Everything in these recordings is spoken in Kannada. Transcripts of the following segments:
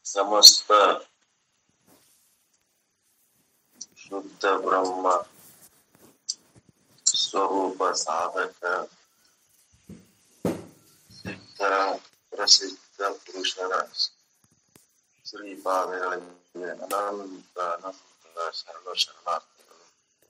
ಸಮಸ್ತ ಶುದ್ಧ ಬ್ರಹ್ಮ ಸ್ವರೂಪ ಸಾಧಕ ಸಿದ್ಧ ಪ್ರಸಿದ್ಧ ಪುರುಷರ ಶ್ರೀಪಾದಗಳಿಗೆ ಅನಂತ ಅನಂತ ಶರಣ ಶರಣಾರ್ಥಿಗಳು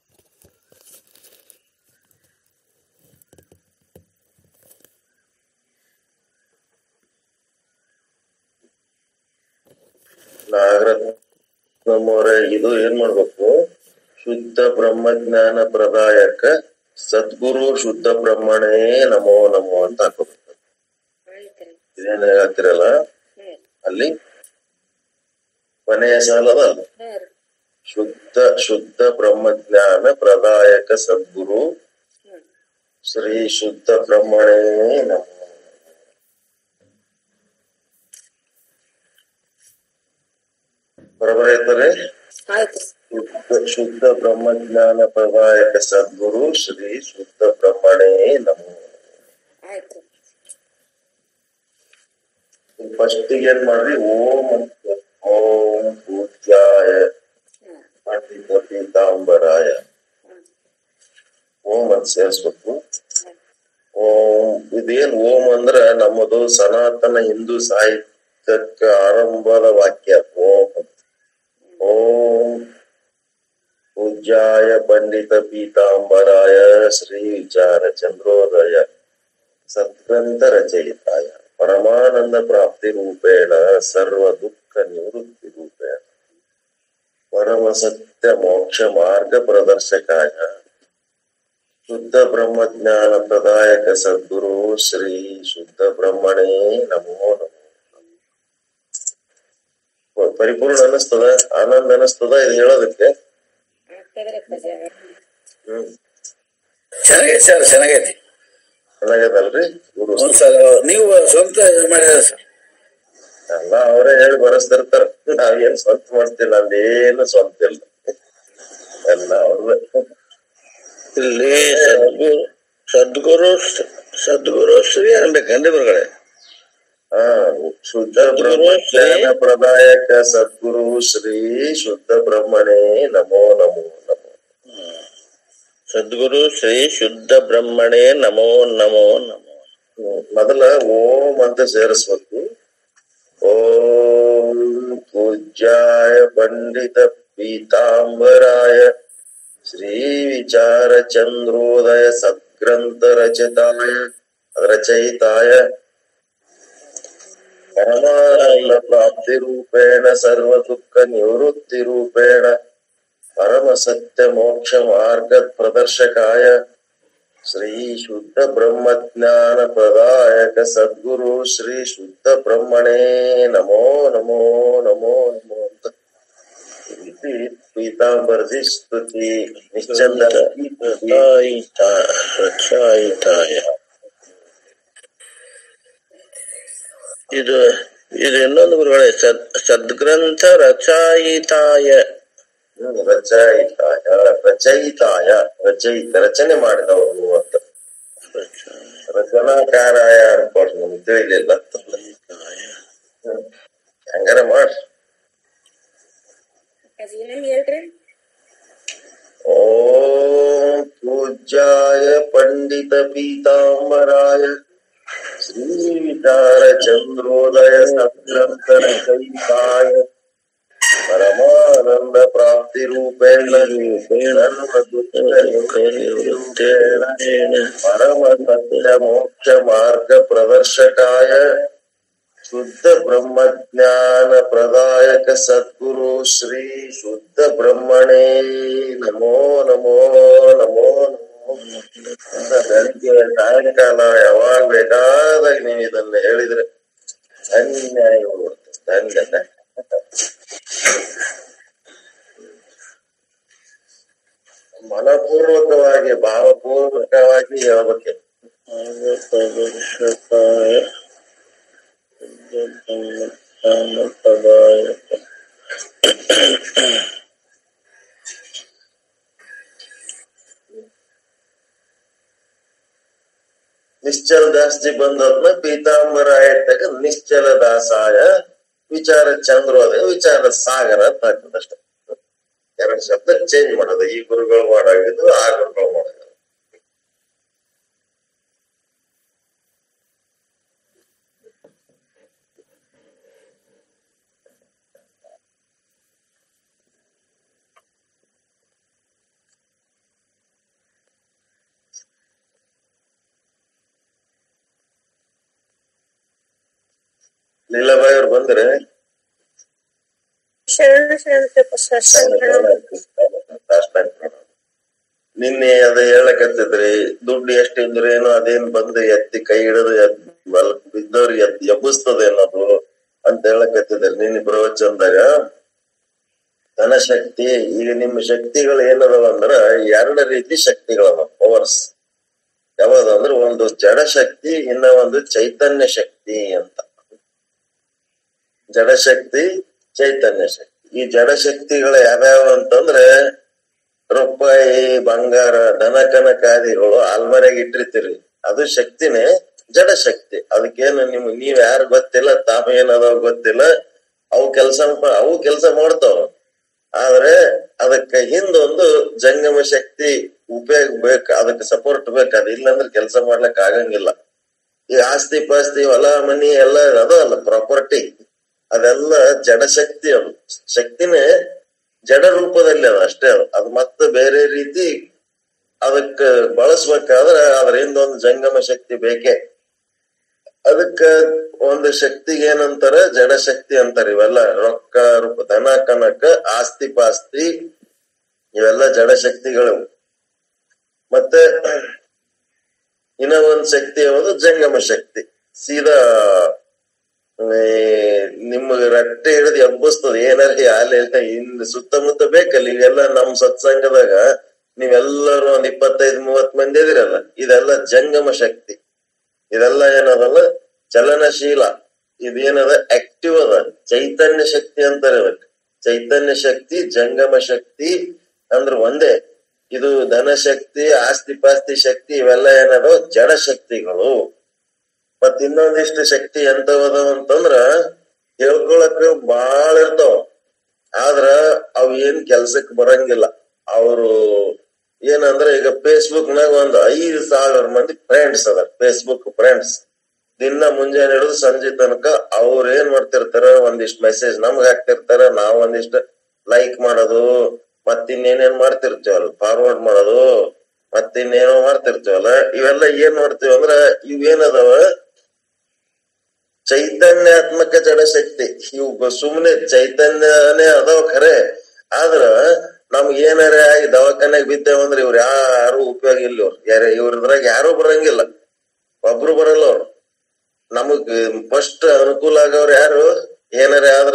ನಾಗರತ್ನಮ್ಮವ್ರೆ ಇದು ಏನ್ ಮಾಡ್ಬೇಕು ಶುದ್ಧ ಬ್ರಹ್ಮಜ್ಞಾನ ಪ್ರದಾಯಕ ಸದ್ಗುರು ಶುದ್ಧ ಬ್ರಹ್ಮಣೇ ನಮೋ ನಮೋ ಅಂತ ಹಾಕೋಬೇಕು ಆಯ್ತ್ರಿ ಇದೇನ್ ಹೇಳ್ತಿರಲ್ಲ ಹ್ಮ್ ಅಲ್ಲಿ ಕೊನೆಯ ಸಾಲದ ಹಾ ರೀ ಶುದ್ಧ ಶುದ್ಧ ಬ್ರಹ್ಮಜ್ಞಾನ ಪ್ರದಾಯಕ ಸದ್ಗುರು ಹ್ಮ್ ಶ್ರೀ ಶುದ್ಧ ಬ್ರಹ್ಮಣೇ ನಮೋ ಬರೋಬರ ಐತರಿ ಆಯ್ತು ಶುದ್ಧ ಶುದ್ಧ ಬ್ರಹ್ಮಜ್ಞಾನ ಪ್ರದಾಯಕ ಸದ್ಗುರು ಶ್ರೀ ಶುದ್ಧ ಬ್ರಹ್ಮಣೇ ನಮೋ ಆಯ್ತು ಫಸ್ಟ್ ಏನ್ ಮಾಡ್ರಿ ಓಂ ಅಂತ ಓಂ ಪೂಜ್ಯಾಯ ಹ್ಮ್ ಪಂಡಿತ ಪೀತಾಂಬರಾಯ ಹ್ಮ್ ಓಂ ಅಂತ ಸೇರಿಸ್ಬೇಕು ಓಂ ಇದೇನ್ ಓಂ ಅಂದ್ರ ನಮ್ಮದು ಸನಾತನ ಹಿಂದೂ ಸಾಹಿತ್ಯಕ್ಕ ಆರಂಭದ ವಾಕ್ಯ ಓಂ ಅಂತ. ಓಂ ಪೂಜ್ಯಾಯ ಪಂಡಿತ ಪೀತಾಂಬರಾಯ ಶ್ರೀ ವಿಚಾರ ಚಂದ್ರೋದಯ ಸತ್ಗ್ರಂಥ ರಚಯಿತಾಯ ಪರಮಾನಂದ ಪ್ರಾಪ್ತಿ ರೂಪೇಣ ಸರ್ವ ದುಃಖ ನಿವೃತ್ತಿ ರೂಪೇಣ ಪರಮ ಸತ್ಯ ಮೋಕ್ಷ ಮಾರ್ಗ ಪ್ರದರ್ಶಕಾಯ ಶುದ್ಧ ಬ್ರಹ್ಮಜ್ಞಾನ ಪ್ರದಾಯಕ ಸದ್ಗುರು ಶ್ರೀ ಶುದ್ಧ ಬ್ರಹ್ಮಣೇ ನಮೋ ನಮೋ ಪ- ಪರಿಪೂರ್ಣ ಅನಿಸ್ತದ ಆನಂದ ಅನಿಸ್ತದ ಇದು ಹೇಳೋದಕ್ಕೆ ಆಗ್ತದ್ರಿ ಅಪ್ಪಾಜಿ ಹ್ಮ್ ಚೆನ್ನಾಗೈತೆ ಸರ್ ಚೆನ್ನಾಗೈತಿ ಚೆನ್ನಾಗದಲ್ರಿ ಗುರು ಒಂದ್ಸಲ ನೀವು ಸ್ವಂತ ಮಾಡಿದ ಸರ್ ಎಲ್ಲ ಅವರೇ ಹೇಳಿ ಬರೆಸ್ತಿರ್ತಾರ ನಾವೇನ್ ಸ್ವಂತ ಮಾಡ್ತಿಲ್ಲ ಅಲ್ಲೇನು ಸ್ವಂತ ಇಲ್ಲ ಎಲ್ಲ ಅವ್ರದ್ದೇ ಇಲ್ಲಿ ಸದ್ಗುರು ಸದ್ಗುರು ಸದ್ಗುರು ಶ್ರೀ ಅನ್ಬೇಕಂದ್ರೆ ಬರಗಡೆ ಹಾ ಶುದ್ಧ ಬ್ರಹ್ಮಜ್ಞಾನ ಪ್ರದಾಯಕ ಸದ್ಗುರು ಶ್ರೀ ಶುದ್ಧ ಬ್ರಹ್ಮಣೇ ನಮೋ ನಮೋ ನಮೋ ಸದ್ಗುರು ಶ್ರೀ ಶುದ್ಧ ಬ್ರಹ್ಮಣೇ ನಮೋ ನಮೋ ನಮೋ ಹ್ಮ್. ಮೊದಲ ಓಂ ಅಂತ ಸೇರಿಸ್ಬೇಕು ಓಂ ಪೂಜ್ಯಾಯ ಪಂಡಿತ ಪೀತಾಂಬರಾಯ ಶ್ರೀ ವಿಚಾರ ಚಂದ್ರೋದಯ ಸದ್ಗ್ರಂಥ ರಚಿತಾಯ ರಚಯಿತಾಯ ಪರಮಾನಂದ ಪ್ರಾಪ್ತಿ ರೂಪೇಣ ಸರ್ವ ದುಃಖ ನಿವೃತ್ತಿ ರೂಪೇಣ ಪರಮ ಸತ್ಯ ಮೋಕ್ಷ ಮಾರ್ಗ ಪ್ರದರ್ಶಕಾಯ ಶ್ರೀ ಶುದ್ಧ ಬ್ರಹ್ಮಜ್ಞಾನ ಪ್ರದಾಯಕ ಸದ್ಗುರು ಶ್ರೀ ಶುದ್ಧ ಬ್ರಹ್ಮಣೇ ನಮೋ ನಮೋ ನಮೋ ನಮೋ ಅಂತ ಇತಿ ಪೀತಾಂಬರದಿ ಸ್ತುತಿ ನಿಶ್ಚಂದ ರಚಾಯಿತ ರಚಾಯಿತಾಯ ಇದು ಇದು ಇನ್ನೊಂದು ಗುರುಗಳೇ ಸದ್ ಸದ್ಗ್ರಂಥ ರಚಾಯಿತಾಯ ರಚಯಿತಾಯ ರಚಯಿತಾಯ ರಚಯಿತ ರಚನೆ ಮಾಡಿದವರು ಅಂತ ರಚನಾಕಾರಾಯ ಅನ್ಕೊಡ್ರಿ ನಮ್ಗೆ ತಿಳಿಲಿಲ್ಲ ಹ್ಮ್. ಹಂಗಾರ ಮಾಡ್ರಿ ಅಪ್ಪಾಜಿ ಇನ್ನೊಮ್ಮೆ ಹೇಳ್ರಿ ಓಂ ಪೂಜ್ಯಾಯ ಪಂಡಿತ ಪೀತಾಂಬರಾಯ ಶ್ರೀ ವಿಚಾರ ಚಂದ್ರೋದಯ ಸತ್ಯಂತರ ಚೈತಾಯ ಪರಮಾನಂದ ಪ್ರಾಪ್ತಿ ರೂಪೇಣ ಸರ್ವ ದುಃಖ ನಿವೃತ್ತಿ ರೂಪೇಣ ಪರಮ ಸತ್ಯ ಮೋಕ್ಷ ಮಾರ್ಗ ಪ್ರದರ್ಶಕಾಯ ಶುದ್ಧ ಬ್ರಹ್ಮಜ್ಞಾನ ಪ್ರದಾಯಕ ಸದ್ಗುರು ಶ್ರೀ ಶುದ್ಧ ಬ್ರಹ್ಮಣೇ ನಮೋ ನಮೋ ನಮೋ ನಮೋ ಅಂತ ಬೆಳಿಗ್ಗೆ ಸಾಯಂಕಾಲ ಯಾವಾಗ ಬೇಕಾದಾಗ ನೀವು ಇದನ್ನ ಹೇಳಿದ್ರೆ ಅನ್ಯಾಯ ಹೋಗ್ಬಿಡ್ತದೆ ದಂಡ ಮನಪೂರ್ವಕವಾಗಿ ಭಾವಪೂರ್ವಕವಾಗಿ ಹೇಳ್ಬೇಕು ಪ್ರದರ್ಶಕಾಯ ಶುದ್ಧ ಬ್ರಹ್ಮಜ್ಞಾನ ಪ್ರದಾಯಕ ನಿಶ್ಚಲ ದಾಸ್ತಿ ಬಂದದ್ನ ಪೀತಾಂಬರ ಇಟ್ಟಾಗ ನಿಶ್ಚಲ ದಾಸಾಯ ವಿಚಾರ ಚಂದ್ರೋದಯ ವಿಚಾರ ಸಾಗರ ಅಂತ ಆಗ್ತದಷ್ಟೇ ಎರಡು ಶಬ್ದ ಚೇಂಜ್ ಮಾಡೋದು ಈ ಗುರುಗಳು ಮಾಡಾಗಿದ್ದು ಆ ಗುರುಗಳು ಮಾಡೋದು ಲೀಲಾಬಾಯಿ ಅವ್ರು ಬಂದ್ರೆ ಶರಣ ಶರಣಪ್ಪ ಸರ್ ಶರಣ ನಿನ್ನೆ ಅದ ಹೇಳಕತ್ತಿದ್ರಿ ದುಡ್ಡು ಎಷ್ಟಿದ್ರೆ ಏನೋ ಅದೇನ್ ಬಂದು ಎತ್ತಿ ಕೈ ಹಿಡಿದು ಎದ್ ಹೊಲಕ್ ಬಿದ್ದವ್ರಿಗೆ ಎದ್ ಎಬ್ಬಿಸ್ತದೆ ಅನ್ನೋದು ಅಂತ ಹೇಳಕತ್ತಿದ್ರಿ ನಿನ್ನೆ ಪ್ರವಚನದಾಗ ಧನಶಕ್ತಿ ಈಗ ನಿಮ್ಮ ಶಕ್ತಿಗಳು ಏನದಾವ ಅಂದ್ರ ಎರಡು ರೀತಿ ಶಕ್ತಿಗಳವ ಪವರ್ಸ್ ಯಾವ್ದು ಅಂದ್ರೆ ಒಂದು ಜಡ ಶಕ್ತಿ ಇನ್ನ ಒಂದು ಚೈತನ್ಯ ಶಕ್ತಿ ಅಂತ ಜಡಶಕ್ತಿ ಚೈತನ್ಯ ಶಕ್ತಿ ಈ ಜಡಶಕ್ತಿಗಳು ಯಾವ್ಯಾವ ಅಂತಂದ್ರೆ ರೂಪಾಯಿ ಬಂಗಾರ ದನ ಕನಕಾದಿಗಳು ಅಲ್ಮರೆಗೆ ಇಟ್ಟಿರ್ತೀರಿ ಅದು ಶಕ್ತಿನೇ ಜಡಶಕ್ತಿ ಅದಕ್ಕೇನು ನಿಮ್ ನೀವ್ ಯಾರು ಗೊತ್ತಿಲ್ಲ ತಾವ ಏನದಾವ ಗೊತ್ತಿಲ್ಲ ಅವು ಕೆಲಸ ಅವು ಕೆಲಸ ಮಾಡ್ತಾವ ಆದ್ರೆ ಅದಕ್ಕೆ ಹಿಂದೊಂದು ಜಂಗಮ ಶಕ್ತಿ ಉಪಯೋಗ ಬೇಕು ಅದಕ್ಕೆ ಸಪೋರ್ಟ್ ಬೇಕು ಅದು ಇಲ್ಲಾಂದ್ರೆ ಕೆಲಸ ಮಾಡ್ಲಿಕ್ ಆಗಂಗಿಲ್ಲ ಈ ಆಸ್ತಿ ಪಾಸ್ತಿ ಹೊಲ ಮನಿ ಎಲ್ಲ ಅದು ಅಲ್ಲ ಪ್ರಾಪರ್ಟಿ ಅದೆಲ್ಲ ಜಡಶಕ್ತಿ ಅದು ಶಕ್ತಿನೇ ಜಡ ರೂಪದಲ್ಲಿ ಅದ ಅಷ್ಟೇ ಅದು ಅದು ಮತ್ತೆ ಬೇರೆ ರೀತಿ ಅದಕ್ಕ ಬಳಸ್ಬೇಕಾದ್ರೆ ಅದ್ರ ಹಿಂದೊಂದು ಜಂಗಮ ಶಕ್ತಿ ಬೇಕೇ ಅದಕ್ಕ ಒಂದು ಶಕ್ತಿಗೆ ಏನಂತಾರ ಜಡ ಶಕ್ತಿ ಅಂತಾರ ಇವೆಲ್ಲ ರೊಕ್ಕ ರೂಪ ಧನ ಕನಕ ಆಸ್ತಿ ಪಾಸ್ತಿ ಇವೆಲ್ಲ ಜಡ ಶಕ್ತಿಗಳು ಮತ್ತೆ ಇನ್ನ ಒಂದ್ ಶಕ್ತಿ ಯಾವುದು ಜಂಗಮ ಶಕ್ತಿ ಸೀದಾ ನಿಮ್ಗೆ ರಟ್ಟೆ ಹಿಡಿದು ಎಬ್ಬಿಸ್ತದ ಏನಾರ ಅಲ್ಲಿ ಇನ್ ಸುತ್ತಮುತ್ತ ಬೇಕಲ್ಲ ಇವೆಲ್ಲ ನಮ್ ಸತ್ಸಂಗದಾಗ ನೀವೆಲ್ಲರೂ ಒಂದ್ ಇಪ್ಪತ್ತೈದು ಮೂವತ್ ಮಂದಿ ಇದಿರಲ್ಲ ಇದೆಲ್ಲ ಜಂಗಮ ಶಕ್ತಿ ಇದೆಲ್ಲ ಏನದಲ್ಲ ಚಲನಶೀಲ ಇದೇನದ ಆಕ್ಟಿವ್ ಅದ ಚೈತನ್ಯ ಶಕ್ತಿ ಅಂತಾರೆ ಅದಕ್ಕೆ ಚೈತನ್ಯ ಶಕ್ತಿ ಜಂಗಮ ಶಕ್ತಿ ಅಂದ್ರ ಒಂದೇ ಇದು ಧನ ಶಕ್ತಿ ಆಸ್ತಿ ಪಾಸ್ತಿ ಶಕ್ತಿ ಇವೆಲ್ಲ ಏನದ ಜಡ ಶಕ್ತಿಗಳು ಮತ್ ಇನ್ನೊಂದಿಷ್ಟು ಶಕ್ತಿ ಎಂತವದವ ಅಂತಂದ್ರ ಹೇಳ್ಕೊಳಕ್ ಬಾಳ ಇರ್ತಾವ ಆದ್ರ ಅವ್ ಏನ್ ಕೆಲ್ಸಕ್ ಬರಂಗಿಲ್ಲ ಅವರು ಏನಂದ್ರ ಈಗ ಫೇಸ್ಬುಕ್ ನಾಗ ಒಂದ್ ಐದ್ ಸಾವಿರ ಮಂದಿ ಫ್ರೆಂಡ್ಸ್ ಅದ ಫೇಸ್ಬುಕ್ ಫ್ರೆಂಡ್ಸ್ ದಿನ ಮುಂಜಾನೆ ಹಿಡಿದು ಸಂಜೆ ತನಕ ಅವ್ರ ಏನ್ ಮಾಡ್ತಿರ್ತಾರ ಒಂದಿಷ್ಟ್ ಮೆಸೇಜ್ ನಮ್ಗ್ ಹಾಕ್ತಿರ್ತಾರ ನಾವ್ ಒಂದಿಷ್ಟ ಲೈಕ್ ಮಾಡೋದು ಮತ್ತಿನ್ನೇನೇನ್ ಮಾಡ್ತಿರ್ತೀವಲ್ಲ ಫಾರ್ವರ್ಡ್ ಮಾಡೋದು ಮತ್ತಿನ್ನೇನೋ ಮಾಡ್ತಿರ್ತೀವಲ್ಲ ಇವೆಲ್ಲ ಏನ್ ಮಾಡ್ತೀವಿ ಅಂದ್ರ ಇವೇನದಾವ ಚೈತನ್ಯಾತ್ಮಕ ಜಡಶಕ್ತಿ ಇವ್ ಸುಮ್ನೆ ಚೈತನ್ಯನೇ ಅದಾವ ಖರೆ ಆದ್ರ ನಮ್ಗ್ ಏನಾರ ಆಗಿ ದವಾಖಾನೆಗ್ ಬಿದ್ದೇವಂದ್ರ ಇವ್ರ ಯಾರು ಉಪಯೋಗ ಇಲ್ಲ ಇವ್ರು ಯಾರ ಇವ್ರದ್ರಾಗ ಯಾರು ಬರಂಗಿಲ್ಲ ಒಬ್ರು ಬರಲ್ಲ ಅವ್ರು ನಮಗ್ ಫಸ್ಟ್ ಅನುಕೂಲ ಆಗವ್ರ ಯಾರು ಏನಾರ ಆದ್ರ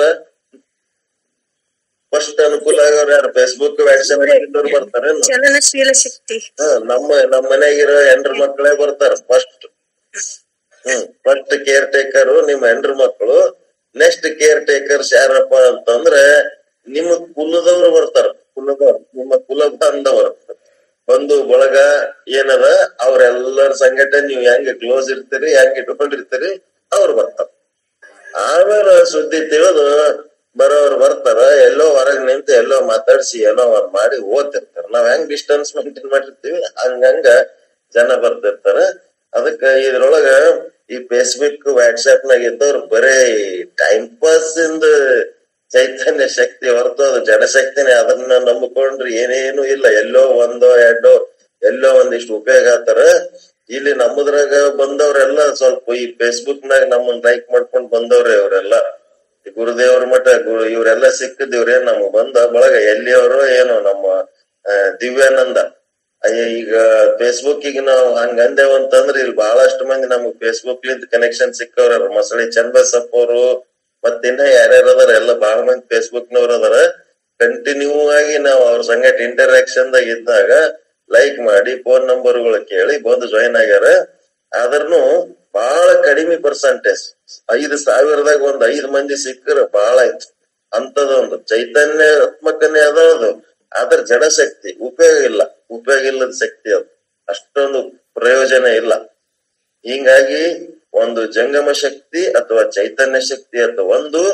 ಫಸ್ಟ್ ಅನುಕೂಲ ಆಗವ್ರ ಯಾರು ಫೇಸ್ಬುಕ್ ವಾಟ್ಸ್ಆಪ್ ಇದ್ದವ್ರು ಬರ್ತಾರೆ ಚಲನಶೀಲ ಶಕ್ತಿ ನಮ್ಮ ನಮ್ಮ ಮನೆಗಿರೋ ಹೆಂಡ್ರ ಮಕ್ಕಳೇ ಬರ್ತಾರ first hmm first caretaker ನಿಮ್ ಹೆಂಡ್ರ ಮಕ್ಕಳು ನೆಕ್ಸ್ಟ್ ಕೇರ್ ಟೇಕರ್ಸ್ ಯಾರಪ್ಪ ಅಂತಂದ್ರೆ ನಿಮ್ಮ ಕುಲದವ್ರು ಬರ್ತಾರ ಕುಲದವ್ರು ನಿಮ್ಮ ಕುಲ ಬಾಂಧವರು ಬಂಧು ಬಳಗ ಏನದ ಅವ್ರೆಲ್ಲರ ಸಂಗಟ ನೀವ್ ಹೆಂಗ್ ಕ್ಲೋಸ್ ಇರ್ತೀರಿ ಹೆಂಗ್ ಇಟ್ಕೊಂಡಿರ್ತೀರಿ ಅವ್ರು ಬರ್ತಾರ ಆಮೇಲೆ ಸುದ್ದಿ ತಿಳಿದು ಬರೋರು ಬರ್ತಾರ ಎಲ್ಲೋ ಹೊರಗ್ ನಿಂತು ಎಲ್ಲೋ ಮಾತಾಡ್ಸಿ ಏನೋ ಒಂದ್ ಮಾಡಿ ಓದ್ತಿರ್ತಾರ ನಾವ್ ಹೆಂಗ್ ಡಿಸ್ಟೆನ್ಸ್ ಮೇಂಟೈನ್ ಮಾಡಿರ್ತೀವಿ ಹಂಗಂಗ ಜನ ಬರ್ತಿರ್ತಾರ ಅದಕ್ಕ ಇದ್ರೊಳಗ ಈ ಫೇಸ್ಬುಕ್ ವಾಟ್ಸ್ಆಪ್ ನಾಗ ಇದ್ದವ್ರು ಬರೇ ಟೈಮ್ ಪಾಸ್ ಇಂದ ಚೈತನ್ಯ ಶಕ್ತಿ ಹೊರತು ಅದು ಜಡಶಕ್ತಿನೇ ಅದನ್ನ ನಂಬಿಕೊಂಡ್ರೆ ಏನೇನು ಇಲ್ಲ ಎಲ್ಲೋ ಒಂದೋ ಎರಡೋ ಎಲ್ಲೋ ಒಂದಿಷ್ಟು ಉಪಯೋಗ ಆತಾರ ಇಲ್ಲಿ ನಮ್ಮದ್ರಾಗ ಬಂದವ್ರೆಲ್ಲ ಸ್ವಲ್ಪ ಈ ಫೇಸ್ಬುಕ್ ನಾಗ ನಮ್ಮನ್ನ ಲೈಕ್ ಮಾಡ್ಕೊಂಡ್ ಬಂದವ್ರೆ ಇವರೆಲ್ಲ ಈ ಗುರುದೇವ್ರ ಮಠ ಗುರು ಇವ್ರೆಲ್ಲ ಸಿಕ್ಕಿದಿವ್ರೆ ನಮಗ್ ಬಂದ ಬಳಗ ಎಲ್ಲಿಯವರು ಏನೋ ನಮ್ಮ ಆ, ದಿವ್ಯಾನಂದ ಅಯ್ಯ ಈಗ ಫೇಸ್ಬುಕ್ ಈಗ ನಾವು ಹಂಗ ಅಂದೇವ್ ಅಂತಂದ್ರ ಇಲ್ಲಿ ಬಹಳಷ್ಟು ಮಂದಿ ನಮಗ್ ಫೇಸ್ಬುಕ್ ಲಿಂದ ಕನೆಕ್ಷನ್ ಸಿಕ್ಕವ್ರ ಮಸಳಿ ಚಂದಬಸಪ್ಪ ಅವರು ಮತ್ತಿನ್ನ ಯಾರ್ಯಾರ ಅದಾರ ಎಲ್ಲ ಬಹಳ ಮಂದಿ ಫೇಸ್ಬುಕ್ ನವ್ರ ಅದಾರ ಕಂಟಿನ್ಯೂ ಆಗಿ ನಾವು ಅವ್ರ ಸಂಗಟ ಇಂಟರಾಕ್ಷನ್ ದಾಗ ಇದ್ದಾಗ ಲೈಕ್ ಮಾಡಿ ಫೋನ್ ನಂಬರ್ಗಳು ಕೇಳಿ ಬಂದು ಜಾಯಿನ್ ಆಗ್ಯಾರ ಆದ್ರೂ ಬಹಳ ಕಡಿಮೆ ಪರ್ಸೆಂಟೇಜ್ ಐದು ಸಾವಿರದಾಗ ಒಂದ್ ಐದ್ ಮಂದಿ ಸಿಕ್ಕರ ಬಹಳ ಆಯ್ತು ಅಂತದೊಂದು ಚೈತನ್ಯಾತ್ಮಕನೇ ಅದದು ಆದ್ರ ಜಡಶಕ್ತಿ ಉಪಯೋಗ ಇಲ್ಲ ಉಪಯೋಗ ಇಲ್ಲದ ಶಕ್ತಿ ಅದು ಅಷ್ಟೊಂದು ಪ್ರಯೋಜನ ಇಲ್ಲ ಹಿಂಗಾಗಿ ಒಂದು ಜಂಗಮ ಶಕ್ತಿ ಅಥವಾ ಚೈತನ್ಯ ಶಕ್ತಿ ಅಥವಾ ಒಂದು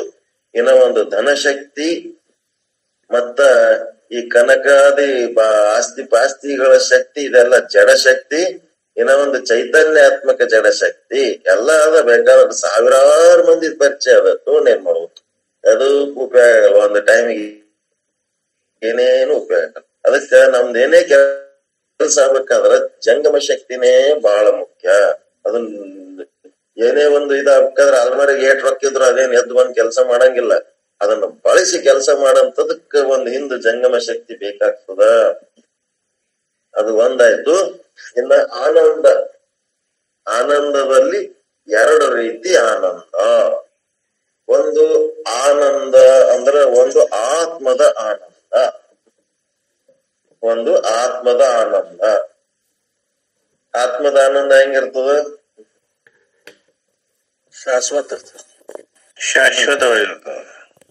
ಇನ್ನ ಒಂದು ಧನಶಕ್ತಿ ಮತ್ತ ಈ ಕನಕಾದಿ ಬಾ ಆಸ್ತಿ ಪಾಸ್ತಿಗಳ ಶಕ್ತಿ ಇದೆಲ್ಲ ಜಡ ಶಕ್ತಿ ಇನ್ನ ಒಂದು ಚೈತನ್ಯಾತ್ಮಕ ಜಡ ಶಕ್ತಿ ಎಲ್ಲ ಅದ ಬೇಕಾದ್ರೆ ಸಾವಿರಾರು ಮಂದಿ ಪರಿಚಯ ಅದ ತಗೊಂಡ್ ಏನ್ ಮಾಡ್ಬೋದು ಅದು ಉಪಯೋಗ ಆಗಲ್ಲ ಒಂದು ಟೈಮಿಗೆ ಏನೇನು ಉಪಯೋಗ ಆಗಲ್ಲ ಅದಕ್ಕ ನಮ್ದು ಏನೇ ಕೆಲಸ ಆಗ್ಬೇಕಾದ್ರ ಜಂಗಮ ಶಕ್ತಿನೇ ಬಹಳ ಮುಖ್ಯ ಅದನ್ನ ಏನೇ ಒಂದು ಇದಾಗ್ಬೇಕಾದ್ರೆ ಅಲ್ಮಾರಿಗೆ ಏಟ್ ರೊಕ್ಕಿದ್ರು ಅದೇನ್ ಎದ್ದು ಬಂದ್ ಕೆಲಸ ಮಾಡಂಗಿಲ್ಲ ಅದನ್ನ ಬಳಸಿ ಕೆಲಸ ಮಾಡಂತದಕ್ಕ ಒಂದು ಹಿಂದ್ ಜಂಗಮ ಶಕ್ತಿ ಬೇಕಾಗ್ತದ ಅದು ಒಂದಾಯ್ತು ಇನ್ನ ಆನಂದ ಆನಂದದಲ್ಲಿ ಎರಡು ರೀತಿ ಆನಂದ ಒಂದು ಆನಂದ ಅಂದ್ರೆ ಒಂದು ಆತ್ಮದ ಆನಂದ ಒಂದು ಆತ್ಮದ ಆನಂದ ಆತ್ಮದ ಆನಂದ ಹೆಂಗಿರ್ತದ ಶಾಶ್ವತ ಶಾಶ್ವತವಾಗಿರ್ತದೆ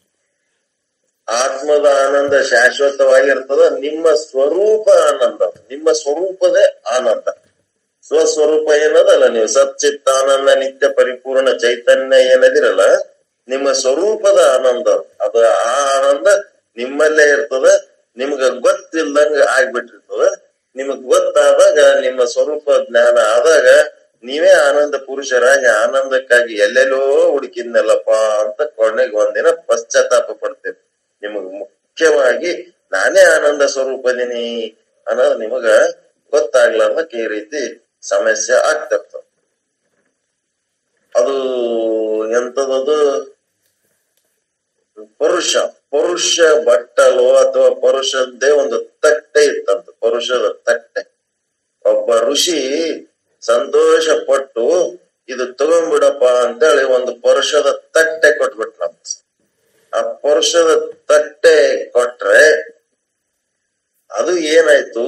ಆತ್ಮದ ಆನಂದ ಶಾಶ್ವತವಾಗಿರ್ತದ ನಿಮ್ಮ ಸ್ವರೂಪ ಆನಂದ ನಿಮ್ಮ ಸ್ವರೂಪದೇ ಆನಂದ ಸ್ವಸ್ವರೂಪ ಏನದಲ್ಲ ನೀವು ಸಚ್ಚಿತ್ತ ಆನಂದ ನಿತ್ಯ ಪರಿಪೂರ್ಣ ಚೈತನ್ಯ ಏನದಿರಲ್ಲ ನಿಮ್ಮ ಸ್ವರೂಪದ ಆನಂದ ಅದು ಆ ಆನಂದ ನಿಮ್ಮಲ್ಲೇ ಇರ್ತದ ನಿಮ್ಗ ಗೊತ್ತಿಲ್ದಂಗ ಆಗ್ಬಿಟ್ಟಿರ್ತದ ನಿಮಗ್ ಗೊತ್ತಾದಾಗ ನಿಮ್ಮ ಸ್ವರೂಪ ಜ್ಞಾನ ಆದಾಗ ನೀವೇ ಆನಂದ ಪುರುಷರಾಗಿ ಆನಂದಕ್ಕಾಗಿ ಎಲ್ಲೆಲ್ಲೋ ಹುಡುಕಿದ್ನಲ್ಲಪ್ಪ ಅಂತ ಕೊನೆಗೆ ಒಂದಿನ ಪಶ್ಚಾತ್ತಾಪ ಪಡ್ತೀರಿ ನಿಮಗ್ ಮುಖ್ಯವಾಗಿ ನಾನೇ ಆನಂದ ಸ್ವರೂಪದೀನಿ ಅನ್ನೋದು ನಿಮಗ ಗೊತ್ತಾಗ್ಲಾರ್ದಕ್ಕೆ ಈ ರೀತಿ ಸಮಸ್ಯೆ ಆಗ್ತಿರ್ತದ ಅದು ಎಂತದದು ಪರುಷ ಪರುಷ ಬಟ್ಟಲು ಅಥವಾ ಪರುಷದ್ದೇ ಒಂದು ತಟ್ಟೆ ಇತ್ತಂತ ಪರುಷದ ತಟ್ಟೆ ಒಬ್ಬ ಋಷಿ ಸಂತೋಷ ಪಟ್ಟು ಇದು ತಗೊಂಡ್ಬಿಡಪ್ಪ ಅಂತೇಳಿ ಒಂದು ಪರುಷದ ತಟ್ಟೆ ಕೊಟ್ಬಿಟ್ನಂತ ಆ ಪರುಷದ ತಟ್ಟೆ ಕೊಟ್ರೆ ಅದು ಏನಾಯ್ತು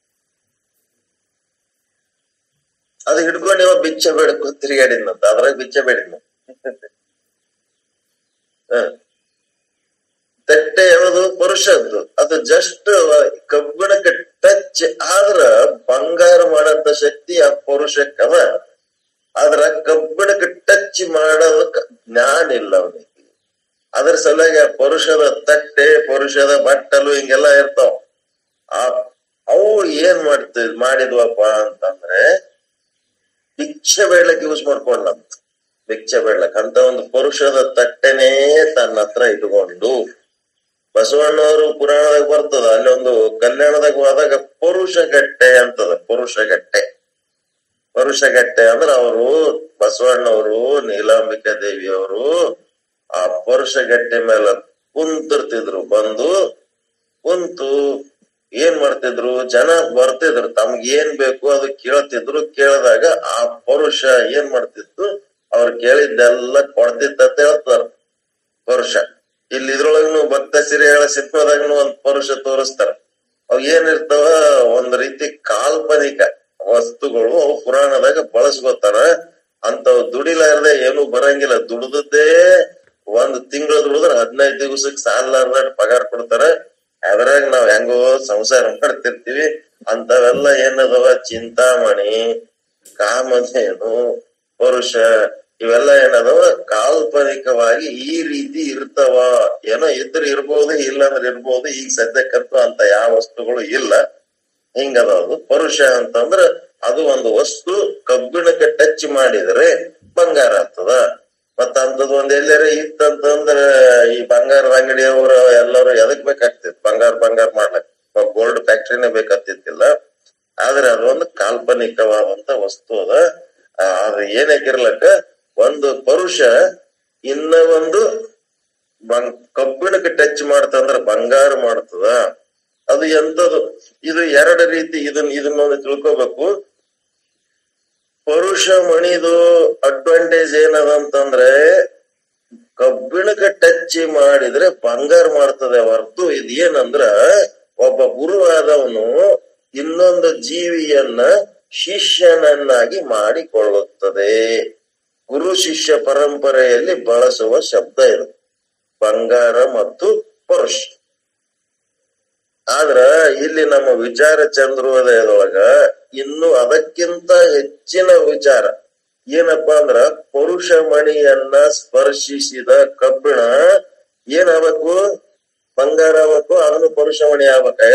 ಅದು ಹಿಡ್ಕೊಂಡು ಇವ ಭಿಕ್ಷೆ ಬೇಡಕ್ಕೂ ತಿರುಗಾಡಿದ್ನಂತ ಅದ್ರಾಗ ಭಿಕ್ಷೆ ಬೇಡಿದ್ನ ಹ. ತಟ್ಟೆ ಯಾವುದು ಪರುಷದ್ದು ಅದು ಜಸ್ಟ್ ಕಬ್ಬಿಣಕ್ಕೆ ಟಚ್ ಆದ್ರ ಬಂಗಾರ ಮಾಡಂತ ಶಕ್ತಿ ಆ ಪರುಷಕ್ಕದ ಆದ್ರ ಕಬ್ಬಿಣಕ್ಕೆ ಟಚ್ ಮಾಡೋದಕ್ಕ ಜ್ಞಾನ ಇಲ್ಲ ಅವನಿಗೆ ಅದ್ರ ಸಲುವಾಗಿ ಆ ಪರುಷದ ತಟ್ಟೆ ಪರುಷದ ಬಟ್ಟಲು ಹಿಂಗೆಲ್ಲ ಇರ್ತಾವ ಆ ಅವು ಏನ್ ಮಾಡ್ತಿದ್ ಮಾಡಿದ್ವಪ್ಪ ಅಂತಂದ್ರೆ ಭಿಕ್ಷೆ ಬೇಡ್ಲಕ್ ಯೂಸ್ ಮಾಡ್ಕೊಂಡಂತ ಭಿಕ್ಷೆ ಬೇಡ್ಲಕ್ ಅಂತ ಒಂದು ಪರುಷದ ತಟ್ಟೆನೇ ತನ್ನ ಹತ್ರ ಇಟ್ಕೊಂಡು ಬಸವಣ್ಣವರು ಪುರಾಣದಾಗ ಬರ್ತದ ಅಲ್ಲಿ ಒಂದು ಕಲ್ಯಾಣದಾಗ ಹೋದಾಗ ಪರುಷಗಟ್ಟೆ ಅಂತದ ಪರುಷಗಟ್ಟೆ ಪರುಷಗಟ್ಟೆ ಅಂದ್ರ ಅವರು ಬಸವಣ್ಣವರು ನೀಲಾಂಬಿಕಾ ದೇವಿಯವರು ಆ ಪರುಷಗಟ್ಟೆ ಮೇಲೆ ಕುಂತಿರ್ತಿದ್ರು ಬಂದು ಕುಂತು ಏನ್ ಮಾಡ್ತಿದ್ರು ಜನ ಬರ್ತಿದ್ರು ತಮ್ಗ್ ಏನ್ ಬೇಕು ಅದು ಕೇಳ್ತಿದ್ರು ಕೇಳಿದಾಗ ಆ ಪರುಷ ಏನ್ ಮಾಡ್ತಿತ್ತು ಅವ್ರು ಕೇಳಿದ್ದೆಲ್ಲ ಕೊಡ್ತಿತ್ತ ಅಂತ ಹೇಳ್ತಾರ ಪರುಷ ಇಲ್ಲಿ ಇದ್ರೊಳಗನು ಭಕ್ತ ಸಿರಿಯಾಳ ಸಿನಿಮಾದಾಗನು ಒಂದ್ ಪರುಷ ತೋರಿಸ್ತಾರ ಅವ್ ಏನಿರ್ತಾವ ಒಂದ್ ರೀತಿ ಕಾಲ್ಪನಿಕ ವಸ್ತುಗಳು ಅವು ಪುರಾಣದಾಗ ಬಳಸ್ಕೋತಾರ ಅಂತವ್ ದುಡಿಲಾರ್ದೆ ಏನು ಬರಂಗಿಲ್ಲ ದುಡ್ದದ್ದೇ ಒಂದ್ ತಿಂಗಳು ದುಡಿದ್ರ ಹದಿನೈದು ದಿವಸಕ್ಕೆ ಸಾಲಾರ್ದ ಪಗಾರ ಕೊಡ್ತಾರ ಅದ್ರಾಗ ನಾವ್ ಹೆಂಗೋ ಸಂಸಾರ ಮಾಡ್ತಿರ್ತೀವಿ ಅಂತವೆಲ್ಲ ಏನದವ ಚಿಂತಾಮಣಿ ಕಾಮಧೇನು ಪರುಷ ಇವೆಲ್ಲ ಏನದವ ಕಾಲ್ಪನಿಕವಾಗಿ ಈ ರೀತಿ ಇರ್ತಾವ ಏನೋ ಇದ್ರ ಇರ್ಬೋದು ಇಲ್ಲ ಅಂದ್ರೆ ಇರ್ಬೋದು ಈಗ ಸದ್ಯಕ್ಕಂತೂ ಅಂತ ಯಾವ ವಸ್ತುಗಳು ಇಲ್ಲ ಹಿಂಗದ ಅದು ಪರುಷ ಅಂತಂದ್ರ ಅದು ಒಂದು ವಸ್ತು ಕಬ್ಬಿಣಕ್ಕೆ ಟಚ್ ಮಾಡಿದ್ರೆ ಬಂಗಾರ ಆಗ್ತದ ಮತ್ತ ಅಂತದ್ ಒಂದ್ ಎಲ್ಲಾರ ಇತ್ತಂತಂದ್ರ ಈ ಬಂಗಾರದ ಅಂಗಡಿಯವರು ಎಲ್ಲರೂ ಎದಕ್ ಬೇಕಾಗ್ತಿತ್ತು ಬಂಗಾರ ಬಂಗಾರ ಮಾಡ್ಲಕ್ ಗೋಲ್ಡ್ ಫ್ಯಾಕ್ಟ್ರಿನೇ ಬೇಕಾಗ್ತಿದ್ದಿಲ್ಲ ಆದ್ರೆ ಅದೊಂದು ಕಾಲ್ಪನಿಕವಾದಂತ ವಸ್ತು ಅದ ಆ, ಅದು ಏನಾಗಿರ್ಲಕ್ಕ ಒಂದು ಪರುಷ ಇನ್ನ ಒಂದು ಬಂ ಕಬ್ಬಿಣಕ್ಕೆ ಟಚ್ ಮಾಡ್ತಂದ್ರ ಬಂಗಾರ ಮಾಡ್ತದ ಅದು ಎಂತದು ಇದು ಎರಡು ರೀತಿ ಇದನ್ನ ಇದನ್ನೊಂದು ತಿಳ್ಕೊಬೇಕು ಪರುಷ ಮಣಿದು ಅಡ್ವಾಂಟೇಜ್ ಏನದ ಅಂತಂದ್ರೆ ಕಬ್ಬಿಣಕ್ಕೆ ಟಚ್ ಮಾಡಿದ್ರೆ ಬಂಗಾರ ಮಾಡ್ತದೆ ಹೊರತು ಇದ್ ಏನಂದ್ರ ಒಬ್ಬ ಗುರುವಾದವನು ಇನ್ನೊಂದು ಜೀವಿಯನ್ನ ಶಿಷ್ಯನನ್ನಾಗಿ ಮಾಡಿಕೊಳ್ಳುತ್ತದೆ ಗುರು ಶಿಷ್ಯ ಪರಂಪರೆಯಲ್ಲಿ ಬಳಸುವ ಶಬ್ದ ಇದು ಬಂಗಾರ ಮತ್ತು ಪರುಷ ಆದ್ರ ಇಲ್ಲಿ ನಮ್ಮ ವಿಚಾರ ಚಂದ್ರೋದಯದೊಳಗ ಇನ್ನು ಅದಕ್ಕಿಂತ ಹೆಚ್ಚಿನ ವಿಚಾರ ಏನಪ್ಪಾ ಅಂದ್ರ ಪರುಷ ಮಣಿಯನ್ನ ಸ್ಪರ್ಶಿಸಿದ ಕಬ್ಬಿಣ ಏನಾಗ್ಬೇಕು ಬಂಗಾರ ಆಗ್ಬೇಕು ಅದನ್ನು ಪರುಷಮಣಿ ಆಗ್ಬೇಕಾಗ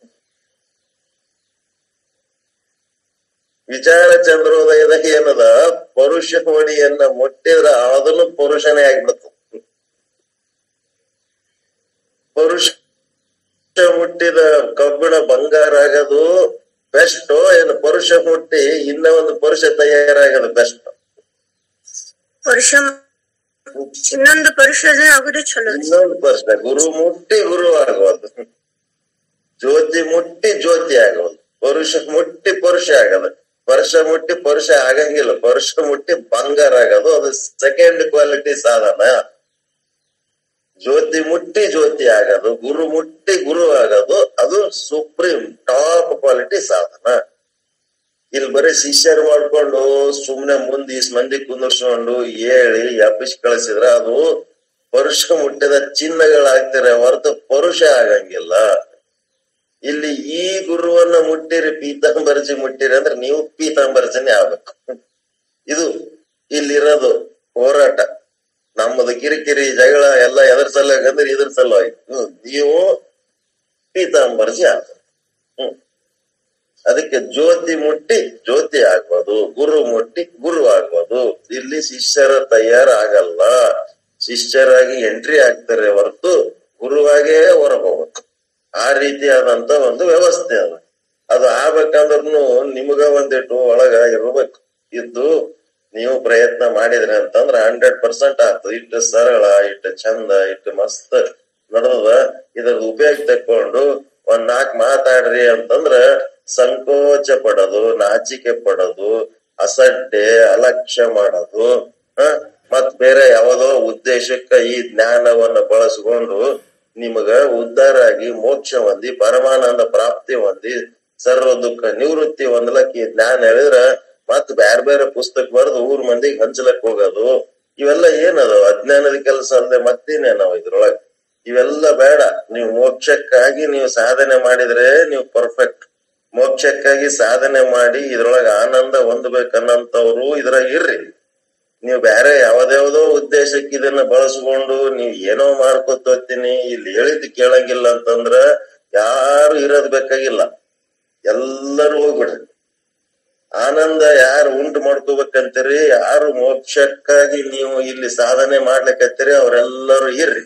ವಿಚಾರ ಚಂದ್ರೋದಯದಾಗ ಏನದ ಪರುಷಮಣಿಯನ್ನ ಮುಟ್ಟಿದ್ರ ಅದನ್ನು ಪುರುಷನೇ ಆಗ್ಬಿಡ್ತು ಪರುಷ ಮುಟ್ಟಿದ ಕಬ್ಬಿಣ ಬಂಗಾರ ಆಗೋದು ಬೆಸ್ಟ್ ಏನು ಪರುಷ ಮುಟ್ಟಿ ಇನ್ನ ಒಂದು ಪರುಷ ತಯಾರಾಗೋದು ಬೆಸ್ಟ್ ಪರುಷ ಇನ್ನೊಂದು ಪರುಷದ ಆಗುದು ಚಲೋ ಇನ್ನೊಂದು ಪರುಷ ಗುರು ಮುಟ್ಟಿ ಗುರು ಆಗೋದು ಜ್ಯೋತಿ ಮುಟ್ಟಿ ಜ್ಯೋತಿ ಆಗೋದು ಪರುಷ ಮುಟ್ಟಿ ಪರುಷ ಆಗೋದು ಪರುಷ ಮುಟ್ಟಿ ಪರುಷ ಆಗಂಗಿಲ್ಲ ಪರುಷ ಮುಟ್ಟಿ ಬಂಗಾರ ಆಗೋದು ಅದು ಸೆಕೆಂಡ್ ಕ್ವಾಲಿಟಿ ಸಾಧನ ಜ್ಯೋತಿ ಮುಟ್ಟಿ ಜ್ಯೋತಿ ಆಗೋದು ಗುರು ಮುಟ್ಟಿ ಗುರು ಆಗೋದು ಅದು ಸುಪ್ರೀಂ ಟಾಪ್ ಕ್ವಾಲಿಟಿ ಸಾಧನ ಇಲ್ಲಿ ಬರೀ ಶಿಷ್ಯರು ಮಾಡ್ಕೊಂಡು ಸುಮ್ನೆ ಮುಂದೆ ಇಸ್ ಮಂದಿ ಕುಂದರ್ಸ್ಕೊಂಡು ಹೇಳಿ ಎಬ್ಬಿಸಿ ಕಳಿಸಿದ್ರ ಅದು ಪರುಷ ಮುಟ್ಟಿದ ಚಿಹ್ನೆಗಳಾಗ್ತಿರ ಹೊರತು ಪರುಷ ಆಗಂಗಿಲ್ಲ ಇಲ್ಲಿ ಈ ಗುರುವನ್ನ ಮುಟ್ಟಿರಿ ಪೀತಾಂಬರ್ಜಿ ಮುಟ್ಟಿರಿ ಅಂದ್ರೆ ನೀವು ಪೀತಾಂಬರ್ಜನೆ ಆಗ್ಬೇಕು ಇದು ಇಲ್ಲಿರೋದು ಹೋರಾಟ ನಮ್ಮದು ಕಿರಿಕಿರಿ ಜಗಳ ಎಲ್ಲ ಎದ್ರ ಸಲುವಾಗಿ ಅಂದ್ರೆ ಇದ್ರ ಸಲುವಾಗಿ ಹ್ಮ್ ನೀವು ಪೀತಾಂಬರ್ಜಿ ಆಗ ಹ್ಮ್ ಅದಕ್ಕೆ ಜ್ಯೋತಿ ಮುಟ್ಟಿ ಜ್ಯೋತಿ ಆಗ್ಬೋದು ಗುರು ಮುಟ್ಟಿ ಗುರು ಆಗ್ಬೋದು ಇಲ್ಲಿ ಶಿಷ್ಯರ ತಯಾರಾಗಲ್ಲ ಶಿಷ್ಯರಾಗಿ ಎಂಟ್ರಿ ಆಗ್ತಾರೆ ಹೊರತು ಗುರುವಾಗೇ ಹೊರಗೋಗ್ಬೇಕು ಆ ರೀತಿಯಾದಂತ ಒಂದು ವ್ಯವಸ್ಥೆ ಅದ ಅದು ಆಗ್ಬೇಕಂದ್ರೂ ನಿಮಗ ಒಂದಿಟ್ಟು ಒಳಗ ಇರ್ಬೇಕು ಇದ್ದು ನೀವು ಪ್ರಯತ್ನ ಮಾಡಿದ್ರಿ ಅಂತಂದ್ರ ಹಂಡ್ರೆಡ್ ಪರ್ಸೆಂಟ್ ಆಗ್ತದೆ ಇಟ್ಟು ಸರಳ ಇಟ್ಟು ಚಂದ ಇಟ್ಟು ಮಸ್ತ್ ನಡೆದ ಇದ್ರದ್ದು ಉಪಯೋಗ ತಕೊಂಡು ಒಂದ್ ನಾಲ್ಕು ಮಾತಾಡ್ರಿ ಅಂತಂದ್ರ ಸಂಕೋಚ ಪಡೋದು ನಾಚಿಕೆ ಪಡೋದು ಅಸಡ್ಡೆ ಅಲಕ್ಷ್ಯ ಮಾಡೋದು ಹ ಮತ್ ಬೇರೆ ಯಾವುದೋ ಉದ್ದೇಶಕ್ಕ ಈ ಜ್ಞಾನವನ್ನ ಬಳಸ್ಕೊಂಡು ನಿಮಗ ಉದ್ಧಾರ ಆಗಿ ಮೋಕ್ಷ ಹೊಂದಿ ಪರಮಾನಂದ ಪ್ರಾಪ್ತಿ ಹೊಂದಿ ಸರ್ವ ದುಃಖ ನಿವೃತ್ತಿ ಹೊಂದಲಕ್ ಈ ಜ್ಞಾನ ಹೇಳಿದ್ರ ಮತ್ ಬ್ಯಾರೆ ಬೇರೆ ಪುಸ್ತಕ ಬರೆದು ಊರ್ ಮಂದಿಗೆ ಹಂಚಲಕ್ ಹೋಗೋದು ಇವೆಲ್ಲ ಏನದು ಅಜ್ಞಾನದ ಕೆಲಸ ಅಲ್ಲದೆ ಮತ್ತೇನೇನವ ಇದ್ರೊಳಗ್ ಇವೆಲ್ಲ ಬೇಡ ನೀವು ಮೋಕ್ಷಕ್ಕಾಗಿ ನೀವು ಸಾಧನೆ ಮಾಡಿದ್ರೆ ನೀವು ಪರ್ಫೆಕ್ಟ್ ಮೋಕ್ಷಕ್ಕಾಗಿ ಸಾಧನೆ ಮಾಡಿ ಇದ್ರೊಳಗ ಆನಂದ ಹೊಂದ್ಬೇಕನ್ನಂತವ್ರು ಇದ್ರಾಗ ಇರ್ರಿ ನೀವು ಬೇರೆ ಯಾವ್ದ್ಯಾವ್ದೋ ಉದ್ದೇಶಕ್ಕೆ ಇದನ್ನ ಬಳಸ್ಕೊಂಡು ನೀವ್ ಏನೋ ಮಾಡ್ಕೊತ ಹೋಗ್ತೀನಿ ಇಲ್ಲಿ ಹೇಳಿದ್ ಕೇಳಂಗಿಲ್ಲ ಅಂತಂದ್ರ ಯಾರು ಇರೋದ್ ಬೇಕಾಗಿಲ್ಲ ಎಲ್ಲರೂ ಹೋಗ್ಬಿಡ್ರಿ ಆನಂದ ಯಾರು ಉಂಟು ಮಾಡ್ಕೋಬೇಕಂತೀರಿ ಯಾರು ಮೋಕ್ಷಕ್ಕಾಗಿ ನೀವು ಇಲ್ಲಿ ಸಾಧನೆ ಮಾಡ್ಲಿಕ್ಕತ್ತೀರಿ ಅವರೆಲ್ಲರೂ ಇರ್ರಿ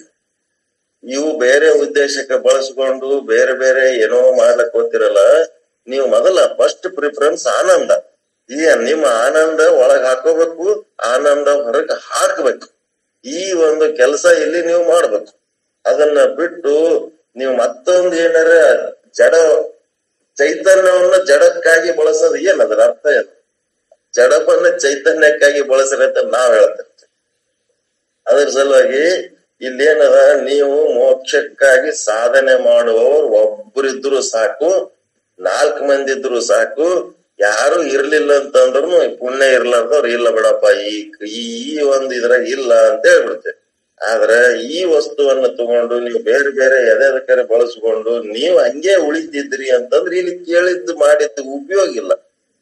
ಇವು ಬೇರೆ ಉದ್ದೇಶಕ್ಕೆ ಬಳಸ್ಕೊಂಡು ಬೇರೆ ಬೇರೆ ಏನೋ ಮಾಡ್ಲಕ್ ಹೋಗ್ತಿರಲ್ಲ ನೀವು ಮೊದಲ ಫಸ್ಟ್ ಪ್ರಿಫರೆನ್ಸ್ ಆನಂದ ಈ ನಿಮ್ಮ ಆನಂದ ಒಳಗ್ ಹಾಕೋಬೇಕು ಆನಂದ ಹೊರಗ್ ಹಾಕ್ಬೇಕು ಈ ಒಂದು ಕೆಲಸ ಇಲ್ಲಿ ನೀವು ಮಾಡ್ಬೇಕು ಅದನ್ನ ಬಿಟ್ಟು ನೀವು ಮತ್ತೊಂದು ಏನಾರ ಜಡ ಚೈತನ್ಯವನ್ನ ಜಡಕ್ಕಾಗಿ ಬಳಸೋದು ಏನ್ ಅದ್ರ ಅರ್ಥ ಏನು ಜಡವನ್ನ ಚೈತನ್ಯಕ್ಕಾಗಿ ಬಳಸ್ರಿ ಅಂತ ನಾವ್ ಹೇಳ್ತಿರ್ತೀವಿ ಅದ್ರ ಸಲುವಾಗಿ ಇಲ್ಲೇನದ ನೀವು ಮೋಕ್ಷಕ್ಕಾಗಿ ಸಾಧನೆ ಮಾಡುವವರು ಒಬ್ಬರಿದ್ರು ಸಾಕು ನಾಲ್ಕು ಮಂದಿ ಇದ್ರು ಸಾಕು ಯಾರು ಇರ್ಲಿಲ್ಲ ಅಂತಂದ್ರು ಪುಣ್ಯ ಇರ್ಲಾರ್ದವ್ರು ಇಲ್ಲ ಬಿಡಪ್ಪ ಈ ಈ ಒಂದು ಇದ್ರಾಗ ಇಲ್ಲ ಅಂತ ಹೇಳ್ಬಿಡ್ತೇವೆ ಆದ್ರೆ ಈ ವಸ್ತುವನ್ನ ತಗೊಂಡು ನೀವು ಬೇರೆ ಬೇರೆ ಎದೆದಕ್ಕರೆ ಬಳಸ್ಕೊಂಡು ನೀವು ಹಂಗೆ ಉಳಿತಿದ್ರಿ ಅಂತಂದ್ರೆ ಇಲ್ಲಿ ಕೇಳಿದ್ದು ಮಾಡಿದ್ದು ಉಪಯೋಗ ಇಲ್ಲ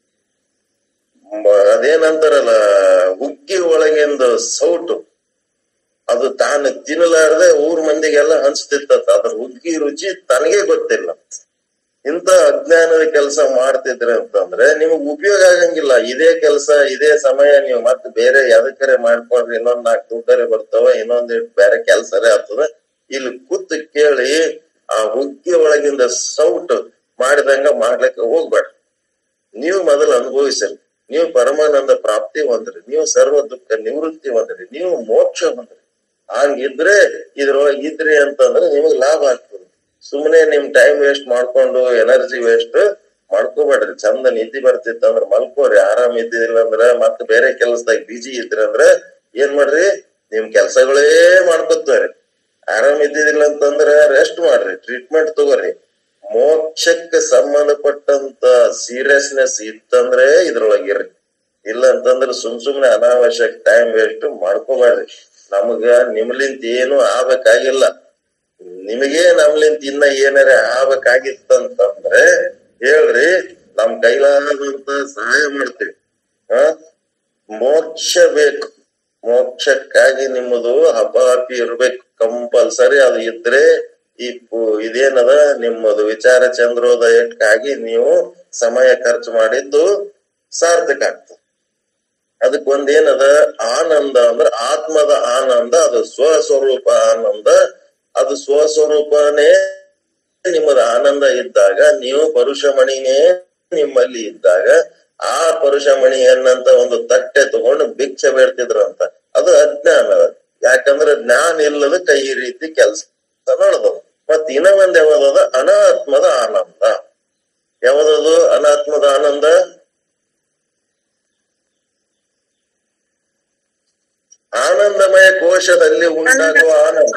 ಮ- ಅದೇನಂತಾರಲ್ಲ ಹುಕ್ಕಿ ಒಳಗಿಂದ ಸೌಟು ಅದು ತಾನು ತಿನ್ನಲಾರದೆ ಊರ್ ಮಂದಿಗೆಲ್ಲ ಹಂಚ್ತಿತ್ತ ಅದ್ರ ಹುಗ್ಗಿ ರುಚಿ ತನಗೆ ಗೊತ್ತಿಲ್ಲ ಇಂತ ಅಜ್ಞಾನದ ಕೆಲಸ ಮಾಡ್ತಿದ್ರೆ ಅಂತಂದ್ರೆ ನಿಮಗ್ ಉಪಯೋಗ ಆಗಂಗಿಲ್ಲ ಇದೇ ಕೆಲಸ ಇದೇ ಸಮಯ ನೀವು ಮತ್ತೆ ಬೇರೆ ಯಾವ್ದಕ್ಕರೆ ಮಾಡ್ಕೊಂಡ್ರೆ ಇನ್ನೊಂದ್ ನಾಲ್ಕು ದುಡ್ಡರೆ ಬರ್ತಾವ ಇನ್ನೊಂದ್ ಇಷ್ಟ್ ಬೇರೆ ಕೆಲ್ಸರೇ ಆಗ್ತದ ಇಲ್ಲಿ ಕೂತು ಕೇಳಿ ಆ ಹುಗ್ಗಿ ಒಳಗಿಂದ ಸೌಟ್ ಮಾಡಿದಂಗ ಮಾಡ್ಲಿಕ್ಕೆ ಹೋಗ್ಬೇಡ ನೀವು ಮೊದಲು ಅನುಭವಿಸ್ರಿ ನೀವು ಪರಮಾನಂದ ಪ್ರಾಪ್ತಿ ಹೊಂದ್ರಿ ನೀವು ಸರ್ವ ದುಃಖ ನಿವೃತ್ತಿ ಹೊಂದ್ರಿ ನೀವು ಮೋಕ್ಷ ಹೊಂದ್ರಿ ಹಂಗಿದ್ರೆ ಇದ್ರೊಳಗೆ ಇದ್ರಿ ಅಂತಂದ್ರೆ ನಿಮಗ್ ಲಾಭ ಆಗ್ತದೆ ಸುಮ್ಮನೆ ನಿಮ್ ಟೈಮ್ ವೇಸ್ಟ್ ಮಾಡ್ಕೊಂಡು ಎನರ್ಜಿ ವೇಸ್ಟ್ ಮಾಡ್ಕೋಬೇಡ್ರಿ ಚಂದ ನಿದ್ದೆ ಬರ್ತಿತ್ತು ಅಂದ್ರ ಮಲ್ಕೋರಿ ಆರಾಮ್ ಇದ್ದಿಲ್ಲ ಅಂದ್ರ ಮತ್ ಬೇರೆ ಕೆಲಸದಾಗ ಬಿಜಿ ಇದ್ರಿ ಅಂದ್ರ ಏನ್ ಮಾಡ್ರಿ ನಿಮ್ ಕೆಲ್ಸಗಳೇ ಮಾಡ್ಕೊತೀರಿ ಆರಾಮ್ ಇದ್ದಿದ್ದಿಲ್ಲ ಅಂತಂದ್ರ ರೆಸ್ಟ್ ಮಾಡ್ರಿ ಟ್ರೀಟ್ಮೆಂಟ್ ತಗೋರಿ ಮೋಕ್ಷಕ್ಕೆ ಸಂಬಂಧಪಟ್ಟಂತ ಸೀರಿಯಸ್ನೆಸ್ ಇತ್ತಂದ್ರೆ ಇದ್ರೊಳಗಿರ್ರಿ ಇಲ್ಲ ಅಂತಂದ್ರೆ ಸುಮ್ ಸುಮ್ನೆ ಅನಾವಶ್ಯಕ ಟೈಮ್ ವೇಸ್ಟ್ ಮಾಡ್ಕೋಬೇಡ್ರಿ ನಮಗ ನಿಮ್ಲಿಂತ ಏನು ಆಗ್ಬೇಕಾಗಿಲ್ಲ ನಿಮಗೆ ನಮ್ಲಿಂತ ಇನ್ನ ಏನಾರ ಆಗ್ಬೇಕಾಗಿತ್ತಂತಂದ್ರೆ ಹೇಳ್ರಿ ನಮ್ ಕೈಲಾದಂತ ಸಹಾಯ ಮಾಡ್ತೀವಿ ಹ ಮೋಕ್ಷ ಬೇಕು ಮೋಕ್ಷಕ್ಕಾಗಿ ನಿಮ್ಮದು ಹಪಾಪಿ ಇರ್ಬೇಕು ಕಂಪಲ್ಸರಿ ಅದು ಇದ್ರೆ ಈ ಪು- ಇದೇನದ ನಿಮ್ಮದು ವಿಚಾರ ಚಂದ್ರೋದಯಕ್ಕಾಗಿ ನೀವು ಸಮಯ ಖರ್ಚು ಮಾಡಿದ್ದು ಸಾರ್ಥಕ ಆಗ್ತದೆ ಅದಕ್ಕೆ ಒಂದೇನದ ಆನಂದ ಅಂದ್ರೆ ಆತ್ಮದ ಆನಂದ ಅದು ಸ್ವಸ್ವರೂಪ ಆನಂದ ಅದು ಸ್ವಸ್ವರೂಪನೇ ನಿಮ್ಮದ ಆನಂದ ಇದ್ದಾಗ ನೀವು ಪರುಷಮಣಿನೇ ನಿಮ್ಮಲ್ಲಿ ಇದ್ದಾಗ ಆ ಪರುಷಮಣಿಯನ್ನಂತ ಒಂದು ತಟ್ಟೆ ತಗೊಂಡು ಭಿಕ್ಷೆ ಬೇಡ್ತಿದ್ರು ಅಂತ ಅದು ಅಜ್ಞಾನ ಯಾಕಂದ್ರೆ ಜ್ಞಾನ ಇಲ್ಲದ ಕೈ ಈ ರೀತಿ ಕೆಲಸ ನಡೆದದು ಮತ್ ಇನ್ನ ಒಂದ್ ಯಾವ್ದದ ಅನಾತ್ಮದ ಆನಂದ ಯಾವ್ದದು ಅನಾತ್ಮದ ಆನಂದ ಆನಂದಮಯ ಕೋಶದಲ್ಲಿ ಉಂಟಾಗುವ ಆನಂದ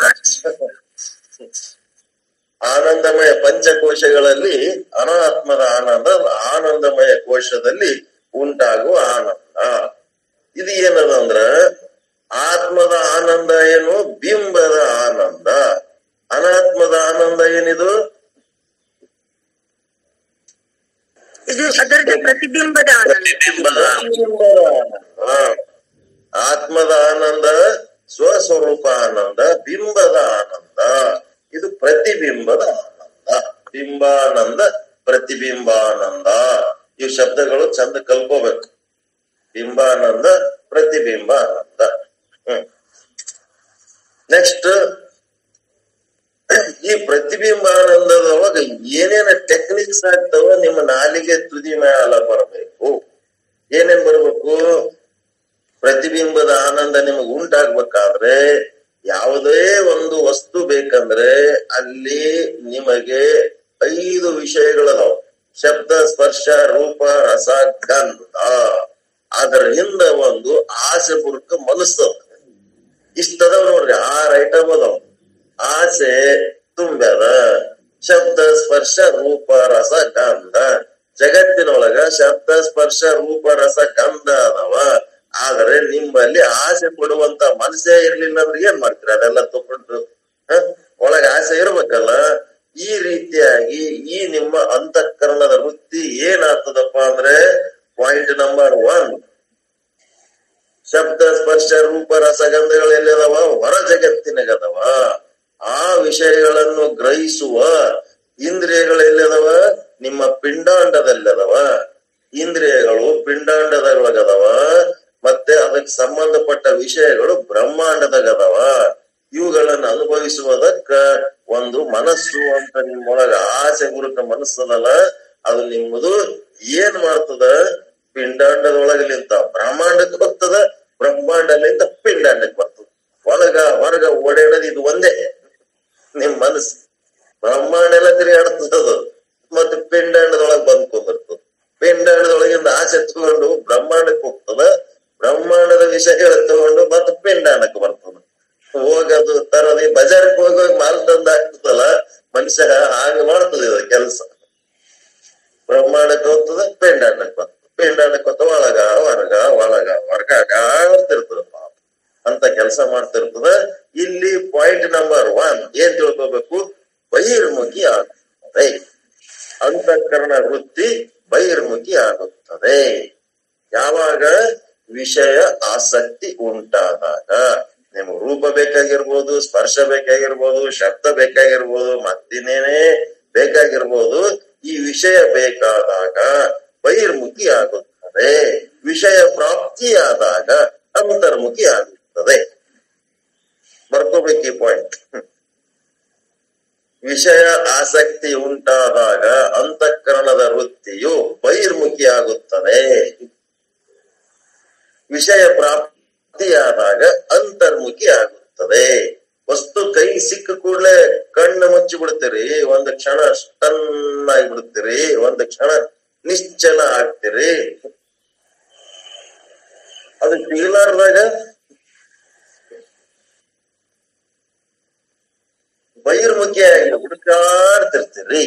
ಆನಂದಮಯ ಪಂಚಕೋಶಗಳಲ್ಲಿ ಅನಾತ್ಮದ ಆನಂದ ಆನಂದಮಯ ಕೋಶದಲ್ಲಿ ಉಂಟಾಗುವ ಆನಂದ ಇದು ಏನದ ಅಂದ್ರ ಆತ್ಮದ ಆನಂದ ಏನು ಬಿಂಬದ ಆನಂದ ಅನಾತ್ಮದ ಆನಂದ ಏನಿದು ಇದು ಅದರದ್ದು ಪ್ರತಿಬಿಂಬದ ಆನಂದ ಬಿಂಬದ ಆನಂದ. ಹಾ. ಆತ್ಮದ ಆನಂದ ಸ್ವಸ್ವರೂಪ ಆನಂದ ಬಿಂಬದ ಆನಂದ ಇದು ಪ್ರತಿಬಿಂಬದ ಆನಂದ ಬಿಂಬಾನಂದ ಪ್ರತಿಬಿಂಬಾನಂದ ಇವು ಶಬ್ದಗಳು ಚಂದ ಕಲ್ಕೋಬೇಕು ಬಿಂಬಾನಂದ ಪ್ರತಿಬಿಂಬಾನಂದ ಹ್ಮ್ ನೆಕ್ಸ್ಟ್ ಈ ಪ್ರತಿಬಿಂಬಾನಂದದೊಳಗ ಏನೇನ ಟೆಕ್ನಿಕ್ಸ್ ಆಗ್ತಾವ ನಿಮ್ಮ ನಾಲಿಗೆ ತುದಿ ಮ್ಯಾಲ ಬರಬೇಕು ಏನೇನ್ ಬರ್ಬೇಕು ಪ್ರತಿಬಿಂಬದ ಆನಂದ ನಿಮಗೆ ಉಂಟಾಗ್ಬೇಕಾದ್ರೆ ಯಾವುದೇ ಒಂದು ವಸ್ತು ಬೇಕಂದ್ರೆ ಅಲ್ಲಿ ನಿಮಗೆ ಐದು ವಿಷಯಗಳದಾವ ಶಬ್ದ ಸ್ಪರ್ಶ ರೂಪ ರಸ ಗಂಧ ಅದರ ಹಿಂದ ಒಂದು ಆಸೆ ಪುರುಕ ಮನಸ್ಸು ಇಷ್ಟದವ್ ನೋಡ್ರಿ ಆರ್ ಐಟಮ್ ಅದಾವ ಆಸೆ ತುಂಬ್ಯಾದ ಶಬ್ದ ಸ್ಪರ್ಶ ರೂಪ ರಸ ಗಂಧ ಜಗತ್ತಿನೊಳಗ ಶಬ್ದ ಸ್ಪರ್ಶ ರೂಪ ರಸ ಗಂಧ ಅದಾವ ಆದ್ರೆ ನಿಮ್ಮಲ್ಲಿ ಆಸೆ ಪಡುವಂತ ಮನಸ್ಸೇ ಇರ್ಲಿಲ್ಲ ಅಂದ್ರೆ ಏನ್ ಮಾಡ್ತೀರ ಅದೆಲ್ಲ ತಗೊಂಡು ಹ? ಒಳಗ ಆಸೆ ಇರ್ಬೇಕಲ್ಲ ಈ ರೀತಿಯಾಗಿ ಈ ನಿಮ್ಮ ಅಂತಃಕರಣದ ವೃತ್ತಿ ಏನಾಗ್ತದಪ್ಪ ಅಂದ್ರೆ ಪಾಯಿಂಟ್ ನಂಬರ್ ಒನ್ ಶಬ್ದ ಸ್ಪರ್ಶ ರೂಪ ರಸಗಂಧಗಳು ಎಲ್ಲಿದಾವ ಹೊರ ಜಗತ್ತಿನಾಗದವ ಆ ವಿಷಯಗಳನ್ನು ಗ್ರಹಿಸುವ ಇಂದ್ರಿಯಗಳು ಎಲ್ಲಿದಾವ ನಿಮ್ಮ ಪಿಂಡಾಂಡದಲ್ಲದವ ಇಂದ್ರಿಯಗಳು ಪಿಂಡಾಂಡದೊಳಗದವ ಮತ್ತೆ ಅದಕ್ಕೆ ಸಂಬಂಧಪಟ್ಟ ವಿಷಯಗಳು ಬ್ರಹ್ಮಾಂಡದಾಗದವ ಇವುಗಳನ್ನು ಅನುಭವಿಸುವುದಕ್ಕ ಒಂದು ಮನಸ್ಸು ಅಂತ ನಿಮ್ಮೊಳಗ ಆಸೆ ಗುರುತ ಮನಸ್ಸದಲ್ಲ ಅದು ನಿಮ್ಮದು ಏನ್ ಮಾಡ್ತದ ಪಿಂಡಾಂಡದೊಳಗಲಿಂತ ಬ್ರಹ್ಮಾಂಡಕ್ಕೆ ಬರ್ತದ ಬ್ರಹ್ಮಾಂಡಲಿಂದ ಪಿಂಡಾಂಡಕ್ಕೆ ಬರ್ತದ ಒಳಗ ಹೊರಗ ಓಡಾಡೋದು ಇದು ಒಂದೇ ನಿಮ್ ಮನಸ್ಸು ಬ್ರಹ್ಮಾಂಡ ಎಲ್ಲ ತಿರುಗಾಡ್ತದ ಅದು ಮತ್ತೆ ಪಿಂಡಾಂಡದೊಳಗೆ ಬಂದ್ ಕುಂದಿರ್ತದ ಪಿಂಡಾಂಡದೊಳಗಿಂದ ಆಸೆ ತಗೊಂಡು ಬ್ರಹ್ಮಾಂಡಕ್ಕೆ ಹೋಗ್ತದ ಬ್ರಹ್ಮಾಂಡದ ವಿಷಯಗಳ ತಗೊಂಡು ಮತ್ತೆ ಪಿಂಡಾಂಡಕ್ಕೆ ಬರ್ತದ ಹೋಗೋದು ತರದಿ ಬಜಾರ್ಗೆ ಹೋಗಿ ಮಾಲ್ ತಂದ ಆಗ್ತದಲ್ಲ ಮನುಷ್ಯ ಹಾಗ ಮಾಡ್ತದ ಇದು ಕೆಲಸ ಬ್ರಹ್ಮಾಂಡಕ್ಕೆ ಹೋಗ್ತದ ಪಿಂಡಾಂಡಕ್ಕೆ ಬರ್ತದ ಪಿಂಡಾಂಡಕ್ಕೆ ಹೋಗ್ತದ ಒಳಗ ಹೊರಗ ಒಳಗ ಹೊರಗ ಆಡ್ತಿರ್ತದ ಪಾಪ ಅಂತ ಕೆಲಸ ಮಾಡ್ತಿರ್ತದ ಇಲ್ಲಿ ಪಾಯಿಂಟ್ ನಂಬರ್ ಒನ್ ಏನ್ ತಿಳ್ಕೋಬೇಕು ಬಹಿರ್ಮುಖಿ ಆಗುತ್ತದೆ ಅಂತಃಕರಣ ವೃತ್ತಿ ಬಹಿರ್ಮುಖಿ ಆಗುತ್ತದೆ ಯಾವಾಗ ವಿಷಯ ಆಸಕ್ತಿ ಉಂಟಾದಾಗ ನಿಮ್ಗೆ ರೂಪ ಬೇಕಾಗಿರ್ಬೋದು ಸ್ಪರ್ಶ ಬೇಕಾಗಿರ್ಬೋದು ಶಬ್ದ ಬೇಕಾಗಿರ್ಬೋದು ಮತ್ತಿನ್ನೇನೇ ಬೇಕಾಗಿರ್ಬೋದು ಈ ವಿಷಯ ಬೇಕಾದಾಗ ಬಹಿರ್ಮುಖಿ ಆಗುತ್ತದೆ ವಿಷಯ ಪ್ರಾಪ್ತಿಯಾದಾಗ ಅಂತರ್ಮುಖಿ ಆಗುತ್ತದೆ ಬರ್ಕೋಬೇಕು ಈ ಪಾಯಿಂಟ್ ವಿಷಯ ಆಸಕ್ತಿ ಉಂಟಾದಾಗ ಅಂತಃಕರಣದ ವೃತ್ತಿಯು ಬಹಿರ್ಮುಖಿ ಆಗುತ್ತದೆ ವಿಷಯ ಪ್ರಾಪ್ತಿಯಾದಾಗ ಅಂತರ್ಮುಖಿ ಆಗುತ್ತದೆ ವಸ್ತು ಕೈ ಸಿಕ್ಕ ಕೂಡಲೇ ಕಣ್ಣು ಮುಚ್ಚಿ ಬಿಡ್ತೀರಿ ಒಂದು ಕ್ಷಣ ಸ್ಟನ್ ಆಗಿಬಿಡ್ತೀರಿ ಒಂದು ಕ್ಷಣ ನಿಶ್ಚಲ ಆಗ್ತೀರಿ ಅದು ಸಿಗಲಾರ್ದಾಗ ಬಹಿರ್ಮುಖಿಯಾಗಿ ಹುಡುಕಾಡ್ತಿರ್ತೀರಿ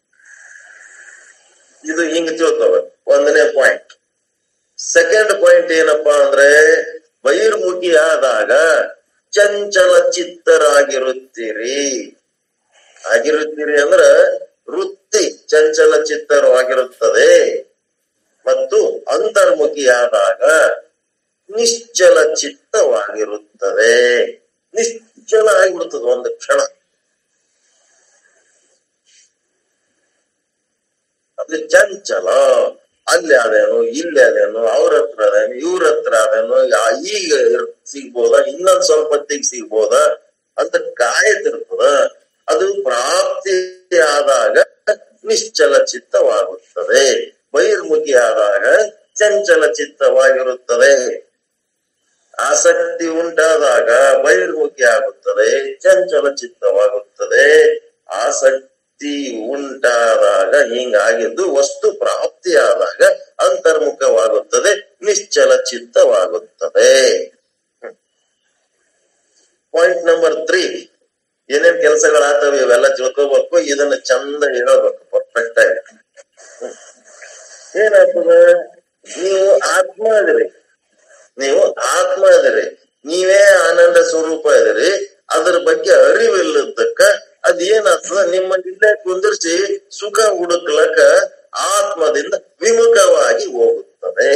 ಇದು ಹಿಂಗ್ ತಿಳ್ಕೊವ ಒಂದನೇ ಪಾಯಿಂಟ್ ಸೆಕೆಂಡ್ ಪಾಯಿಂಟ್ ಏನಪ್ಪಾ ಅಂದ್ರೆ ಬಹಿರ್ಮುಖಿ ಆದಾಗ ಚಂಚಲ ಚಿತ್ತರಾಗಿರುತ್ತೀರಿ ಆಗಿರುತ್ತೀರಿ ಅಂದ್ರ ವೃತ್ತಿ ಚಂಚಲ ಚಿತ್ತರವಾಗಿರುತ್ತದೆ ಮತ್ತು ಅಂತರ್ಮುಖಿಯಾದಾಗ ನಿಶ್ಚಲ ಚಿತ್ತ ಚಿತ್ತವಾಗಿರುತ್ತದೆ ನಿಶ್ಚಲ ಆಗಿಬಿಡ್ತದೆ ಒಂದು ಕ್ಷಣ ಅದು ಚಂಚಲ ಅಲ್ಲಿ ಅದೇನು ಇಲ್ಲಿ ಅದೇನು ಅವ್ರ ಹತ್ರ ಅದೇನು ಇವ್ರ ಹತ್ರ ಅದೇನು ಯಾ- ಈಗ ಇರ್- ಸಿಗ್ಬೋದ ಇನ್ನೊಂದ್ ಸ್ವಲ್ಪ ಹೊತ್ತಿಗೆ ಸಿಗ್ಬೋದ ಅಂತ ಕಾಯ್ತಿರ್ತದ ಅದು ಪ್ರಾಪ್ತಿ ಆದಾಗ ನಿಶ್ಚಲ ಚಿತ್ತವಾಗುತ್ತದೆ ಬಹಿರ್ಮುಖಿ ಆದಾಗ ಚಂಚಲ ಚಿತ್ತವಾಗಿರುತ್ತದೆ ಆಸಕ್ತಿ ಉಂಟಾದಾಗ ಬಹಿರ್ಮುಖಿ ಆಗುತ್ತದೆ ಚಂಚಲ ಚಿತ್ತವಾಗುತ್ತದೆ ಆಸಕ್ತಿ ಉಂಟಾದಾಗ ಹಿಂಗಾಗಿದ್ದು ವಸ್ತು ಪ್ರಾಪ್ತಿಯಾದಾಗ ಅಂತರ್ಮುಖವಾಗುತ್ತದೆ ನಿಶ್ಚಲ ಚಿತ್ತವಾಗುತ್ತದೆ ಪಾಯಿಂಟ್ ನಂಬರ್ ತ್ರೀ ಏನೇನ್ ಕೆಲಸಗಳಾಗ್ತವೆ ಇವೆಲ್ಲ ತಿಳ್ಕೋಬೇಕು ಇದನ್ನ ಚಂದ ಹೇಳ್ಬೇಕು ಪರ್ಫೆಕ್ಟ್ ಆಗಿ ಹ್ಮ್. ಏನಾಗ್ತದ ನೀವು ಆತ್ಮ ಅದಿರಿ ನೀವು ಆತ್ಮ ಅದಿರಿ ನೀವೇ ಆನಂದ ಸ್ವರೂಪ ಇದಿರಿ ಅದ್ರ ಬಗ್ಗೆ ಅರಿವಿಲ್ಲದಕ್ಕ ಅದೇನಾಗ್ತದ ನಿಮ್ಮ ಇಲ್ಲೇ ಕುಂದಿರ್ಸಿ ಸುಖ ಹುಡುಕ್ಲಕ್ಕ ಆತ್ಮದಿಂದ ವಿಮುಖವಾಗಿ ಹೋಗುತ್ತದೆ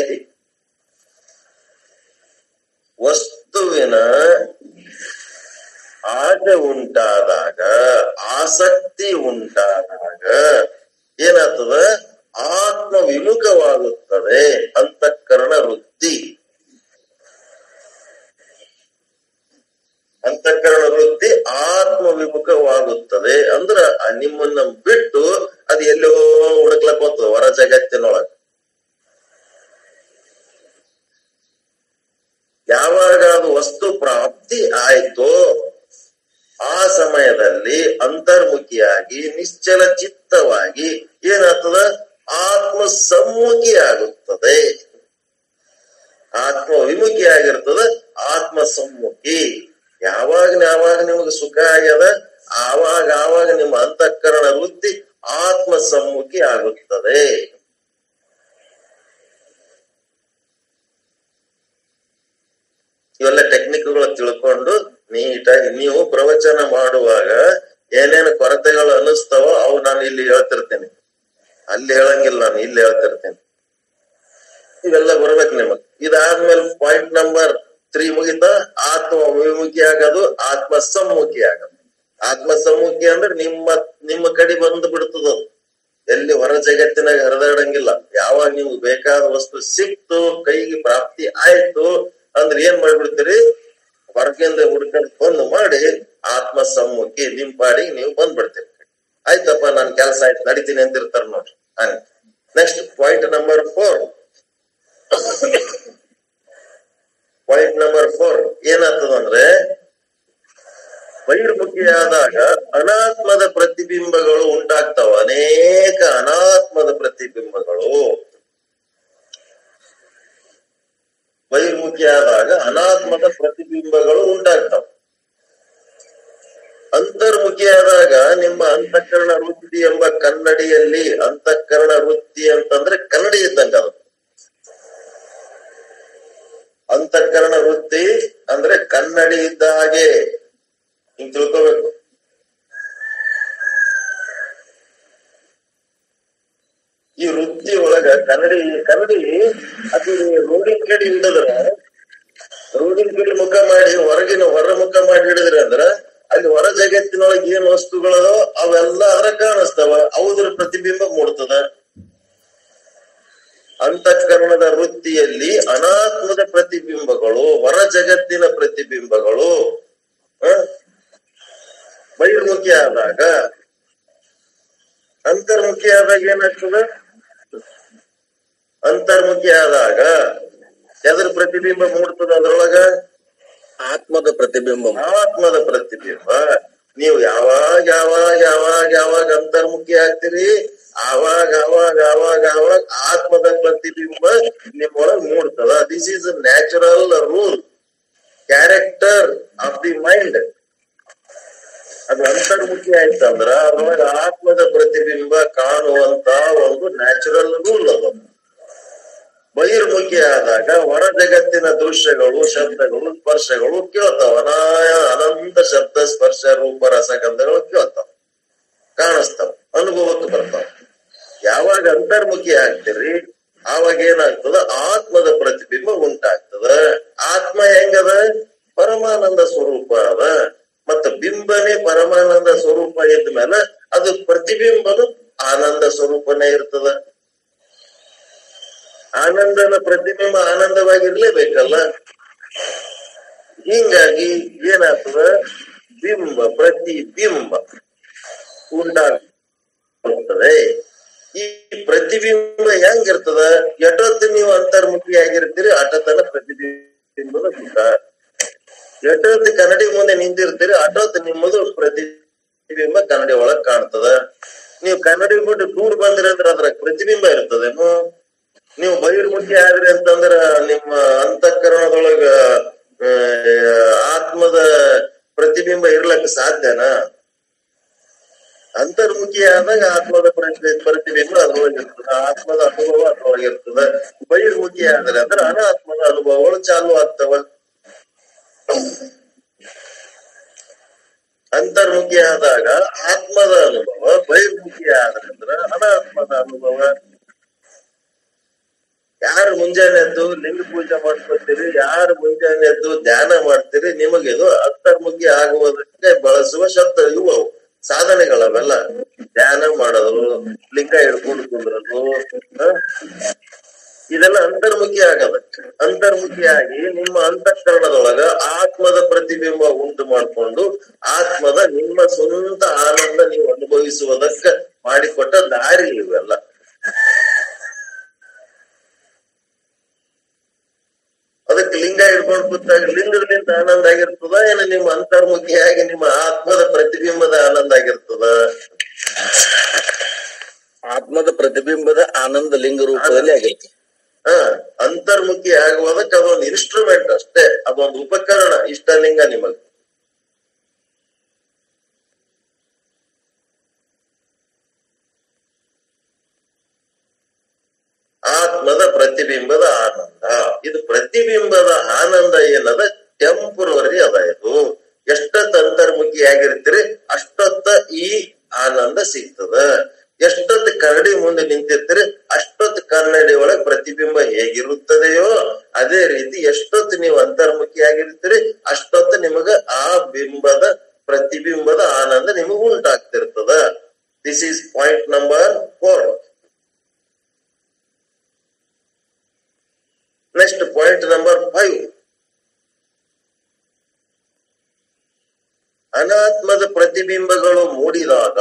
ವಸ್ತುವಿನ ಆಸೆ ಉಂಟಾದಾಗ ಆಸಕ್ತಿ ಉಂಟಾದಾಗ ಏನಾಗ್ತದ ಆತ್ಮ ವಿಮುಖವಾಗುತ್ತದೆ ಅಂತಃಕರಣ ವೃತ್ತಿ ಅಂತಃಕರಣ ವೃತ್ತಿ ಆತ್ಮ ವಿಮುಖವಾಗುತ್ತದೆ ಅಂದ್ರ ಆ ನಿಮ್ಮನ್ನ ಬಿಟ್ಟು ಅದು ಎಲ್ಲೋ ಹುಡುಕ್ಲಕ್ ಹೋಗ್ತದೆ ಹೊರ ಜಗತ್ತಿನೊಳಗ ಯಾವಾಗ ಅದು ವಸ್ತು ಪ್ರಾಪ್ತಿ ಆಯ್ತೋ ಆ ಸಮಯದಲ್ಲಿ ಅಂತರ್ಮುಖಿಯಾಗಿ ನಿಶ್ಚಲ ಚಿತ್ತವಾಗಿ ಏನಾಗ್ತದ ಆತ್ಮ ಸಮ್ಮುಖಿ ಆಗುತ್ತದೆ ಆತ್ಮ ವಿಮುಖಿ ಆಗಿರ್ತದ ಆತ್ಮ ಸಮ್ಮುಖಿ ಯಾವಾಗ ಯಾವಾಗ ನಿಮಗೆ ಸುಖ ಆಗ್ಯದ ಆವಾಗ ಆವಾಗ ನಿಮ್ಮ ಅಂತಃಕರಣ ವೃತ್ತಿ ಆತ್ಮ ಸಮ್ಮುಖಿ ಆಗುತ್ತದೆ ಇವೆಲ್ಲ ಟೆಕ್ನಿಕ್ಗಳು ತಿಳ್ಕೊಂಡು ನೀಟಾಗಿ ನೀವು ಪ್ರವಚನ ಮಾಡುವಾಗ ಏನೇನು ಕೊರತೆಗಳು ಅನ್ನಿಸ್ತಾವೋ ಅವು ನಾನು ಇಲ್ಲಿ ಹೇಳ್ತಿರ್ತೇನೆ ಅಲ್ಲಿ ಹೇಳಂಗಿಲ್ಲ ನಾನು ಇಲ್ಲಿ ಹೇಳ್ತಿರ್ತೇನೆ ಇವೆಲ್ಲ ಬರ್ಬೇಕು ನಿಮಗ್ ಇದಾದ್ಮೇಲೆ ಪಾಯಿಂಟ್ ನಂಬರ್ ತ್ರೀ ಮುಗಿತ ಆತ್ಮ ವಿಮುಖಿ ಆಗೋದು ಆತ್ಮ ಸಮ್ಮುಖಿ ಆಗೋದು ಆತ್ಮ ಸಮ್ಮುಖಿ ಅಂದ್ರೆ ನಿಮ್ಮ ನಿಮ್ಮ ಕಡೆ ಬಂದು ಬಿಡ್ತದ ಅದು. ಎಲ್ಲಿ ಹೊರ ಜಗತ್ತಿನಾಗ ಹರಿದಾಡಂಗಿಲ್ಲ ಯಾವಾಗ ನಿಮ್ಗೆ ಬೇಕಾದ ವಸ್ತು ಸಿಕ್ತು ಕೈಗೆ ಪ್ರಾಪ್ತಿ ಆಯ್ತು ಅಂದ್ರೆ ಏನ್ ಮಾಡ್ಬಿಡ್ತೀರಿ ಹೊರಗಿಂದ ಹುಡ್ಕೊಂಡ್ ಬಂದು ಮಾಡಿ ಆತ್ಮ ಸಮ್ಮುಖಿ ನಿಮ್ ಪಾಡಿಗೆ ನೀವು ಬಂದ್ಬಿಡ್ತೀರಿ ಆಯ್ತಪ್ಪ ನನ್ ಕೆಲಸ ಆಯ್ತು ನಡಿತೀನಿ ಅಂತಿರ್ತಾರ ನೋಡ್ರಿ next point number four point number four ಏನಾಗ್ತದಂದ್ರೆ ಬಹಿರ್ಮುಖಿಯಾದಾಗ ಅನಾತ್ಮದ ಪ್ರತಿಬಿಂಬಗಳು ಉಂಟಾಗ್ತಾವ ಅನೇಕ ಅನಾತ್ಮದ ಪ್ರತಿಬಿಂಬಗಳು ಬಹಿರ್ಮುಖಿಯಾದಾಗ ಅನಾತ್ಮದ ಪ್ರತಿಬಿಂಬಗಳು ಉಂಟಾಗ್ತಾವ ಅಂತರ್ಮುಖಿಯಾದಾಗ ನಿಮ್ಮ ಅಂತಃಕರಣ ವೃತ್ತಿ ಎಂಬ ಕನ್ನಡಿಯಲ್ಲಿ ಅಂತಃಕರಣ ವೃತ್ತಿ ಅಂತಂದ್ರೆ ಕನ್ನಡಿ ಇದ್ದಂಗ ಅದು ಅಂತಃಕರಣ ವೃತ್ತಿ ಅಂದ್ರೆ ಕನ್ನಡಿ ಇದ್ದ ಹಾಗೆ ಹಿಂಗ್ ತಿಳ್ಕೋಬೇಕು ಈ ವೃತ್ತಿ ಒಳಗ ಕನ್ನಡಿ ಕನ್ನಡಿ ಅದು ರೋಡಿನ ಕಡೆ ಹಿಡಿದ್ರ ರೋಡಿನ ಕಡೆ ಮುಖ ಮಾಡಿ ಹೊರಗಿನ ಹೊರ ಮುಖ ಮಾಡಿ ಹಿಡಿದ್ರ ಅಂದ್ರ ಅಲ್ಲಿ ಹೊರ ಜಗತ್ತಿನೊಳಗೆ ಏನ್ ವಸ್ತುಗಳದೋ ಅವೆಲ್ಲ ಅದ್ರ ಕಾಣಿಸ್ತಾವ ಅವುದ್ರ ಪ್ರತಿಬಿಂಬ ಮೂಡ್ತದ ಅಂತಃಕರಣದ ವೃತ್ತಿಯಲ್ಲಿ ಅನಾತ್ಮದ ಪ್ರತಿಬಿಂಬಗಳು ಹೊರ ಜಗತ್ತಿನ ಪ್ರತಿಬಿಂಬಗಳು ಆ, ಬಹಿರ್ಮುಖಿ ಆದಾಗ ಅಂತರ್ಮುಖಿ ಆದಾಗ ಏನಾಗ್ತದ ಅಂತರ್ಮುಖಿ ಆದಾಗ ಎದ್ರ ಪ್ರತಿಬಿಂಬ ಮೂಡ್ತದ ಅದ್ರೊಳಗ ಆತ್ಮದ ಪ್ರತಿಬಿಂಬ ಆತ್ಮದ ಪ್ರತಿಬಿಂಬ ನೀವು ಯಾವಾಗ ಯಾವಾಗ ಯಾವಾಗ ಯಾವಾಗ ಅಂತರ್ಮುಖಿ ಆಗ್ತೀರಿ ಆವಾಗ ಆವಾಗ ಆವಾಗ ಆವಾಗ ಆತ್ಮದ ಪ್ರತಿಬಿಂಬ ನಿಮ್ಮೊಳಗ್ ಮೂಡ್ತದ this is natural rule character of the mind ಅದು ಅಂತರ್ಮುಖಿ ಆಯ್ತಂದ್ರ ಅದ್ರೊಳಗ ಆತ್ಮದ ಪ್ರತಿಬಿಂಬ ಕಾಣುವಂತ ಒಂದು ನ್ಯಾಚುರಲ್ ರೂಲ್ ಅದು ಬಹಿರ್ಮುಖಿ ಆದಾಗ ಹೊರ ಜಗತ್ತಿನ ದೃಶ್ಯಗಳು ಶಬ್ದಗಳು ಸ್ಪರ್ಶಗಳು ಕೇಳ್ತಾವ ಅನಾಯ ಅನಂತ ಶಬ್ದ ಸ್ಪರ್ಶ ರೂಪ ರಸಗಂಧಗಳು ಕೇಳ್ತಾವ ಕಾಣಿಸ್ತಾವ ಅನುಭವಕ್ಕೆ ಬರ್ತಾವ ಯಾವಾಗ ಅಂತರ್ಮುಖಿ ಆಗ್ತೀರಿ ಆವಾಗ ಏನಾಗ್ತದ ಆತ್ಮದ ಪ್ರತಿಬಿಂಬ ಉಂಟಾಗ್ತದ ಆತ್ಮ ಹೆಂಗದ ಪರಮಾನಂದ ಸ್ವರೂಪ ಅದ ಮತ್ತ ಬಿಂಬನೇ ಪರಮಾನಂದ ಸ್ವರೂಪ ಇದ್ಮೇಲೆ ಅದು ಪ್ರತಿಬಿಂಬನು ಆನಂದ ಸ್ವರೂಪನೇ ಇರ್ತದ ಆನಂದನ ಪ್ರತಿಬಿಂಬ ಆನಂದವಾಗಿರ್ಲೇಬೇಕಲ್ಲ ಹಿಂಗಾಗಿ ಏನಾಗ್ತದ ಬಿಂಬ ಪ್ರತಿಬಿಂಬ ಉಂಟಾಗ್ತದೆ ಈ ಪ್ರತಿಬಿಂಬ ಹೆಂಗಿರ್ತದ ಎಷ್ಟೊತ್ತು ನೀವು ಅಂತರ್ಮುಖಿ ಆಗಿರ್ತೀರಿ ಅಟತನ ಪ್ರತಿಬಿಂಬದ ಸುಖ ಎಷ್ಟೊತ್ತು ಕನ್ನಡಿ ಮುಂದೆ ನಿಂತಿರ್ತೀರಿ ಅಟೊತ್ತು ನಿಮ್ಮದು ಪ್ರತಿಬಿಂಬ ಕನ್ನಡಿ ಒಳಗ್ ಕಾಣ್ತದ ನೀವು ಕನ್ನಡಿ ಬಿಟ್ಟು ದೂರ ಬಂದ್ರಿ ಅಂದ್ರೆ ಅದ್ರ ಪ್ರತಿಬಿಂಬ ಇರ್ತದೇನು ನೀವು ಬಹಿರ್ಮುಖಿ ಆದ್ರಿ ಅಂತಂದ್ರ ನಿಮ್ಮ ಅಂತಃಕರಣದೊಳಗ ಆ, ಆತ್ಮದ ಪ್ರತಿಬಿಂಬ ಇರ್ಲಕ್ ಸಾಧ್ಯನಾ ಅಂತರ್ಮುಖಿ ಆದಾಗ ಆತ್ಮದ ಪ್ರತಿ- ಪ್ರತಿಬಿಂಬ ಅದ್ರೊಳಗಿರ್ತದ ಆತ್ಮದ ಅನುಭವ ಅದ್ರೊಳಗಿರ್ತದ ಬಹಿರ್ಮುಖಿ ಆದ್ರೆ ಅಂದ್ರೆ ಅನಾತ್ಮದ ಅನುಭವಗಳು ಚಾಲು ಆಗ್ತವ ಅಂತರ್ಮುಖಿ ಆದಾಗ ಆತ್ಮದ ಅನುಭವ ಬಹಿರ್ಮುಖಿ ಆದ್ರೆ ಅಂದ್ರ ಅನಾತ್ಮದ ಅನುಭವ ಯಾರು ಮುಂಜಾನೆ ಎದ್ದು ಲಿಂಗ ಪೂಜೆ ಮಾಡ್ಕೊತೀರಿ ಯಾರು ಮುಂಜಾನೆ ಎದ್ದು ಧ್ಯಾನ ಮಾಡ್ತೀರಿ ನಿಮಗಿದು ಅಂತರ್ಮುಖಿ ಆಗುವುದಕ್ಕೆ ಬಳಸುವ ಶಬ್ದ ಇವು ಅವು ಸಾಧನೆಗಳವೆಲ್ಲ ಧ್ಯಾನ ಮಾಡೋದು ಲಿಂಗ ಹಿಡ್ಕೊಂಡು ಕುಂದ್ರದು ಹ? ಇದೆಲ್ಲ ಅಂತರ್ಮುಖಿ ಆಗದ ಅಂತರ್ಮುಖಿಯಾಗಿ ನಿಮ್ಮ ಅಂತಃಕರಣದೊಳಗ ಆತ್ಮದ ಪ್ರತಿಬಿಂಬ ಉಂಟು ಮಾಡ್ಕೊಂಡು ಆತ್ಮದ ನಿಮ್ಮ ಸ್ವಂತ ಆನಂದ ನೀವು ಅನುಭವಿಸುವುದಕ್ಕ ಮಾಡಿಕೊಟ್ಟ ದಾರಿ ಇವೆಲ್ಲ ಅದಕ್ಕೆ ಲಿಂಗ ಹಿಡ್ಕೊಂಡು ಕೂತಾಗ ಲಿಂಗದಿಂದ ಆನಂದ ಆಗಿರ್ತದ ಏನು ನಿಮ್ಮ ಅಂತರ್ಮುಖಿಯಾಗಿ ನಿಮ್ಮ ಆತ್ಮದ ಪ್ರತಿಬಿಂಬದ ಆನಂದ ಆಗಿರ್ತದ ಆತ್ಮದ ಪ್ರತಿಬಿಂಬದ ಆನಂದ ಲಿಂಗ ರೂಪದಲ್ಲಿ ಆಗಿರುತ್ತೆ ಹ ಅಂತರ್ಮುಖಿ ಆಗುವುದಕ್ಕೆ ಅದೊಂದು ಇನ್ಸ್ಟ್ರೂಮೆಂಟ್ ಅಷ್ಟೇ ಅದೊಂದು ಉಪಕರಣ ಇಷ್ಟಲಿಂಗ ನಿಮಗ್ ಆತ್ಮದ ಪ್ರತಿಬಿಂಬದ ಆನಂದ ಇದು ಪ್ರತಿಬಿಂಬದ ಆನಂದ ಏನದ ಟೆಂಪರರಿ ಅದ ಇದು ಎಷ್ಟೊತ್ತ ಅಂತರ್ಮುಖಿ ಆಗಿರ್ತೀರಿ ಅಷ್ಟೊತ್ತ ಈ ಆನಂದ ಸಿಗ್ತದ ಎಷ್ಟೊತ್ತು ಕನ್ನಡಿ ಮುಂದೆ ನಿಂತಿರ್ತೀರಿ ಅಷ್ಟೊತ್ತು ಕನ್ನಡಿ ಒಳಗ್ ಪ್ರತಿಬಿಂಬ ಹೇಗಿರುತ್ತದೆಯೋ ಅದೇ ರೀತಿ ಎಷ್ಟೊತ್ತು ನೀವು ಅಂತರ್ಮುಖಿ ಆಗಿರ್ತೀರಿ ಅಷ್ಟೊತ್ತು ನಿಮಗ ಆ ಬಿಂಬದ ಪ್ರತಿಬಿಂಬದ ಆನಂದ ನಿಮಗ ಉಂಟಾಗ್ತಿರ್ತದ this is point number four next point number five ಅನಾತ್ಮದ ಪ್ರತಿಬಿಂಬಗಳು ಮೂಡಿದಾಗ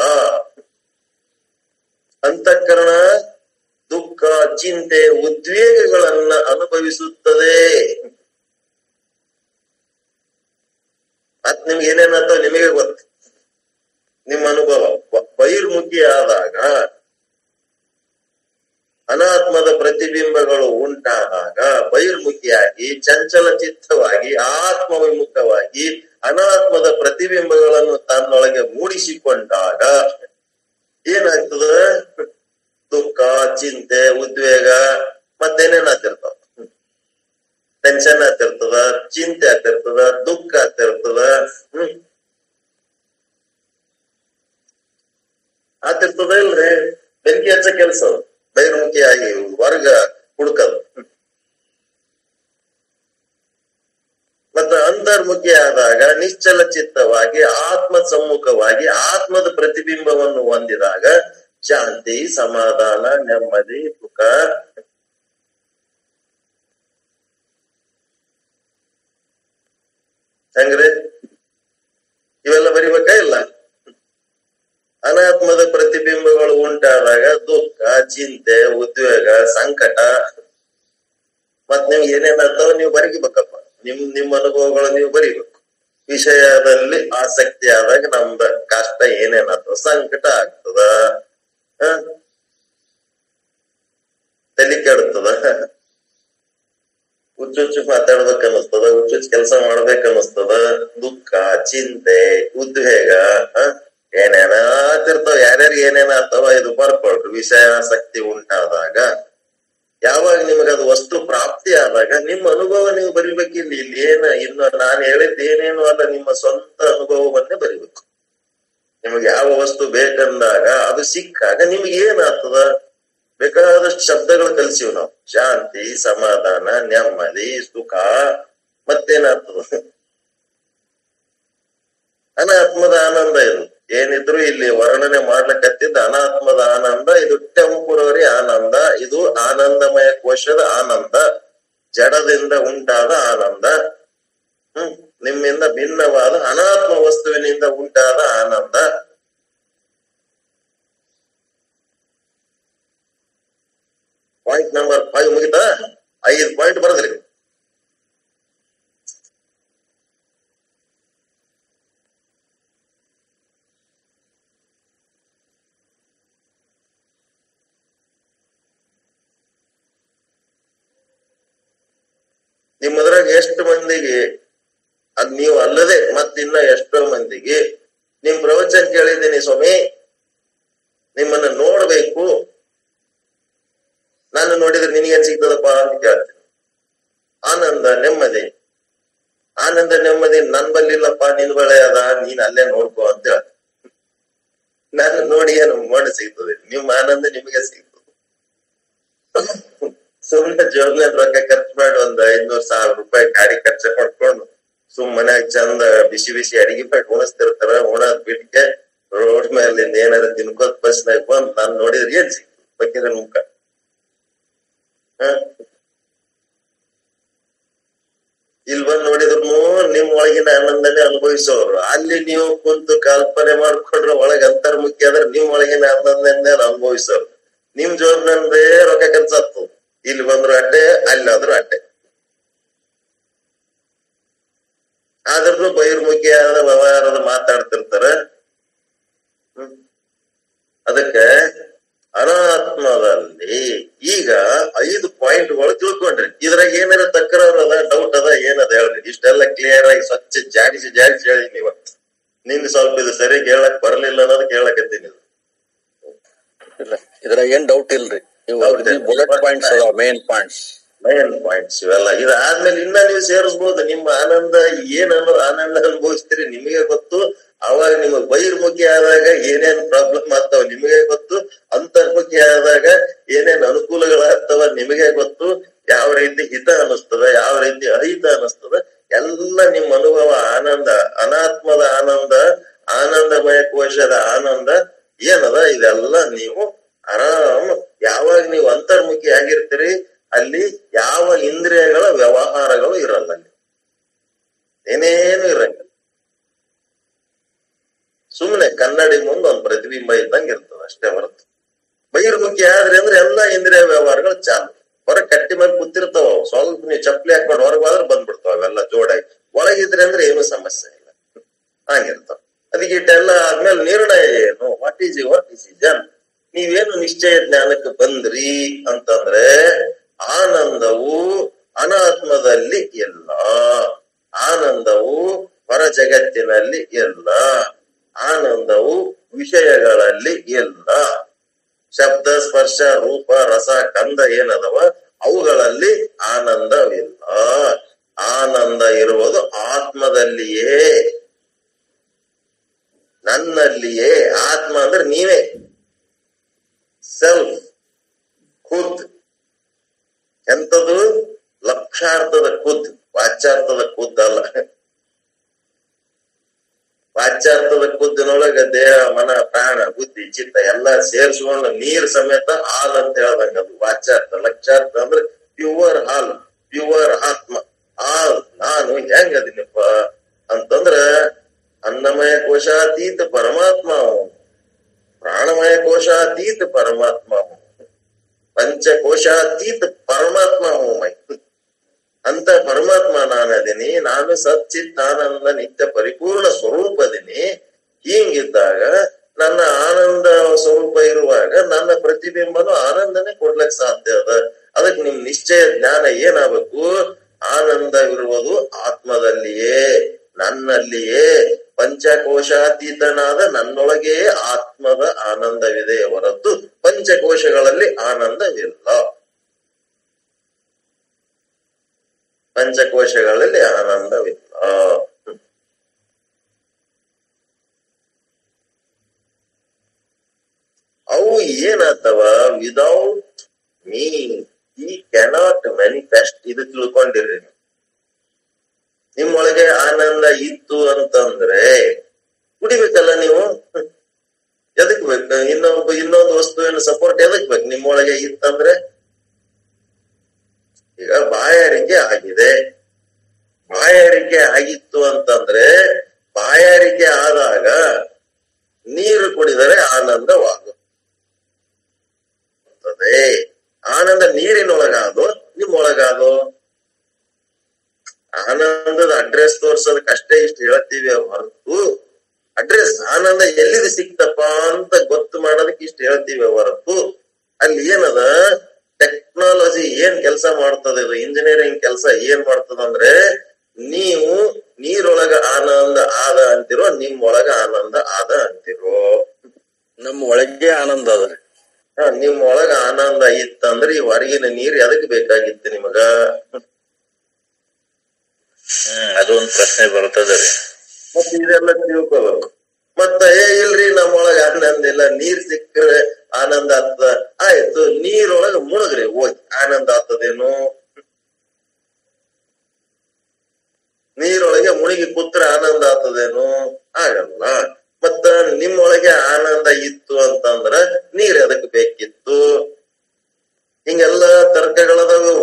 ಅಂತಃಕರಣ ದುಃಖ ಚಿಂತೆ ಉದ್ವೇಗಗಳನ್ನ ಅನುಭವಿಸುತ್ತದೆ ಅದ್ ನಿಮ್ಗೆ ಏನೇನಂತ ನಿಮಗೆ ಗೊತ್ತು ನಿಮ್ಮ ಅನುಭವ ಬ- ಬಹಿರ್ಮುಖಿ ಆದಾಗ ಅನಾತ್ಮದ ಪ್ರತಿಬಿಂಬಗಳು ಉಂಟಾದಾಗ ಬಹಿರ್ಮುಖಿಯಾಗಿ ಚಂಚಲ ಚಿತ್ತವಾಗಿ ಆತ್ಮ ವಿಮುಖವಾಗಿ ಅನಾತ್ಮದ ಪ್ರತಿಬಿಂಬಗಳನ್ನು ತನ್ನೊಳಗೆ ಮೂಡಿಸಿಕೊಂಡಾಗ ಏನಾಗ್ತದ ದುಃಖ ಚಿಂತೆ ಉದ್ವೇಗ ಮತ್ತೇನೇನ್ ಆಗ್ತಿರ್ತಾವ ಟೆನ್ಷನ್ ಆಗ್ತಿರ್ತದ ಚಿಂತೆ ಆಗ್ತಿರ್ತದ ದುಃಖ ಆಗ್ತಿರ್ತದ ಹ್ಮ್ ಆಗ್ತಿರ್ತದ ಇಲ್ರಿ ಬೆಂಕಿ ಹಚ್ಚ ಕೆಲಸ ಬಹಿರ್ಮುಖಿಯಾಗಿ ವರ್ಗ ಹುಡುಕದು ಮತ್ತ ಅಂತರ್ಮುಖಿ ಆದಾಗ ನಿಶ್ಚಲ ಚಿತ್ತವಾಗಿ ಆತ್ಮ ಸಮ್ಮುಖವಾಗಿ ಆತ್ಮದ ಪ್ರತಿಬಿಂಬವನ್ನು ಹೊಂದಿದಾಗ ಶಾಂತಿ ಸಮಾಧಾನ ನೆಮ್ಮದಿ ಸುಖ ಹೆಂಗ್ರಿ ಇವೆಲ್ಲ ಬರಿಬೇಕಾ ಇಲ್ಲ ಅನಾತ್ಮದ ಪ್ರತಿಬಿಂಬಗಳು ಉಂಟಾದಾಗ ದುಃಖ ಚಿಂತೆ ಉದ್ವೇಗ ಸಂಕಟ ಮತ್ ನಿಮ್ಗೆ ಏನೇನಾಗ್ತಾವ ನೀವು ಬರಿಬೇಕಪ್ಪ ನಿಮ್ ನಿಮ್ ಅನುಭವಗಳು ನೀವು ಬರಿಬೇಕು ವಿಷಯದಲ್ಲಿ ಆಸಕ್ತಿ ಆದಾಗ ನಮ್ದ ಕಷ್ಟ ಏನೇನಾಗ್ತದ ಸಂಕಟ ಆಗ್ತದ ಹ? ತಲೆ ಕೆಡ್ತದ ಹುಚ್ಚುಚ್ಚು ಮಾತಾಡ್ಬೇಕು ಅನ್ನಿಸ್ತದ ಹುಚ್ಚುಚ್ಚು ಕೆಲಸ ಮಾಡ್ಬೇಕು ಅನ್ನಿಸ್ತದ ದುಃಖ ಚಿಂತೆ ಉದ್ವೇಗ ಹ? ಏನೇನ ಆತಿರ್ತಾವ ಯಾರ್ಯಾರಿಗೆ ಏನೇನ ಆಗ್ತಾವ ಇದು ಬರ್ಕೊಳ್ರಿ ವಿಷಯಾಸಕ್ತಿ ಉಂಟಾದಾಗ ಯಾವಾಗ ನಿಮಗೆ ಅದು ವಸ್ತು ಪ್ರಾಪ್ತಿ ಆದಾಗ ನಿಮ್ಮ ಅನುಭವ ನೀವು ಬರಿಬೇಕಿಲ್ಲ ಇಲ್ಲಿ ಏನ ಇನ್ನು ನಾನು ಹೇಳಿದ್ದು ಏನೇನು ಅಲ್ಲ ನಿಮ್ಮ ಸ್ವಂತ ಅನುಭವವನ್ನೇ ಬರಿಬೇಕು ನಿಮಗೆ ಯಾವ ವಸ್ತು ಬೇಕಂದಾಗ ಅದು ಸಿಕ್ಕಾಗ ನಿಮ್ಗೆ ಏನಾಗ್ತದ ಬೇಕಾದಷ್ಟು ಶಬ್ದಗಳು ಕಲ್ಸಿವ್ ನಾವು ಶಾಂತಿ ಸಮಾಧಾನ ನೆಮ್ಮದಿ ಸುಖ ಮತ್ತೇನಾಗ್ತದ ಅನಾತ್ಮದ ಆನಂದ ಇದು ಏನಿದ್ರು ಇಲ್ಲಿ ವರ್ಣನೆ ಮಾಡ್ಲಿಕ್ಕತ್ತಿದ್ದ ಅನಾತ್ಮದ ಆನಂದ ಇದು ಟೆಂಪರರಿ ಆನಂದ ಇದು ಆನಂದಮಯ ಕೋಶದ ಆನಂದ ಜಡದಿಂದ ಉಂಟಾದ ಆನಂದ ಹ್ಮ್ ನಿಮ್ಮಿಂದ ಭಿನ್ನವಾದ ಅನಾತ್ಮ ವಸ್ತುವಿನಿಂದ ಉಂಟಾದ ಆನಂದ ಪಾಯಿಂಟ್ ನಂಬರ್ ಫೈವ್ ಮುಗಿತಾ ಐದು ಪಾಯಿಂಟ್ ಬರದ್ರಿ ನಿಮ್ಮದ್ರಾಗ ಎಷ್ಟು ಮಂದಿಗೆ ಅದ್ ನೀವು ಅಲ್ಲದೆ ಮತ್ತಿನ್ನ ಎಷ್ಟೋ ಮಂದಿಗೆ ನಿಮ್ ಪ್ರವಚನ ಕೇಳಿದ್ದೀನಿ ಸ್ವಾಮಿ ನಿಮ್ಮನ್ನ ನೋಡ್ಬೇಕು ನಾನು ನೋಡಿದ್ರೆ ನಿನಗೇನ್ ಸಿಗ್ತದಪ್ಪ ಅಂತ ಕೇಳ್ತೀನಿ ಆನಂದ ನೆಮ್ಮದಿ ಆನಂದ ನೆಮ್ಮದಿ ನನ್ ಬಲ್ಲಿಲ್ಲಪ್ಪ ನಿನ್ ಬಳೆ ಅದ ನೀನ್ ಅಲ್ಲೇ ನೋಡ್ಕೋ ಅಂತ ಹೇಳ್ತೀನಿ ನಾನು ನೋಡಿ ಏನು ಮಾಡಿ ಸಿಗ್ತದೆ ನಿಮ್ಮ ಆನಂದ ನಿಮಗೆ ಸಿಗ್ತದೆ ಸುಮ್ಮನೆ ಜೋರ್ಲೆ ರೊಕ್ಕ ಖರ್ಚು ಮಾಡಿ ಒಂದ್ ಐದ್ನೂರ್ ಸಾವಿರ ರೂಪಾಯಿ ಗಾಡಿ ಖರ್ಚು ಮಾಡ್ಕೊಂಡು ಸುಮ್ ಮನ್ಯಾಗ ಚಂದ ಬಿಸಿ ಬಿಸಿ ಅಡಿಗೆ ಪಟ್ಟು ಉಣಿಸ್ತಿರ್ತಾರ ಉಣದ್ ಬಿಟ್ಕೆ ರೋಡ್ ಮೇಲಿಂದ ಏನಾರ ತಿನ್ಕೋತ್ ಬಸ್ನಾಗ ಬಂದ್ ನಾನ್ ನೋಡಿದ್ರೆ ಏನ್ ಸಿಕ್ತು ಬಕ್ಕಿರ ಮುಖ ಹ ಇಲ್ಲಿ ಬಂದ್ ನೋಡಿದ್ರು ನಿಮ್ ಒಳಗಿನ ಆನಂದನೇ ಅನುಭವಿಸೋರು ಅಲ್ಲಿ ನೀವು ಕುಂತು ಕಲ್ಪನೆ ಮಾಡ್ಕೊಂಡ್ರೆ ಒಳಗ್ ಅಂತರ್ಮುಖಿ ಆದ್ರೆ ನಿಮ್ ಒಳಗಿನ ಆನಂದನೇ ಅನುಭವಿಸೋರು ನಿಮ್ ಜೋಬ್ನಂದೇ ರೊಕ್ಕ ಖರ್ಚಾಗ್ತದ ಇಲ್ಲಿ ಬಂದ್ರು ಅಡ್ಡೆ ಅಲ್ಲಾದ್ರೂ ಅಡ್ಡೆ ಆದ್ರೂ ಬಹಿರ್ಮುಖಿಯಾದ ವ್ಯವಹಾರದ ಮಾತಾಡ್ತಿರ್ತಾರ ಹ್ಮ್ ಅದಕ್ಕೆ ಅನಾತ್ಮದಲ್ಲಿ ಈಗ ಐದು ಪಾಯಿಂಟ್ಗಳು ತಿಳ್ಕೊಂಡ್ರಿ ಇದ್ರಾಗ ಏನಾರ ತಕರಾರು ಅದ ಡೌಟ್ ಅದ ಏನದ ಹೇಳ್ರಿ ಇಷ್ಟೆಲ್ಲ ಕ್ಲಿಯರ್ ಆಗಿ ಸ್ವಚ್ಛ ಜಾಡಿಸಿ ಜಾಡಿಸಿ ಹೇಳಿ ನೀವ ನಿನ್ ಸ್ವಲ್ಪ ಇದು ಸರಿಯಾಗಿ ಹೇಳಕ್ ಬರ್ಲಿಲ್ಲ ಅನ್ನೋದು ಕೇಳಕತ್ತೀನಿ ಇದು. ಇಲ್ಲ ಇದ್ರಾಗ ಏನ್ ಡೌಟ್ ಇಲ್ರಿ ಇವು ಹೌದು. ಬುಲೆಟ್ ಪಾಯಿಂಟ್ಸ್ ಅದಾವ ಮೇನ್ ಪಾಯಿಂಟ್ಸ್ ಮೇನ್ ಪಾಯಿಂಟ್ಸ್ ಇವೆಲ್ಲ ಇದಾದ್ಮೇಲೆ ಇನ್ನ ನೀವು ಸೇರಿಸ್ಬೋದು ನಿಮ್ಮ ಆನಂದ ಏನ್ ಅನ್ನೋ ಆನಂದ ಅನುಭವಿಸ್ತೀರಿ ನಿಮಗೆ ಗೊತ್ತು ಅವಾಗ ನಿಮಗ್ ಬಹಿರ್ಮುಖಿ ಆದಾಗ ಏನೇನ್ ಪ್ರಾಬ್ಲಮ್ ಆಗ್ತಾವ ನಿಮಗೆ ಗೊತ್ತು ಅಂತರ್ಮುಖಿ ಆದಾಗ ಏನೇನ್ ಅನುಕೂಲಗಳಾಗ್ತಾವ ನಿಮಗೆ ಗೊತ್ತು ಯಾವ ರೀತಿ ಹಿತ ಅನಿಸ್ತದ ಯಾವ ರೀತಿ ಅಹಿತ ಅನಿಸ್ತದ ಎಲ್ಲ ನಿಮ್ಮ ಅನುಭವ ಆನಂದ ಅನಾತ್ಮದ ಆನಂದ ಆನಂದಮಯ ಕೋಶದ ಆನಂದ ಏನದ ಇದೆಲ್ಲ ನೀವು ಆರಾಮ್ ಯಾವಾಗ ನೀವು ಅಂತರ್ಮುಖಿ ಆಗಿರ್ತೀರಿ ಅಲ್ಲಿ ಯಾವ ಇಂದ್ರಿಯಗಳ ವ್ಯವಹಾರಗಳು ಇರಲ್ಲ ಅಲ್ಲಿ ಏನೇನು ಇರಂಗಿಲ್ಲ ಸುಮ್ಮನೆ ಕನ್ನಡಿ ಮುಂದೆ ಒಂದ್ ಪ್ರತಿಬಿಂಬ ಇದ್ದಂಗೆ ಇರ್ತದ ಅಷ್ಟೇ ಹೊರತು ಬಹಿರ್ಮುಖಿ ಆದ್ರೆ ಅಂದ್ರೆ ಎಲ್ಲಾ ಇಂದ್ರಿಯ ವ್ಯವಹಾರಗಳು ಚಾಲು ಹೊರಗ್ ಕಟ್ಟಿ ಮೇಲೆ ಕೂತಿರ್ತಾವ ಅವು. ಸ್ವಲ್ಪ ನೀವು ಚಪ್ಪಲಿ ಹಾಕೊಂಡು ಹೊರಗೆ ಹೋದ್ರೆ ಬಂದ್ಬಿಡ್ತಾವ ಅವೆಲ್ಲ ಜೋಡಾಗಿ ಒಳಗಿದ್ರೆ ಅಂದ್ರೆ ಏನು ಸಮಸ್ಯೆ ಇಲ್ಲ ಹಂಗಿರ್ತಾವ ಅದಕ್ಕೆ ಇಟ್ಟೆಲ್ಲ ಆದ್ಮೇಲೆ ನಿರ್ಣಯ ಏನು ವಾಟ್ ಈಸ್ ಯುವರ್ ಡಿಸಿಷನ್ ನೀವೇನು ನಿಶ್ಚಯ ಜ್ಞಾನಕ್ಕೆ ಬಂದ್ರಿ ಅಂತಂದ್ರೆ ಆನಂದವು ಅನಾತ್ಮದಲ್ಲಿ ಇಲ್ಲ ಆನಂದವು ಹೊರ ಜಗತ್ತಿನಲ್ಲಿ ಇಲ್ಲ ಆನಂದವು ವಿಷಯಗಳಲ್ಲಿ ಇಲ್ಲ ಶಬ್ದ ಸ್ಪರ್ಶ ರೂಪ ರಸ ಕಂದ ಏನದವ ಅವುಗಳಲ್ಲಿ ಆನಂದವಿಲ್ಲ ಆನಂದ ಇರುವುದು ಆತ್ಮದಲ್ಲಿಯೇ ನನ್ನಲ್ಲಿಯೇ ಆತ್ಮ ಅಂದ್ರೆ ನೀವೇ ಸೆಲ್ಫ್ ಖುದ್ ಎಂತದು ಲಕ್ಷಾರ್ಥದ ಖುದ್ ವಾಚ್ಯಾರ್ಥದ ಖುದ್ ಅಲ್ಲ ವಾಚ್ಯಾರ್ಥದ ಖುದ್ದಿನೊಳಗ ದೇಹ ಮನ ಪ್ರಾಣ ಬುದ್ಧಿ ಚಿತ್ತ ಎಲ್ಲಾ ಸೇರಿಸ್ಕೊಂಡು ನೀರ್ ಸಮೇತ ಹಾಲ್ ಅಂತ ಹೇಳ್ದಂಗ ಅದು ವಾಚ್ಯಾರ್ಥ ಲಕ್ಷಾರ್ಥ ಅಂದ್ರೆ ಪ್ಯೂವರ್ ಹಾಲ್ ಪ್ಯೂವರ್ ಆತ್ಮ ಹಾಲ್ ನಾನು ಹೆಂಗ್ ಅದೀನಪ್ಪ ಅಂತಂದ್ರ ಅನ್ನಮಯ ಕೋಶಾತೀತ ಪರಮಾತ್ಮ ಅವನು ಪ್ರಾಣಮಯ ಕೋಶಾತೀತ ಪರಮಾತ್ಮ ಅವನು ಪಂಚಕೋಶಾತೀತ ಪರಮಾತ್ಮ ಹೂ ಮೈ ಅಂತ ಪರಮಾತ್ಮ ನಾನದೀನಿ ನಾನು ಸಚ್ಚಿತ್ ಆನಂದ ನಿತ್ಯ ಪರಿಪೂರ್ಣ ಸ್ವರೂಪದೀನಿ ಹೀಗಿದ್ದಾಗ ನನ್ನ ಆನಂದ ಸ್ವರೂಪ ಇರುವಾಗ ನನ್ನ ಪ್ರತಿಬಿಂಬನು ಆನಂದನೇ ಕೊಡ್ಲಕ್ ಸಾಧ್ಯ ಅದ ಅದಕ್ಕೆ ನಿಮ್ ನಿಶ್ಚಯ ಜ್ಞಾನ ಏನಾಗಬೇಕು ಆನಂದವಿರುವುದು ಆತ್ಮದಲ್ಲಿಯೇ ನನ್ನಲ್ಲಿಯೇ ಪಂಚಕೋಶಾತೀತನಾದ ನನ್ನೊಳಗೆ ಆತ್ಮದ ಆನಂದವಿದೆ ಹೊರತು ಪಂಚಕೋಶಗಳಲ್ಲಿ ಆನಂದವಿಲ್ಲ ಪಂಚಕೋಶಗಳಲ್ಲಿ ಆನಂದವಿಲ್ಲ ಹ್ಮ್. ಅವು ಏನಾಗ್ತವ without me he cannot manifest ಇದು ತಿಳ್ಕೊಂಡಿರ್ರಿ ನೀವು. ನಿಮ್ಮೊಳಗೆ ಆನಂದ ಇತ್ತು ಅಂತಂದ್ರೆ ಕುಡಿಬೇಕಲ್ಲ ನೀವು ಎದಕ್ ಬೇಕು ಇನ್ನೊಬ್ಬ ಇನ್ನೊಂದು ವಸ್ತುವಿನ ಸಪೋರ್ಟ್ ಎದಕ್ ಬೇಕು ನಿಮ್ಮೊಳಗೆ ಇತ್ತಂದ್ರೆ ಈಗ ಬಾಯಾರಿಕೆ ಆಗಿದೆ ಬಾಯಾರಿಕೆ ಆಗಿತ್ತು ಅಂತಂದ್ರೆ ಬಾಯಾರಿಕೆ ಆದಾಗ ನೀರು ಕುಡಿದರೆ ಆನಂದವಾಗುತ್ತದೆ ಆನಂದ ನೀರಿನೊಳಗಾದು ನಿಮ್ಮೊಳಗಾದು ಆನಂದದ ಅಡ್ರೆಸ್ ತೋರ್ಸೋದಕ್ಕೆ ಅಷ್ಟೇ ಇಷ್ಟು ಹೇಳ್ತೀವಿ ಹೊರತು ಅಡ್ರೆಸ್ ಆನಂದ ಎಲ್ಲಿದೆ ಸಿಕ್ತಪ್ಪ ಅಂತ ಗೊತ್ತು ಮಾಡೋದಕ್ಕೆ ಇಷ್ಟು ಹೇಳ್ತೀವಿ ಹೊರತು ಅಲ್ಲಿ ಏನದ ಟೆಕ್ನಾಲಜಿ ಏನ್ ಕೆಲಸ ಮಾಡ್ತದೆ ಇದು ಇಂಜಿನಿಯರಿಂಗ್ ಕೆಲಸ ಏನ್ ಮಾಡ್ತದ ಅಂದ್ರೆ ನೀವು ನೀರೊಳಗ ಆನಂದ ಆದ ಅಂತಿರೋ ನಿಮ್ಮೊಳಗ ಆನಂದ ಆದ ಅಂತಿರೋ ನಮ್ಮ ಒಳಗೆ ಆನಂದ ಅದ ಹ, ನಿಮ್ ಒಳಗ ಆನಂದ ಇತ್ತಂದ್ರೆ ಈ ಹೊರಗಿನ ನೀರ್ ಎದಕ್ ಬೇಕಾಗಿತ್ತು ನಿಮಗ ಹ್ಮ್ ಅದೊಂದ್ ಪ್ರಶ್ನೆ ಬರ್ತದ ರೀ ಮತ್ ಇದೆಲ್ಲ ತಿಳ್ಕೋಬೇಕು ಮತ್ತ ಏ ಇಲ್ರಿ ನಮ್ಮೊಳಗ ಆನಂದ ಇಲ್ಲ ನೀರ್ ಸಿಕ್ಕರೆ ಆನಂದ ಆಗ್ತದ ಆಯ್ತು ನೀರೊಳಗ ಮುಳುಗ್ರಿ ಹೋಗಿ ಆನಂದ ಆಗ್ತದೇನು ನೀರೊಳಗೆ ಮುಳುಗಿ ಕೂತ್ರ ಆನಂದ ಆಗ್ತದೇನು ಆಗಲ್ಲ ಮತ್ತ ನಿಮ್ಮೊಳಗೆ ಆನಂದ ಇತ್ತು ಅಂತಂದ್ರ ನೀರ್ ಎದಕ್ ಬೇಕಿತ್ತು ಹಿಂಗೆಲ್ಲ ತರ್ಕಗಳದಾವು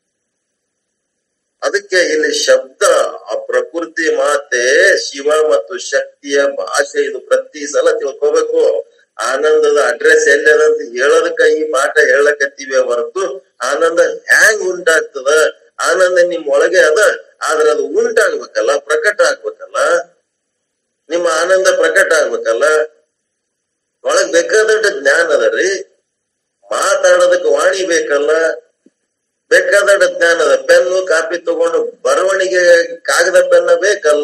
ಅದಕ್ಕೆ ಇಲ್ಲಿ ಶಬ್ದ ಆ ಪ್ರಕೃತಿ ಮಾತೆ ಶಿವ ಮತ್ತು ಶಕ್ತಿಯ ಭಾಷೆ ಇದು ಪ್ರತಿ ಸಲ ತಿಳ್ಕೋಬೇಕು ಆನಂದದ ಅಡ್ರೆಸ್ ಎಲ್ಲಿದೆ ಅಂತ ಹೇಳೋದಕ್ಕ ಈ ಪಾಠ ಹೇಳಕತ್ತೀವಿ ಹೊರತು ಆನಂದ ಹ್ಯಾಂಗ್ ಉಂಟಾಗ್ತದ ಆನಂದ ನಿಮ್ ಒಳಗೆ ಅದ ಆದ್ರೆ ಅದು ಉಂಟಾಗ್ಬೇಕಲ್ಲ ಪ್ರಕಟ ಆಗ್ಬೇಕಲ್ಲ ನಿಮ್ಮ ಆನಂದ ಪ್ರಕಟ ಆಗ್ಬೇಕಲ್ಲ ಒಳಗ್ ಬೇಕಾದಷ್ಟು ಜ್ಞಾನ ಅದ ರೀ ಮಾತಾಡೋದಕ್ಕೆ ವಾಣಿ ಬೇಕಲ್ಲ ಬೇಕಾದಷ್ಟು ಜ್ಞಾನ ಅದ ಪೆನ್ನು ಕಾಪಿ ತಗೊಂಡು ಬರವಣಿಗೆ ಕಾಗದ ಪೆನ್ನ ಬೇಕಲ್ಲ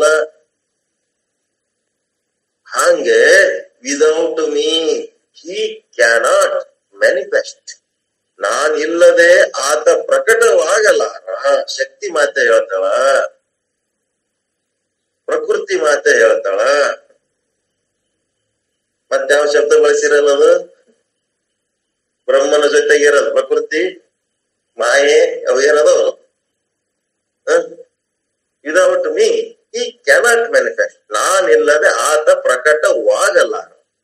ಹಂಗೆ without me he cannot manifest ನಾನಿಲ್ಲದೆ ಆತ ಪ್ರಕಟವಾಗಲಾರ ಶಕ್ತಿ ಮಾತೆ ಹೇಳ್ತಾಳ ಪ್ರಕೃತಿ ಮಾತೆ ಹೇಳ್ತಾಳ ಮತ್ಯಾವ ಶಬ್ದ ಬಳಸಿರಲ್ಲ ಅದು ಬ್ರಹ್ಮನ ಜೊತೆಗಿರೋದು ಪ್ರಕೃತಿ ಮಾಯೆ ಅವು ಏನದವು without me he cannot manifest ನಾನಿಲ್ಲದೆ ಆತ ಪ್ರಕಟವಾಗಲ್ಲ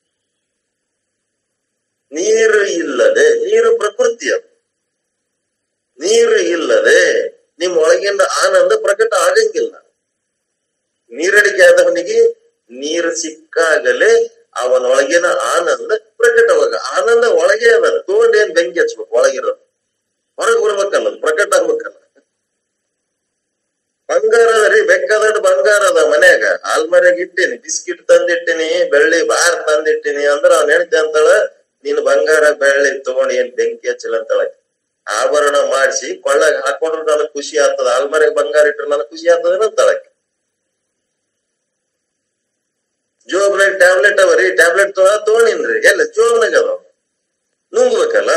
ನೀರು ಇಲ್ಲದೆ ನೀರು ಪ್ರಕೃತಿ ಅದು ನೀರು ಇಲ್ಲದೆ ನಿಮ್ಮ ಒಳಗಿಂದ ಆನಂದ ಪ್ರಕಟ ಆಗಂಗಿಲ್ಲ ನೀರಡಿಕೆ ಆದವನಿಗೆ ನೀರು ಸಿಕ್ಕಾಗಲೇ ಅವನೊಳಗಿನ ಆನಂದ ಪ್ರಕಟವಾಗ ಆನಂದ ಒಳಗೆ ಅದ ತಗೊಂಡೇನ್ ಬೆಂಕಿ ಹಚ್ಬೇಕು ಒಳಗಿರೋದು ಹೊರಗೆ ಬರ್ಬೇಕಲ್ಲ ಅದು ಪ್ರಕಟ ಆಗ್ಬೇಕಲ್ಲ ಬಂಗಾರ ಅದ ರೀ ಬೇಕಾದಷ್ಟು ಬಂಗಾರ ಅದ ಮನ್ಯಾಗ ಆಲ್ಮರ್ಯಾಗ ಇಟ್ಟೀನಿ ಬಿಸ್ಕಿಟ್ ತಂದಿಟ್ಟಿನಿ ಬೆಳ್ಳಿ ಬಾರ್ ತಂದಿಟ್ಟಿನಿ ಅಂದ್ರ ಅವ್ನ ಹೆಂಡತಿ ಅಂತಾಳ ನೀನು ಬಂಗಾರ ಬೆಳ್ಳಿ ತಗೊಂಡು ಏನ್ ಬೆಂಕಿ ಹಚ್ಚಲ ಅಂತಾಳ ಆಭರಣ ಮಾಡಿಸಿ ಕೊಳ್ಳಾಗ ಹಾಕೊಂಡ್ರೆ ನನಗ್ ಖುಷಿ ಆಗ್ತದ ಆಲ್ಮರ್ಯಾಗ ಬಂಗಾರ ಇಟ್ರೆ ನನಗ್ ಖುಷಿ ಆಗ್ತದ ಅಂತಾಳ ಜೋಬ್ನಾಗ ಟ್ಯಾಬ್ಲೆಟ್ ಅವರಿ ಟ್ಯಾಬ್ಲೆಟ್ ತೊಳ ತಗೊಂಡಿನ್ರಿ ಎಲ್ಲ ಜೋಬ್ನಾಗ ಅದಾವ ನುಂಗ್ಬೇಕಲ್ಲ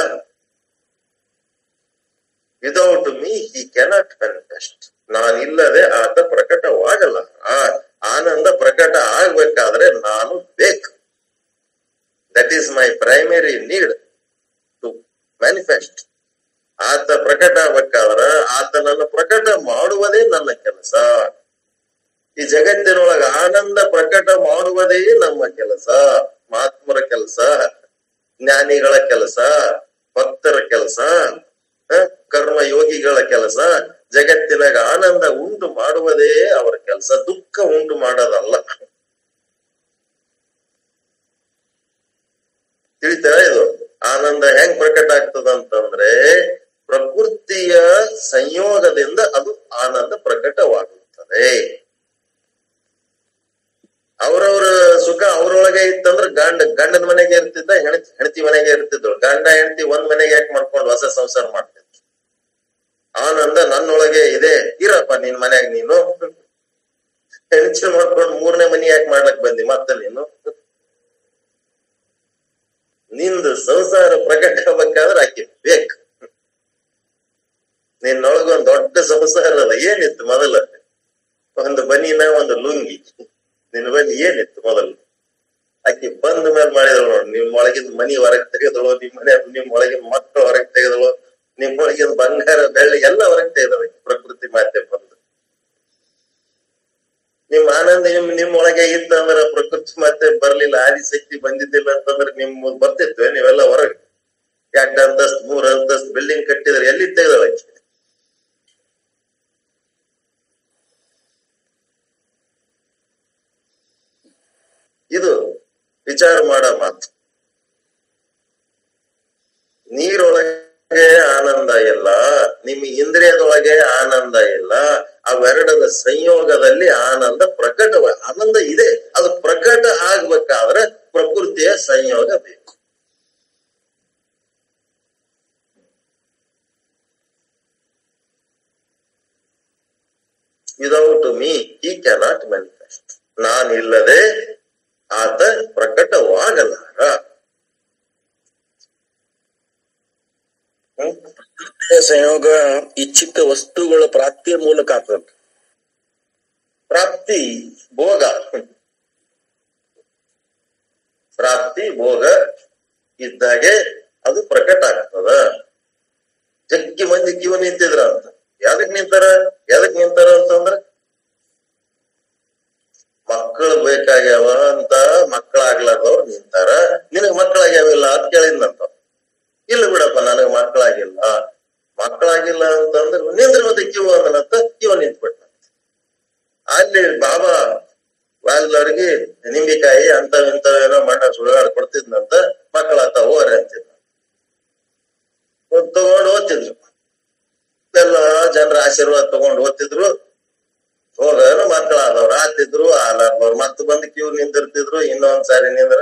without me he cannot manifest ನಾನಿಲ್ಲದೆ ಆತ ಪ್ರಕಟವಾಗಲ್ಲ ಆ ಆನಂದ ಪ್ರಕಟ ಆಗ್ಬೇಕಾದ್ರೆ ನಾನು ಬೇಕು that is my primary need to manifest ಆತ ಪ್ರಕಟ ಆಗ್ಬೇಕಾದ್ರ ಆತನನ್ನು ಪ್ರಕಟ ಮಾಡುವುದೇ ನನ್ನ ಕೆಲಸ ಈ ಜಗತ್ತಿನೊಳಗ ಆನಂದ ಪ್ರಕಟ ಮಾಡುವುದೇ ನಮ್ಮ ಕೆಲಸ ಮಹಾತ್ಮರ ಕೆಲಸ ಜ್ಞಾನಿಗಳ ಕೆಲಸ ಭಕ್ತರ ಕೆಲಸ ಕರ್ಮ ಯೋಗಿಗಳ ಕೆಲಸ ಜಗತ್ತಿನಾಗ ಆನಂದ ಉಂಟು ಮಾಡುವುದೇ ಅವರ ಕೆಲಸ ದುಃಖ ಉಂಟು ಮಾಡೋದಲ್ಲ ತಿಳಿತಾ ಇದು ಆನಂದ ಹೆಂಗ್ ಪ್ರಕಟ ಆಗ್ತದ ಅಂತಂದ್ರೆ ಪ್ರಕೃತಿಯ ಸಂಯೋಗದಿಂದ ಅದು ಆನಂದ ಪ್ರಕಟವಾಗುತ್ತದೆ ಅವ್ರವ್ರ ಸುಖ ಅವ್ರೊಳಗೆ ಇತ್ತಂದ್ರ ಗಂಡ ಗಂಡನ ಮನೆಗೆ ಇರ್ತಿದ್ದ ಹೆಣತಿ ಹೆಂಡತಿ ಮನೆಗೆ ಇರ್ತಿದ್ರು ಗಂಡ ಹೆಂಡತಿ ಒಂದ್ ಮನೆಗೆ ಯಾಕೆ ಮಾಡ್ಕೊಂಡು ಹೊಸ ಸಂಸಾರ ಮಾಡ್ತಿದ್ರು ಆನಂದ ನನ್ನೊಳಗೆ ಇದೆ ಇರಪ್ಪ ನಿನ್ ಮನ್ಯಾಗ ನೀನು ಹೆಂಡತಿ ಮಾಡ್ಕೊಂಡು ಮೂರನೇ ಮನಿ ಯಾಕೆ ಮಾಡ್ಲಕ್ ಬಂದಿ ಮತ್ತೆ ನೀನು ನಿಂದು ಸಂಸಾರ ಪ್ರಕಟ ಆಗ್ಬೇಕಾದ್ರೆ ಆಕೆ ಬೇಕು ನಿನ್ನೊಳಗೊಂದ್ ದೊಡ್ಡ ಸಂಸಾರ ಅದ ಏನಿತ್ತು ಮೊದಲ ಒಂದು ಬನಿನ ಒಂದು ಲುಂಗಿ ನಿನ್ನ ಬಳಿ ಏನಿತ್ತು ಮೊದಲು ಆಕಿ ಬಂದ ಮೇಲೆ ಮಾಡಿದಳು ನೋಡಿ ನಿಮ್ ಒಳಗಿನ ಮನಿ ಹೊರಗೆ ತೆಗೆದಳು ನಿಮ್ ಮನೆ ನಿಮ್ ಒಳಗಿನ ಮಕ್ಕಳು ಹೊರಗೆ ತೆಗೆದಳು ನಿಮ್ ಒಳಗಿನ ಬಂಗಾರ ಬೆಳ್ಳಿ ಎಲ್ಲ ಹೊರಗೆ ತೆಗೆದಳು ಆಕಿ ಪ್ರಕೃತಿ ಮಾತೆ ಬಂದು ನಿಮ್ ಆನಂದ ನಿಮ್ ನಿಮ್ ಒಳಗೆ ಇತ್ತಂದ್ರ ಪ್ರಕೃತಿ ಮತ್ತೆ ಬರ್ಲಿಲ್ಲ ಆದಿಶಕ್ತಿ ಬಂದಿದ್ದಿಲ್ಲ ಅಂತಂದ್ರೆ ನಿಮ್ ಬರ್ತಿತ್ವೆ ನೀವೆಲ್ಲ ಹೊರಗೆ ಎರಡ್ ಅಂತಸ್ತ್ ಮೂರ್ ಅಂತಸ್ತ್ ಬಿಲ್ಡಿಂಗ್ ಕಟ್ಟಿದ್ರೆ ಎಲ್ಲಿ ತೆಗೆದಳ ಇದು ವಿಚಾರ ಮಾಡೋ ಮಾತು ನೀರೊಳಗೆ ಆನಂದ ಇಲ್ಲ ನಿಮ್ಮ ಇಂದ್ರಿಯದೊಳಗೆ ಆನಂದ ಇಲ್ಲ ಅವೆರಡರ ಸಂಯೋಗದಲ್ಲಿ ಆನಂದ ಪ್ರಕಟ ಆನಂದ ಇದೆ ಅದು ಪ್ರಕಟ ಆಗ್ಬೇಕಾದ್ರೆ ಪ್ರಕೃತಿಯ ಸಂಯೋಗ ಬೇಕು without me he cannot manifest ನಾನಿಲ್ಲದೆ ಆತ ಪ್ರಕಟವಾಗಲಾರ ಹ್ಮ್ ಪ್ರಕೃತಿಯ ಸಂಯೋಗ ಇಚ್ಛಿತ ವಸ್ತುಗಳ ಪ್ರಾಪ್ತಿಯ ಮೂಲಕ ಆಗ್ತದೆ ಪ್ರಾಪ್ತಿ ಭೋಗ ಪ್ರಾಪ್ತಿ ಭೋಗ ಇದ್ದಾಗೆ ಅದು ಪ್ರಕಟ ಆಗ್ತದ ಜಗ್ಗಿ ಮಂದಿ ಕಿವ ನಿಂತಿದ್ರ ಅಂತ ಯಾದಕ್ ನಿಂತಾರ ಯಾದಕ್ ನಿಂತಾರ ಅಂತಂದ್ರ ಮಕ್ಕಳು ಬೇಕಾಗ್ಯಾವ ಅಂತ ಮಕ್ಕಳಾಗ್ಲಾರ್ದವ್ರು ನಿಂತಾರ ನಿನಗ್ ಮಕ್ಕಳಾಗ್ಯಾವಿಲ್ಲ ಅಂತ ಕೇಳಿದ್ನಂತ ಇಲ್ಲ ಬಿಡಪ್ಪ ನನಗ್ ಮಕ್ಕಳಾಗಿಲ್ಲ ಮಕ್ಕಳಾಗಿಲ್ಲ ಅಂತಂದ್ರೆ ನಿಂದ್ರ ಮತ್ತೆ ಕಿವ ಅಂದನಂತ ಕಿವ ನಿಂತ್ಬಿಟ್ಟ ಅಲ್ಲಿ ಬಾಬಾ ವಾಲ್ದವ್ರಿಗೆ ನಿಂಬಿಕಾಯಿ ಅಂತವ್ ಇಂಥವೇನೋ ಮಣ್ಣ ಸುಳ್ಗಾಡ್ ಕೊಡ್ತಿದ್ನಂತ ಮಕ್ಕಳಾತ ಹೋಗ್ರಿ ಅಂತಿದ್ನ ತಗೊಂಡು ಓದ್ತಿದ್ರು ಎಲ್ಲ ಜನರ ಆಶೀರ್ವಾದ ತಗೊಂಡು ಓದ್ತಿದ್ರು ಹೋಗೋರು ಮಕ್ಕಳಾದವ್ರು ಆತಿದ್ರು ಆಲಾರ್ದವ್ರು ಮತ್ತೆ ಬಂದು ಕ್ಯೂ ನಿಂದಿರ್ತಿದ್ರು ಇನ್ನೊಂದ್ ಸಾರಿ ನಿಂದ್ರ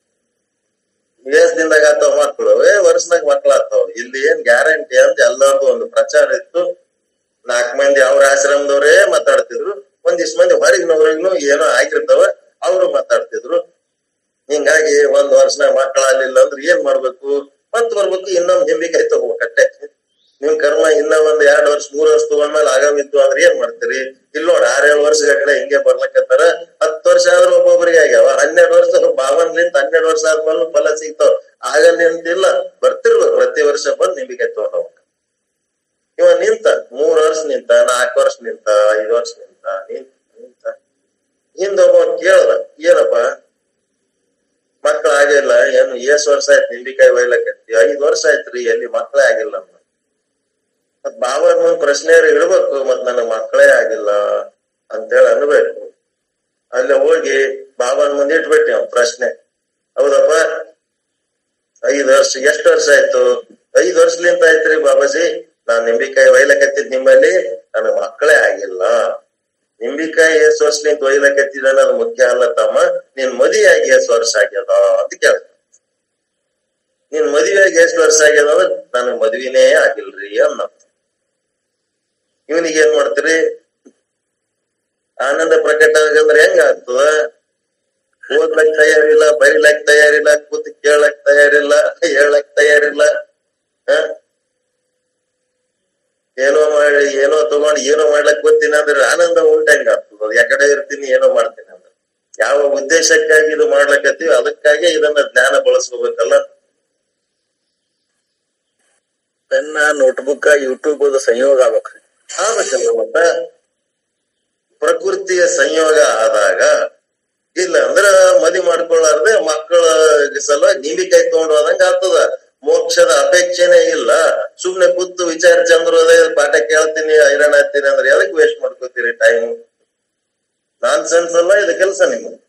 ದಿನದಾಗ ಆತಾವ ಮಕ್ಕಳು ಏ ವರ್ಷನಾಗ ಮಕ್ಕಳಾತಾವ ಇಲ್ಲಿ ಏನ್ ಗ್ಯಾರಂಟಿ ಅಂತ ಎಲ್ಲಾರ್ದು ಒಂದು ಪ್ರಚಾರ ಇತ್ತು ನಾಲ್ಕ್ ಮಂದಿ ಅವ್ರ ಆಶ್ರಮದವ್ರೇ ಮಾತಾಡ್ತಿದ್ರು ಒಂದಿಷ್ಟ್ ಮಂದಿ ಹೊರಗಿನವ್ರಿಗೂ ಏನೋ ಆಗಿರ್ತಾವ ಅವ್ರು ಮಾತಾಡ್ತಿದ್ರು ಹಿಂಗಾಗಿ ಒಂದ್ ವರ್ಷನಾಗ ಮಕ್ಕಳಾಗ್ಲಿಲ್ಲ ಅಂದ್ರೆ ಏನ್ ಮಾಡ್ಬೇಕು ಮತ್ ಬರ್ಬೇಕು ಇನ್ನೊಂದ್ ಹಿಂಬಿಕಾಯಿ ತಗೋಬೇಕಟ್ಟೆ ನಿಮ್ ಕರ್ಮ ಇನ್ನ ಒಂದ್ ಎರಡ್ ವರ್ಷ ಮೂರ್ ವರ್ಷ ತಗೊಂಡ್ಮೇಲೆ ಆಗಮಿತ್ತು ಅಂದ್ರೆ ಏನ್ ಮಾಡ್ತೀರಿ ಇಲ್ಲ ನೋಡ್ ಆರೇಳು ವರ್ಷ ಗಟ್ಲೆ ಹಿಂಗೆ ಬರ್ಲಕತ್ತಾರ ಹತ್ತು ವರ್ಷ ಆದ್ರೂ ಒಬ್ಬೊಬ್ರಿಗೆ ಆಗ್ಯಾವ ಹನ್ನೆರಡು ವರ್ಷ ಬಾವನ್ಲಿಂತ ಹನ್ನೆರಡು ವರ್ಷ ಆದ್ಮೇಲೆ ಫಲ ಸಿಗ್ತಾವ ಆಗಲ್ಲಿ ಅಂತಿಲ್ಲ ಬರ್ತಿರ್ಬೇಕು ಪ್ರತಿ ವರ್ಷ ಬಂದ್ ನಿಂಬಿಕಾಯಿ ತಗೊಂಡ್ ಹೋಗ್ಬೇಕು ಇವ ನಿಂತ ಮೂರ್ ವರ್ಷ ನಿಂತ ನಾಲ್ಕು ವರ್ಷ ನಿಂತ ಐದ್ ವರ್ಷ ನಿಂತ ನಿಂತ ನಿಂತ ಹಿಂದೊಬ್ಬ ಕೇಳ್ದ ಏನಪ್ಪ ಮಕ್ಳು ಆಗಿಲ್ಲ ಏನು ಎಷ್ಟ್ ವರ್ಷ ಆಯ್ತು ನಿಂಬಿಕಾಯಿ ಒಯ್ಲಕತ್ತಿ ಐದ್ ವರ್ಷ ಆಯ್ತ್ರಿ ಎಲ್ಲಿ ಮಕ್ಳೇ ಆಗಿಲ್ಲ ಅಂದ ಮತ್ ಬಾಬಾ ಮುಂದ್ ಪ್ರಶ್ನೆಯವ್ರು ಇಡ್ಬೇಕು ಮತ್ ನನಗ್ ಮಕ್ಕಳೇ ಆಗಿಲ್ಲ ಅಂತೇಳಿ ಅನ್ಬೇಕು ಅಲ್ಲಿ ಹೋಗಿ ಬಾಬಾನ್ ಮುಂದೆ ಇಟ್ಬಿಟ್ಟಿ ಅವ್ನ್ ಪ್ರಶ್ನೆ ಹೌದಪ್ಪ ಐದ್ ವರ್ಷ ಎಷ್ಟ್ ವರ್ಷ ಆಯ್ತು ಐದ್ ವರ್ಷಲಿಂತ ಆಯ್ತ್ರಿ ಬಾಬಾಜಿ ನಾನ್ ನಿಂಬಿಕಾಯಿ ಒಯ್ಲಕತ್ತಿದ್ ನಿಮ್ಮಲ್ಲಿ ನನಗ್ ಮಕ್ಕಳೇ ಆಗಿಲ್ಲ ನಿಂಬಿಕಾಯಿ ಎಷ್ಟ್ ವರ್ಷಲಿಂತ ಒಯ್ಲಕತ್ತಿದ ಅನ್ನೋದು ಮುಖ್ಯ ಅಲ್ಲ ತಮ್ಮ ನಿನ್ ಮದುವೆಯಾಗಿ ಎಷ್ಟ್ ವರ್ಷ ಆಗ್ಯದ ಅಂತ ಕೇಳ ನಿನ್ ಮದುವೆಯಾಗಿ ಎಷ್ಟ್ ವರ್ಷ ಆಗ್ಯದ ಅಂದ್ರೆ ನನಗ್ ಮದ್ವಿನೇ ಆಗಿಲ್ರಿ ಅನ್ನ ಇವನಿಗೆ ಏನ್ ಮಾಡ್ತೀರಿ ಆನಂದ ಪ್ರಕಟ ಆಗಂದ್ರೆ ಹೆಂಗ ಆಗ್ತದ ಓದ್ಲಕ್ ತಯಾರಿಲ್ಲ ಬರೀಲಕ್ ತಯಾರಿಲ್ಲ ಕೂತ್ ಕೇಳಕ್ ತಯಾರಿಲ್ಲ ಹೇಳಕ್ ತಯಾರಿಲ್ಲ ಹ ಏನೋ ಮಾಡಿ ಏನೋ ತಗೊಂಡ್ ಏನೋ ಮಾಡ್ಲಕ್ ಗೊತ್ತೀನಿ ಅಂದ್ರೆ ಆನಂದ ಉಂಟಂಗ ಆಗ್ತದ ಯಾಕಡೆ ಇರ್ತೀನಿ ಏನೋ ಮಾಡ್ತೀನಿ ಅಂದ್ರೆ ಯಾವ ಉದ್ದೇಶಕ್ಕಾಗಿ ಇದು ಮಾಡ್ಲಕತ್ತೀವಿ ಅದಕ್ಕಾಗಿ ಇದನ್ನ ಜ್ಞಾನ ಬಳಸ್ಕೋಬೇಕಲ್ಲ ಪೆನ್ನ ನೋಟ್ಬುಕ್ ಯೂಟ್ಯೂಬ್ ಸಂಯೋಗ ಆಗ್ಬೇಕ್ರಿ ಆಗ್ಬೇಕಲ್ಲ ಮತ್ತ ಪ್ರಕೃತಿಯ ಸಂಯೋಗ ಆದಾಗ ಇಲ್ಲ ಅಂದ್ರ ಮದಿ ಮಾಡ್ಕೊಳ್ಳಾರ್ದೆ ಮಕ್ಕಳ ಸಲ ನಿಂಬಿಕಾಯಿ ತಗೊಂಡು ಹೋದಂಗ ಆಗ್ತದ ಮೋಕ್ಷದ ಅಪೇಕ್ಷೆನೇ ಇಲ್ಲ ಸುಮ್ನೆ ಕೂತು ವಿಚಾರ ಚಂದ್ರೋದಯ ಪಾಠ ಕೇಳ್ತೀನಿ ಹೈರಾಣ ಆಗ್ತೀನಿ ಅಂದ್ರೆ ಎದಕ್ ವೇಸ್ಟ್ ಮಾಡ್ಕೋತೀರಿ ಟೈಮ್ ನಾನ್ ಸೆನ್ಸ್ ಅಲ್ಲ ಇದು ಕೆಲಸ ನಿಮ್ಗೆ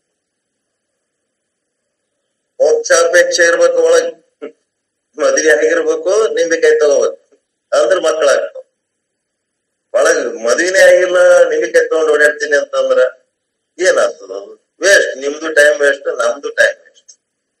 ಮೋಕ್ಷ ಅಪೇಕ್ಷೆ ಇರ್ಬೇಕು ಒಳಗ್ ಮದುವೆ ಆಗಿರ್ಬೇಕು ನಿಂಬಿಕಾಯಿ ತಗೋಬೇಕು ಅಂದ್ರ ಮಕ್ಕಳಾಗ್ತಾವ ಒಳಗ್ ಮದ್ವಿನೇ ಆಗಿಲ್ಲ ನಿಂಬಿಕಾಯಿ ತಗೊಂಡ್ ಓಡಾಡ್ತೀನಿ ಅಂತಂದ್ರ ಏನಾಗ್ತದ ಅದು ವೇಸ್ಟ್ ನಿಮ್ದು ಟೈಮ್ ವೇಸ್ಟ್ ನಮ್ದು ಟೈಮ್ ವೇಸ್ಟ್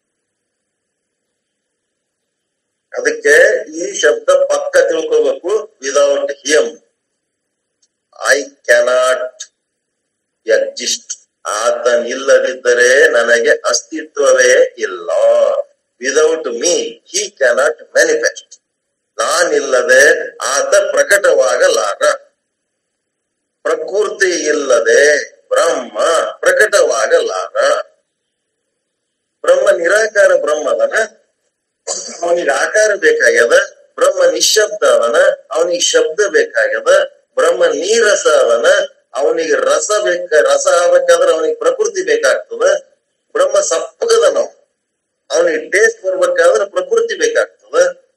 ಅದಕ್ಕೆ ಈ ಶಬ್ದ ಪಕ್ಕ ತಿಳ್ಕೋಬೇಕು without him I cannot exist ಆತನಿಲ್ಲದಿದ್ದರೆ ನನಗೆ ಅಸ್ತಿತ್ವವೇ ಇಲ್ಲ without me he cannot manifest ನಾನಿಲ್ಲದೆ ಆತ ಪ್ರಕಟವಾಗಲಾರ ಪ್ರಕೃತಿ ಇಲ್ಲದೆ ಬ್ರಹ್ಮ ಪ್ರಕಟವಾಗಲಾರ ಬ್ರಹ್ಮ ನಿರಾಕಾರ ಬ್ರಹ್ಮ ಅದನ ಅವನಿಗೆ ಆಕಾರ ಬೇಕಾಗ್ಯದ ಬ್ರಹ್ಮ ನಿಶಬ್ದ ಅದನ ಅವನಿಗೆ ಶಬ್ದ ಬೇಕಾಗ್ಯದ ಬ್ರಹ್ಮ ನೀರಸ ಅದನ ಅವನಿಗೆ ರಸ ಬೇಕ ರಸ ಆಗ್ಬೇಕಾದ್ರೆ ಅವನಿಗೆ ಪ್ರಕೃತಿ ಬೇಕಾಗ್ತದ ಬ್ರಹ್ಮ ಸಪ್ಪಗದ ನಾವು ಅವನಿಗೆ ಟೇಸ್ಟ್ ಬರ್ಬೇಕಾದ್ರೆ ಪ್ರಕೃತಿ ಬೇಕಾಗ್ತದ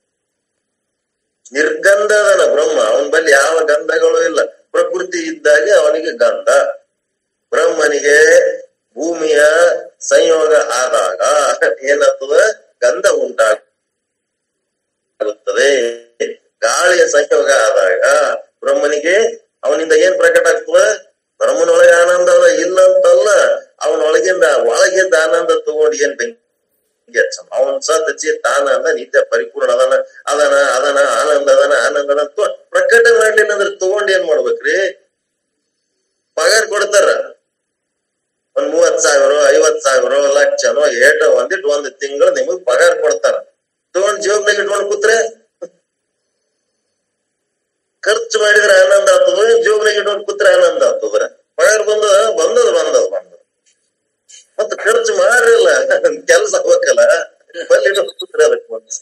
ನಿರ್ಗಂಧದನ ಬ್ರಹ್ಮ ಅವನ ಬಳಿ ಯಾವ ಗಂಧಗಳು ಇಲ್ಲ ಪ್ರಕೃತಿ ಇದ್ದಾಗೆ ಅವನಿಗೆ ಗಂಧ ಬ್ರಹ್ಮನಿಗೆ ಭೂಮಿಯ ಸಂಯೋಗ ಆದಾಗ ಏನಾಗ್ತದ ಗಂಧ ಉಂಟಾಗುತ್ತದೆ ಗಾಳಿಯ ಸಂಯೋಗ ಆದಾಗ ಬ್ರಹ್ಮನಿಗೆ ಅವನಿಂದ ಏನ್ ಪ್ರಕಟ ಆಗ್ತದ ಬ್ರಹ್ಮನೊಳಗೆ ಆನಂದ ಅದ ಇಲ್ಲ ಅಂತಲ್ಲ ಅವನೊಳಗಿಂದ ಒಳಗಿಂದ ಆನಂದ ತಗೊಂಡು ಏನ್ ಬೆಂಕಿ ಹಚ್ಚಮ ಅವನ್ ಸತ್ ಚಿತ್ ಆನಂದ ನಿತ್ಯ ಪರಿಪೂರ್ಣ ಅದನ ಅದನ ಅದನ ಆನಂದ ಅದನ ಆನಂದ ಅದನ ತೊ- ಪ್ರಕಟ ಮಾಡ್ಲಿಲ್ಲ ಅಂದ್ರೆ ತಗೊಂಡ್ ಏನ್ ಮಾಡ್ಬೇಕ್ರಿ ಪಗಾರ ಕೊಡ್ತಾರ ಒಂದ್ ಮೂವತ್ ಸಾವಿರ ಐವತ್ ಸಾವಿರ ಲಕ್ಷನೋ ಏಟೋ ಒಂದಿಟ್ಟು ಒಂದ್ ತಿಂಗಳು ನಿಮಗ್ ಪಗಾರ ಕೊಡ್ತಾರ ತಗೊಂಡ್ ಜೀವನಾಗ ಇಟ್ಕೊಂಡ್ ಕೂತ್ರೆ ಖರ್ಚು ಮಾಡಿದ್ರೆ ಆನಂದ ಆಗ್ತದ ಜೀವನಾಗ ಇಟ್ಕೊಂಡ್ ಕೂತ್ರೆ ಆನಂದ ಆಗ್ತದ ಪಗಾರ ಬಂದದ ಬಂದದ ಬಂದದ ಬಂದದ ಮತ್ತ ಖರ್ಚು ಮಾಡಿಲ್ಲ ಕೆಲ್ಸ ಆಗ್ಬೇಕಲ್ಲ ಬಲ್ಲಿ ಇಟ್ಕೊಂಡ್ ಕೂತ್ರೆ ಅದಕ್ಕೆ ಮನ್ಸ್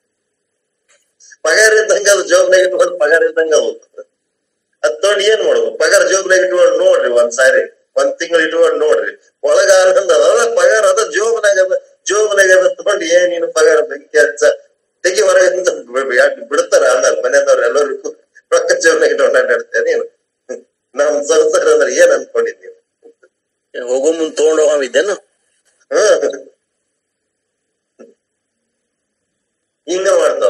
ಪಗಾರ ಇದ್ದಂಗ ಅದು ಜೋಬ್ನಾಗ ಇಟ್ಕೊಂಡು ಪಗಾರ ಇದ್ದಂಗ ಅದು ಅದ್ ತಗೊಂಡ್ ಏನ್ ಮಾಡ್ಬೇಕು ಪಗಾರ ಜೋಬ್ನಾಗ ಇಟ್ಕೊಂಡು ನೋಡ್ರಿ ಒಂದ್ ಸಾರಿ ಒಂದ್ ತಿಂಗಳು ಇಟ್ಕೊಂಡು ನೋಡ್ರಿ ಒಳಗ ಆನಂದ ಅದ ಪಗಾರ ಅದ ಜೋಬ್ನಾಗ ಅದ ಜೋಬ್ನಾಗ ಅದ ತಗೊಂಡ್ ಏನ್ ನೀನು ಪಗಾರ ಬೆಂಕಿ ಹಚ್ಚ ತೆಗಿ ಹೊರಗಿಂದ ಬಿಡ್ತಾರ ಆಮೇಲೆ ಮನೆಯವ್ರ ಎಲ್ಲರಿಗೂ ರೊಕ್ಕ ಜೋಬ್ನಾಗ ಇಟ್ಕೊಂಡು ಅಡ್ಡಾಡ್ತೇನೆ ನೀನು ನಮ್ ಸಂಸಾರ ಅಂದ್ರೆ ಏನ್ ಅನ್ಕೊಂಡಿದ್ದೀವಿ ಹೋಗೋ ಮುಂದ್ ತಗೊಂಡ್ ಹೋಗಿದ್ದೇನು ಹ್ಮ್ ಹಿಂಗ ಮಾಡ್ತಾವ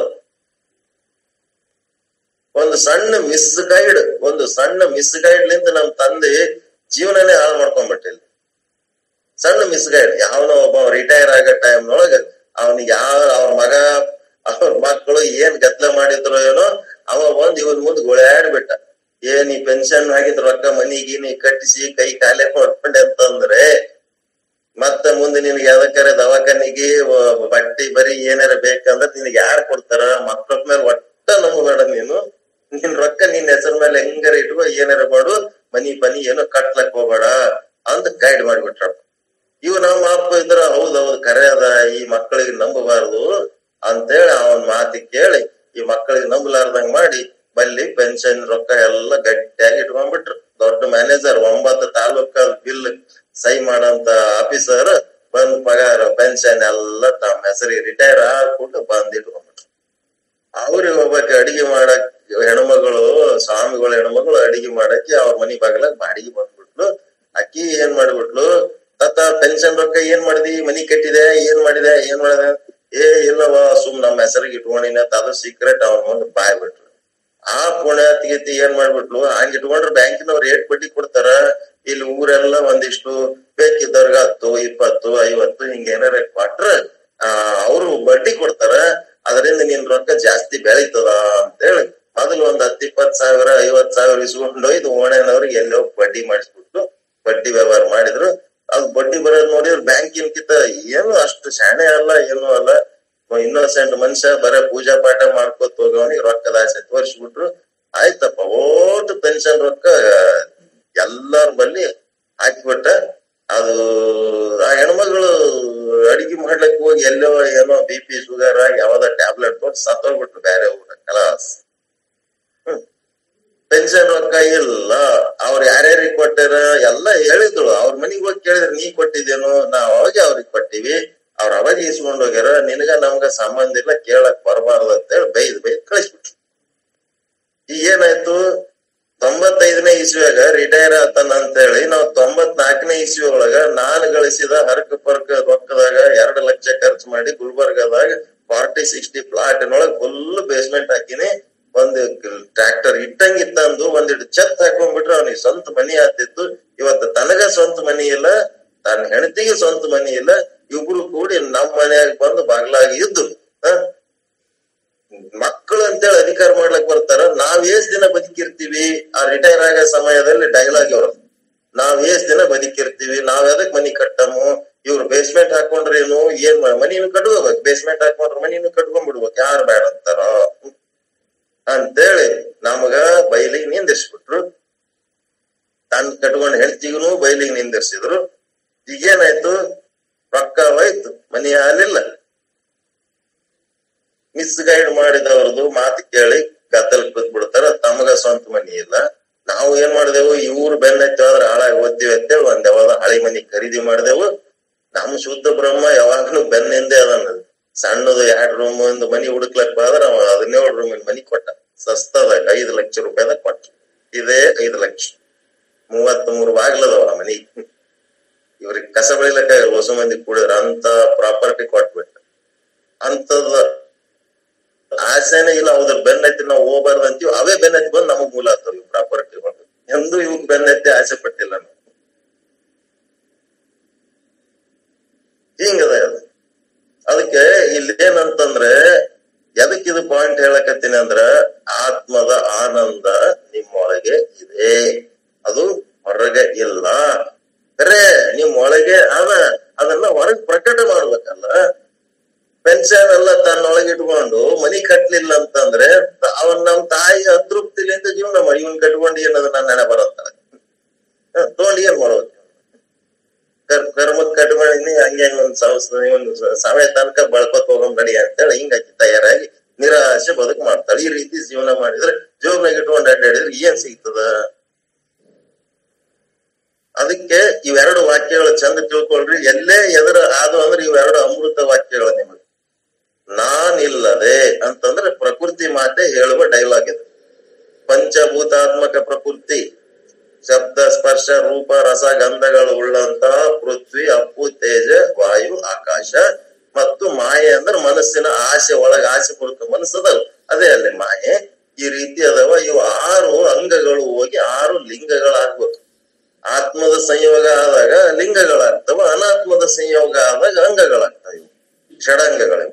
ಒಂದು ಸಣ್ಣ ಮಿಸ್ ಗೈಡ್ ಒಂದು ಸಣ್ಣ ಮಿಸ್ ಗೈಡ್ ನಿಂದ ನಮ್ ತಂದೆ ಜೀವನನೇ ಹಾಳು ಮಾಡ್ಕೊಂಡ್ಬಿಟ್ಟಿಲ್ಲ ಸಣ್ಣ ಮಿಸ್ ಗೈಡ್ ಯಾವನೋ ಒಬ್ಬ ರಿಟೈರ್ ಆಗೋ ಟೈಮ್ನೊಳಗ ಅವನಿಗೆ ಯಾವ ಅವ್ರ ಮಗ ಅವ್ರ ಮಕ್ಕಳು ಏನ್ ಗದ್ಲ ಮಾಡಿದ್ರು ಏನೋ ಅವ ಒಂದ್ ಇವನ್ ಮುಂದ್ ಗುಳ್ಯಾಡ್ಬಿಟ್ಟ ಏನ್ ಈ ಪೆನ್ಷನ್ ಆಗಿದ್ ರೊಕ್ಕ ಮನಿಗೆ ನೀ ಕಟ್ಟಿಸಿ ಕೈ ಕಾಲೇ ಮಾಡ್ಕೊಂಡೆ ಅಂತಂದ್ರೆ ಮತ್ತ ಮುಂದೆ ನಿನಗೆ ಯಾವ್ದಕ್ಕಾರ ದವಾಖಾನಿಗೆ ವ- ಬಟ್ಟಿ ಬರಿ ಏನಾರ ಬೇಕಂದ್ರೆ ನಿನಗೆ ಯಾರು ಕೊಡ್ತಾರ ಮಕ್ಕಳ ಮೇಲೆ ಒಟ್ಟ ನಂಬಬೇಡ ನೀನು ನಿನ್ ರೊಕ್ಕ ನಿನ್ ಹೆಸರ ಮೇಲೆ ಹೆಂಗಾರ ಇಟ್ಕೋ ಏನಾರ ಮಾಡು ಮನಿ ಪನಿ ಏನೋ ಕಟ್ಲಕ್ ಹೋಗ್ಬೇಡ ಅಂತ ಗೈಡ್ ಮಾಡ್ಬಿಟ್ರ ಇವ್ ನಮ್ಮ ಅಪ್ಪ ಇದ್ರ ಹೌದೌದು ಕರೆ ಅದ ಈ ಮಕ್ಕಳಿಗೆ ನಂಬಬಾರದು ಅಂತೇಳಿ ಅವನ್ ಮಾತಿ ಕೇಳಿ ಈ ಮಕ್ಕಳಿಗೆ ನಂಬಲಾರ್ದಂಗ್ ಮಾಡಿ ಬಲ್ಲಿ ಪೆನ್ಷನ್ ರೊಕ್ಕ ಎಲ್ಲ ಗಟ್ಟಿಯಾಗಿ ಇಟ್ಕೊಂಡ್ಬಿಟ್ರು ದೊಡ್ಡ ಮ್ಯಾನೇಜರ್ ಒಂಬತ್ತು ತಾಲೂಕ ಬಿಲ್ ಸಹಿ ಮಾಡಂತ ಆಫೀಸರ್ ಬಂದ್ ಪಗಾರ ಪೆನ್ಷನ್ ಎಲ್ಲ ತಮ್ಮ ಹೆಸರಿಗೆ ರಿಟೈರ್ ಆಗ್ಬಿಟ್ಟು ಬಂದ್ ಇಟ್ಕೊಂಡ್ಬಿಟ್ರು ಅವ್ರಿಗೆ ಹೋಗ್ಬೇಕು ಅಡಿಗೆ ಮಾಡಕ್ ಹೆಣ್ಮಗಳು ಸ್ವಾಮಿಗಳ ಹೆಣ್ಮಗಳು ಅಡಿಗೆ ಮಾಡಕ್ಕೆ ಅವ್ರ ಮನಿ ಬಾಗಿಲಾಗ ಬಾಡಿಗೆ ಬಂದ್ಬಿಟ್ಲು ಅಕ್ಕಿ ಏನ್ ಮಾಡ್ಬಿಟ್ಲು ತತ್ತ ಪೆನ್ಷನ್ ರೊಕ್ಕ ಏನ್ ಮಾಡ್ದಿ ಮನಿ ಕಟ್ಟಿದೆ ಏನ್ ಮಾಡಿದೆ ಏನ್ ಮಾಡಿದೆ ಏ ಇಲ್ಲವ ಸುಮ್ ನಮ್ಮ ಹೆಸರಿಗೆ ಇಟ್ಕೊಂಡಿನ ಅಂತ ಅದು ಸೀಕ್ರೆಟ್ ಅವ್ರ ಮುಂದೆ ಬಾಯ್ ಬಿಟ್ರು ಆ ಪುಣ್ಯಾತಿಗತಿ ಏನ್ ಮಾಡ್ಬಿಟ್ಲು ಹಂಗ ಇಟ್ಕೊಂಡ್ರೆ ಬ್ಯಾಂಕಿನವ್ರು ಏಟ್ ಬಡ್ಡಿ ಕೊಡ್ತಾರ ಇಲ್ಲಿ ಊರೆಲ್ಲ ಒಂದಿಷ್ಟು ಬೇಕಿದ್ದವ್ರಿಗೆ ಹತ್ತು ಇಪ್ಪತ್ತು ಐವತ್ತು ಹಿಂಗ ಏನಾರ ಕೊಟ್ರ ಆ ಅವ್ರು ಬಡ್ಡಿ ಕೊಡ್ತಾರ ಅದರಿಂದ ನಿನ್ ರೊಕ್ಕ ಜಾಸ್ತಿ ಬೆಳೀತದ ಅಂತೇಳಿ ಮೊದಲು ಒಂದ್ ಹತ್ ಇಪ್ಪತ್ ಸಾವಿರ ಐವತ್ ಸಾವಿರ ಇಸ್ಕೊಂಡು ಇದು ಓಣೆನವ್ರಿಗೆ ಎಲ್ಲೋ ಬಡ್ಡಿ ಮಾಡಿಸ್ಬಿಟ್ಟು ಬಡ್ಡಿ ವ್ಯವಹಾರ ಮಾಡಿದ್ರು ಅದು ಬಡ್ಡಿ ಬರೋದ್ ನೋಡಿದ್ರೆ ಬ್ಯಾಂಕಿನ್ಕಿಂತ ಏನು ಅಷ್ಟು ಶಾಣೆ ಅಲ್ಲ ಏನು ಅಲ್ಲ ಇನ್ನೋಸೆಂಟ್ ಮನುಷ್ಯ ಬರೇ ಪೂಜಾ ಪಾಠ ಮಾಡ್ಕೋತ ಹೋಗವನಿಗೆ ರೊಕ್ಕದ ಆಸೆ ತೋರಿಸ್ಬಿಟ್ರು ಆಯ್ತಪ್ಪ ಓಟ್ ಪೆನ್ಷನ್ ರೊಕ್ಕ ಎಲ್ಲಾರ ಬಲ್ಲಿ ಹಾಕಿಬಿಟ್ಟ ಅದು ಆ ಹೆಣ್ಮಗಳು ಅಡಿಗೆ ಮಾಡ್ಲಿಕ್ಕೆ ಹೋಗಿ ಎಲ್ಲೋ ಏನೋ ಬಿ ಪಿ ಶುಗರ್ ಆಗಿ ಯಾವ್ದೋ ಟ್ಯಾಬ್ಲೆಟ್ ಕೊಟ್ಟು ಸತ್ತೋಗ್ಬಿಟ್ರು ಬೇರೆ ಊರ ಕಲಾಸ್ ಪೆನ್ಷನ್ ರೊಕ್ಕ ಇಲ್ಲ ಅವ್ರು ಯಾರ್ಯಾರಿಗೆ ಕೊಟ್ಟಾರ ಎಲ್ಲ ಹೇಳಿದ್ರು ಅವ್ರ ಮನಿಗ್ ಹೋಗಿ ಕೇಳಿದ್ರೆ ನೀ ಕೊಟ್ಟಿದ್ದೇನು ನಾವ್ ಅವಾಗೆ ಅವ್ರಿಗೆ ಕೊಟ್ಟಿವಿ ಅವ್ರ ಅವಾಗ ಇಸ್ಕೊಂಡ್ ಹೋಗ್ಯಾರ ನಿನಗ ನಮ್ಗ ಸಂಬಂಧ ಇಲ್ಲ ಕೇಳಕ್ ಬರಬಾರ್ದು ಅಂತೇಳಿ ಬೈದ್ ಬೈದ್ ಕಳಿಸ್ಬಿಟ್ರು ಈಗ ಏನಾಯ್ತು ತೊಂಬತ್ತೈದನೇ ಇಸ್ವಿಯಾಗ ರಿಟೈರ್ ಆತನ ಅಂತೇಳಿ ನಾವ್ ತೊಂಬತ್ ನಾಲ್ಕನೇ ಇಸ್ವಿ ಒಳಗ ನಾನು ಗಳಿಸಿದ ಹರಕ ಪರ್ಕ ರೊಕ್ಕದಾಗ ಎರಡ್ ಲಕ್ಷ ಖರ್ಚು ಮಾಡಿ ಗುಲ್ಬರ್ಗದಾಗ ಫಾರ್ಟಿ ಸಿಕ್ಸ್ಟಿ ಪ್ಲಾಟಿನೊಳಗ ಫುಲ್ ಬೇಸ್ಮೆಂಟ್ ಹಾಕಿನಿ ಒಂದ್ ಟ್ರ್ಯಾಕ್ಟರ್ ಇಟ್ಟಂಗಿತ್ತಂದು ಒಂದಿಟ್ಟು ಛತ್ ಹಾಕೊಂಡ್ಬಿಟ್ರೆ ಅವನಿಗೆ ಸ್ವಂತ ಮನಿ ಆತಿತ್ತು ಇವತ್ತು ತನಗ ಸ್ವಂತ ಮನಿ ಇಲ್ಲ ತನ್ನ ಹೆಂಡತಿಗೆ ಸ್ವಂತ ಮನಿ ಇಲ್ಲ ಇಬ್ರು ಕೂಡಿ ನಮ್ ಮನ್ಯಾಗ ಬಂದು ಬಾಗ್ಲಾಗಿ ಇದ್ದು ಹ? ಮಕ್ಕಳು ಅಂತೇಳಿ ಅಧಿಕಾರ ಮಾಡ್ಲಕ್ ಬರ್ತಾರ ನಾವ್ ಎಷ್ಟ್ ದಿನ ಬದುಕಿರ್ತೀವಿ ಆ ರಿಟೈರ್ ಆಗೋ ಸಮಯದಲ್ಲಿ ಡೈಲಾಗ್ ಇವ್ರ ನಾವ್ ಎಷ್ಟ್ ದಿನ ಬದುಕಿರ್ತೀವಿ ನಾವ್ ಎದಕ್ ಮನಿ ಕಟ್ಟಮು ಇವ್ರು ಬೇಸ್ಮೆಂಟ್ ಹಾಕೊಂಡ್ರೇನು ಏನ್ ಮಾಡ ಮನಿನು ಕಟ್ಕೋಬೇಕು ಬೇಸ್ಮೆಂಟ್ ಹಾಕೊಂಡ್ರೆ ಮನಿನು ಕಟ್ಕೊಂಡ್ಬಿಡ್ಬೇಕು ಯಾರು ಬೇಡ ಅಂತಾರ ಅಂತೇಳಿ ನಮಗ ಬೈಲಿಗೆ ನಿಂದಿರ್ಸ್ಬಿಟ್ರು ತನ್ ಕಟ್ಕೊಂಡ್ ಹೆಂಡತಿಗೂ ಬೈಲಿಗೆ ನಿಂದಿರ್ಸಿದ್ರು ಈಗೇನಾಯ್ತು ರೊಕ್ಕ ಹೋಯ್ತು ಮನಿ ಹಾಲಿಲ್ಲ ಮಿಸ್ ಗೈಡ್ ಮಾಡಿದವ್ರದ್ದು ಮಾತು ಕೇಳಿ ಗದ್ದಲ್ ಕೂತ್ ಬಿಡ್ತಾರ ತಮಗ ಸ್ವಂತ ಮನಿ ಇಲ್ಲ ನಾವು ಏನ್ ಮಾಡಿದೆವು ಇವ್ರು ಬೆನ್ನತ್ತಿ ಹೋದ್ರೆ ಹಾಳಾಗಿ ಓದ್ತೀವಿ ಅಂತೇಳಿ ಒಂದ್ ಯಾವಾಗ ಹಳಿ ಮನಿ ಖರೀದಿ ಮಾಡಿದೆವು ನಮ್ ಶುದ್ಧ ಬ್ರಹ್ಮ ಯಾವಾಗ್ಲೂ ಬೆನ್ನಿಂದೆ ಅದನ್ನ ಸಣ್ಣದು ಎರಡ್ ರೂಮ್ ಒಂದು ಮನಿ ಹುಡುಕ್ಲಕ್ ಹೋದ್ರ ಅವ ಹದಿನೇಳು ರೂಮಿನ ಮನಿ ಕೊಟ್ಟ ಸಸ್ತದಾಗ ಐದು ಲಕ್ಷ ರೂಪಾಯಿದಾಗ ಕೊಟ್ಟ ಇದೇ ಐದು ಲಕ್ಷ ಮೂವತ್ತ್ ಮೂರು ಬಾಗ್ಲದವ ಆ ಮನಿ ಇವ್ರಿಗೆ ಕಸ ಬೆಳಿಲಕ್ಕ ಹೊಸ ಮಂದಿ ಕೂಡಿದ್ರ ಅಂತ ಪ್ರಾಪರ್ಟಿ ಕೊಟ್ಬಿಟ್ಟ ಅಂತದ ಆಸೆನೇ ಇಲ್ಲ ಹೌದ್ರ ಬೆನ್ನತ್ತಿ ನಾವು ಹೋಗ್ಬಾರ್ದು ಅಂತೀವಿ ಅವೇ ಬೆನ್ನತ್ತಿ ಬಂದು ನಮಗ್ ಮೂಲ ಆಗ್ತಾವ ಇವ್ ಪ್ರಾಪರ್ಟಿ ಬಂದು ಎಂದು ಇವ್ ಬೆನ್ನತ್ತಿ ಆಸೆ ಪಟ್ಟಿಲ್ಲ ನಾವು ಹಿಂಗದ ಅದು ಅದಕ್ಕೆ ಇಲ್ಲಿ ಏನಂತಂದ್ರೆ ಎದಕ್ ಇದು ಪಾಯಿಂಟ್ ಹೇಳಕತ್ತೀನಿ ಅಂದ್ರ ಆತ್ಮದ ಆನಂದ ನಿಮ್ಮೊಳಗೆ ಇದೆ ಅದು ಹೊರಗೆ ಇಲ್ಲ ಖರೆ ನಿಮ್ ಒಳಗೆ ಅದ ಅದನ್ನ ಹೊರಗ್ ಪ್ರಕಟ ಮಾಡ್ಬೇಕಲ್ಲ ಪೆನ್ಷನ್ ಎಲ್ಲ ತನ್ನೊಳಗೆ ಇಟ್ಕೊಂಡು ಮನಿ ಕಟ್ಲಿಲ್ಲ ಅಂತಂದ್ರೆ ಅವನ್ ನಮ್ ತಾಯಿ ಅತೃಪ್ತಿಲಿಂದ ಜೀವನ ಮಾಡಿ ಇವನ್ ಕಟ್ಕೊಂಡು ಏನದ ನನ್ನ ನೆನೆ ಬರತ್ತಾಳ ತಗೊಂಡು ಏನ್ ಮಾಡ್ಬೇಕು ಕರ್ ಕರ್ಮಕ್ ಕಟ್ಕೊಂಡಿನಿ ಹಂಗೆ ಒಂದ್ ಸಂಸ್ಥೆ ಒಂದು ಸಮಯ ತನಕ ಬಳ್ಕೊತ್ ಹೋಗಮ್ ನಡಿ ಅಂತೇಳಿ ಹಿಂಗಾಗಿ ತಯಾರಾಗಿ ನಿರಾಶೆ ಬದುಕು ಮಾಡ್ತಾಳೆ ಈ ರೀತಿ ಜೀವನ ಮಾಡಿದ್ರೆ ಜೋಬ್ನಾಗ ಇಟ್ಕೊಂಡು ಅಡ್ಡಾಡಿದ್ರೆ ಏನ್ ಸಿಗ್ತದ ಅದಕ್ಕೆ ಇವೆರಡು ವಾಕ್ಯಗಳು ಚಂದ ತಿಳ್ಕೊಳ್ರಿ ಎಲ್ಲೇ ಎದುರ ಆದು ಅಂದ್ರೆ ಇವೆರಡು ಅಮೃತ ವಾಕ್ಯಗಳು ನಿಮಗೆ ನಾನಿಲ್ಲದೆ ಅಂತಂದ್ರೆ ಪ್ರಕೃತಿ ಮಾತೆ ಹೇಳುವ ಡೈಲಾಗ್ ಇದು ಪಂಚಭೂತಾತ್ಮಕ ಪ್ರಕೃತಿ ಶಬ್ದ ಸ್ಪರ್ಶ ರೂಪ ರಸ ಗಂಧಗಳು ಉಳ್ಳಂತಹ ಪೃಥ್ವಿ ಅಪ್ಪು ತೇಜ ವಾಯು ಆಕಾಶ ಮತ್ತು ಮಾಯೆ ಅಂದ್ರೆ ಮನಸ್ಸಿನ ಆಸೆ ಒಳಗ ಆಸೆ ಪೂರ್ವಕ ಮನಸ್ಸದಲ್ಲ ಅದೇ ಅಲ್ಲಿ ಮಾಯೆ ಈ ರೀತಿ ಅದಾವ ಇವು ಆರು ಅಂಗಗಳು ಹೋಗಿ ಆರು ಲಿಂಗಗಳಾಗ್ಬೇಕು ಆತ್ಮದ ಸಂಯೋಗ ಆದಾಗ ಲಿಂಗಗಳಾಗ್ತವ ಅನಾತ್ಮದ ಸಂಯೋಗ ಆದಾಗ ಅಂಗಗಳಾಗ್ತವೆ ಇವು ಷಡಂಗಗಳು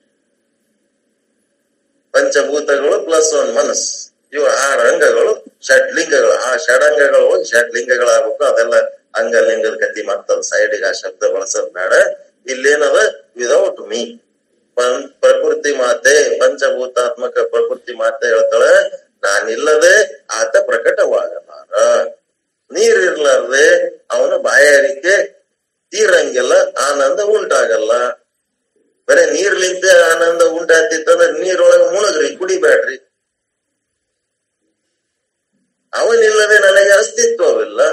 ಪಂಚಭೂತಗಳು ಪ್ಲಸ್ ಒಂದ್ ಮನಸ್ಸು ಇವು ಆರು ಅಂಗಗಳು ಷಡ್ಲಿಂಗಗಳು ಆ ಷಡಂಗಗಳು ಹೋಗಿ ಷಡ್ಲಿಂಗಗಳಾಗ್ಬೇಕು ಅದೆಲ್ಲ ಅಂಗಲಿಂಗದ ಗತಿ ಮತ್ತದ ಸೈಡಿಗೆ ಆ ಶಬ್ದ ಬಳಸೋದ್ ಬೇಡ ಇಲ್ಲೇನದ ವಿದೌಟ್ ಮೀ ಪಂ ಪ್ರಕೃತಿ ಮಾತೆ ಪಂಚಭೂತಾತ್ಮಕ ಪ್ರಕೃತಿ ಮಾತೆ ಹೇಳ್ತಾಳೆ ನಾನಿಲ್ಲದೆ ಆತ ಪ್ರಕಟವಾಗಲಾರ ನೀರಿರ್ಲಾರ್ದೆ ಅವನ ಬಾಯಾರಿಕೆ ತೀರಂಗಿಲ್ಲ ಆನಂದ ಉಂಟಾಗಲ್ಲ ಬರೇ ನೀರ್ಲಿಂದ ಆನಂದ ಉಂಟಾಗ್ತಿತ್ತಂದ್ರೆ ನೀರೊಳಗೆ ಮುಣಗ್ರಿ ಕುಡಿಬೇಡ್ರಿ ಅವನಿಲ್ಲದೆ ನನಗೆ ಅಸ್ತಿತ್ವವಿಲ್ಲ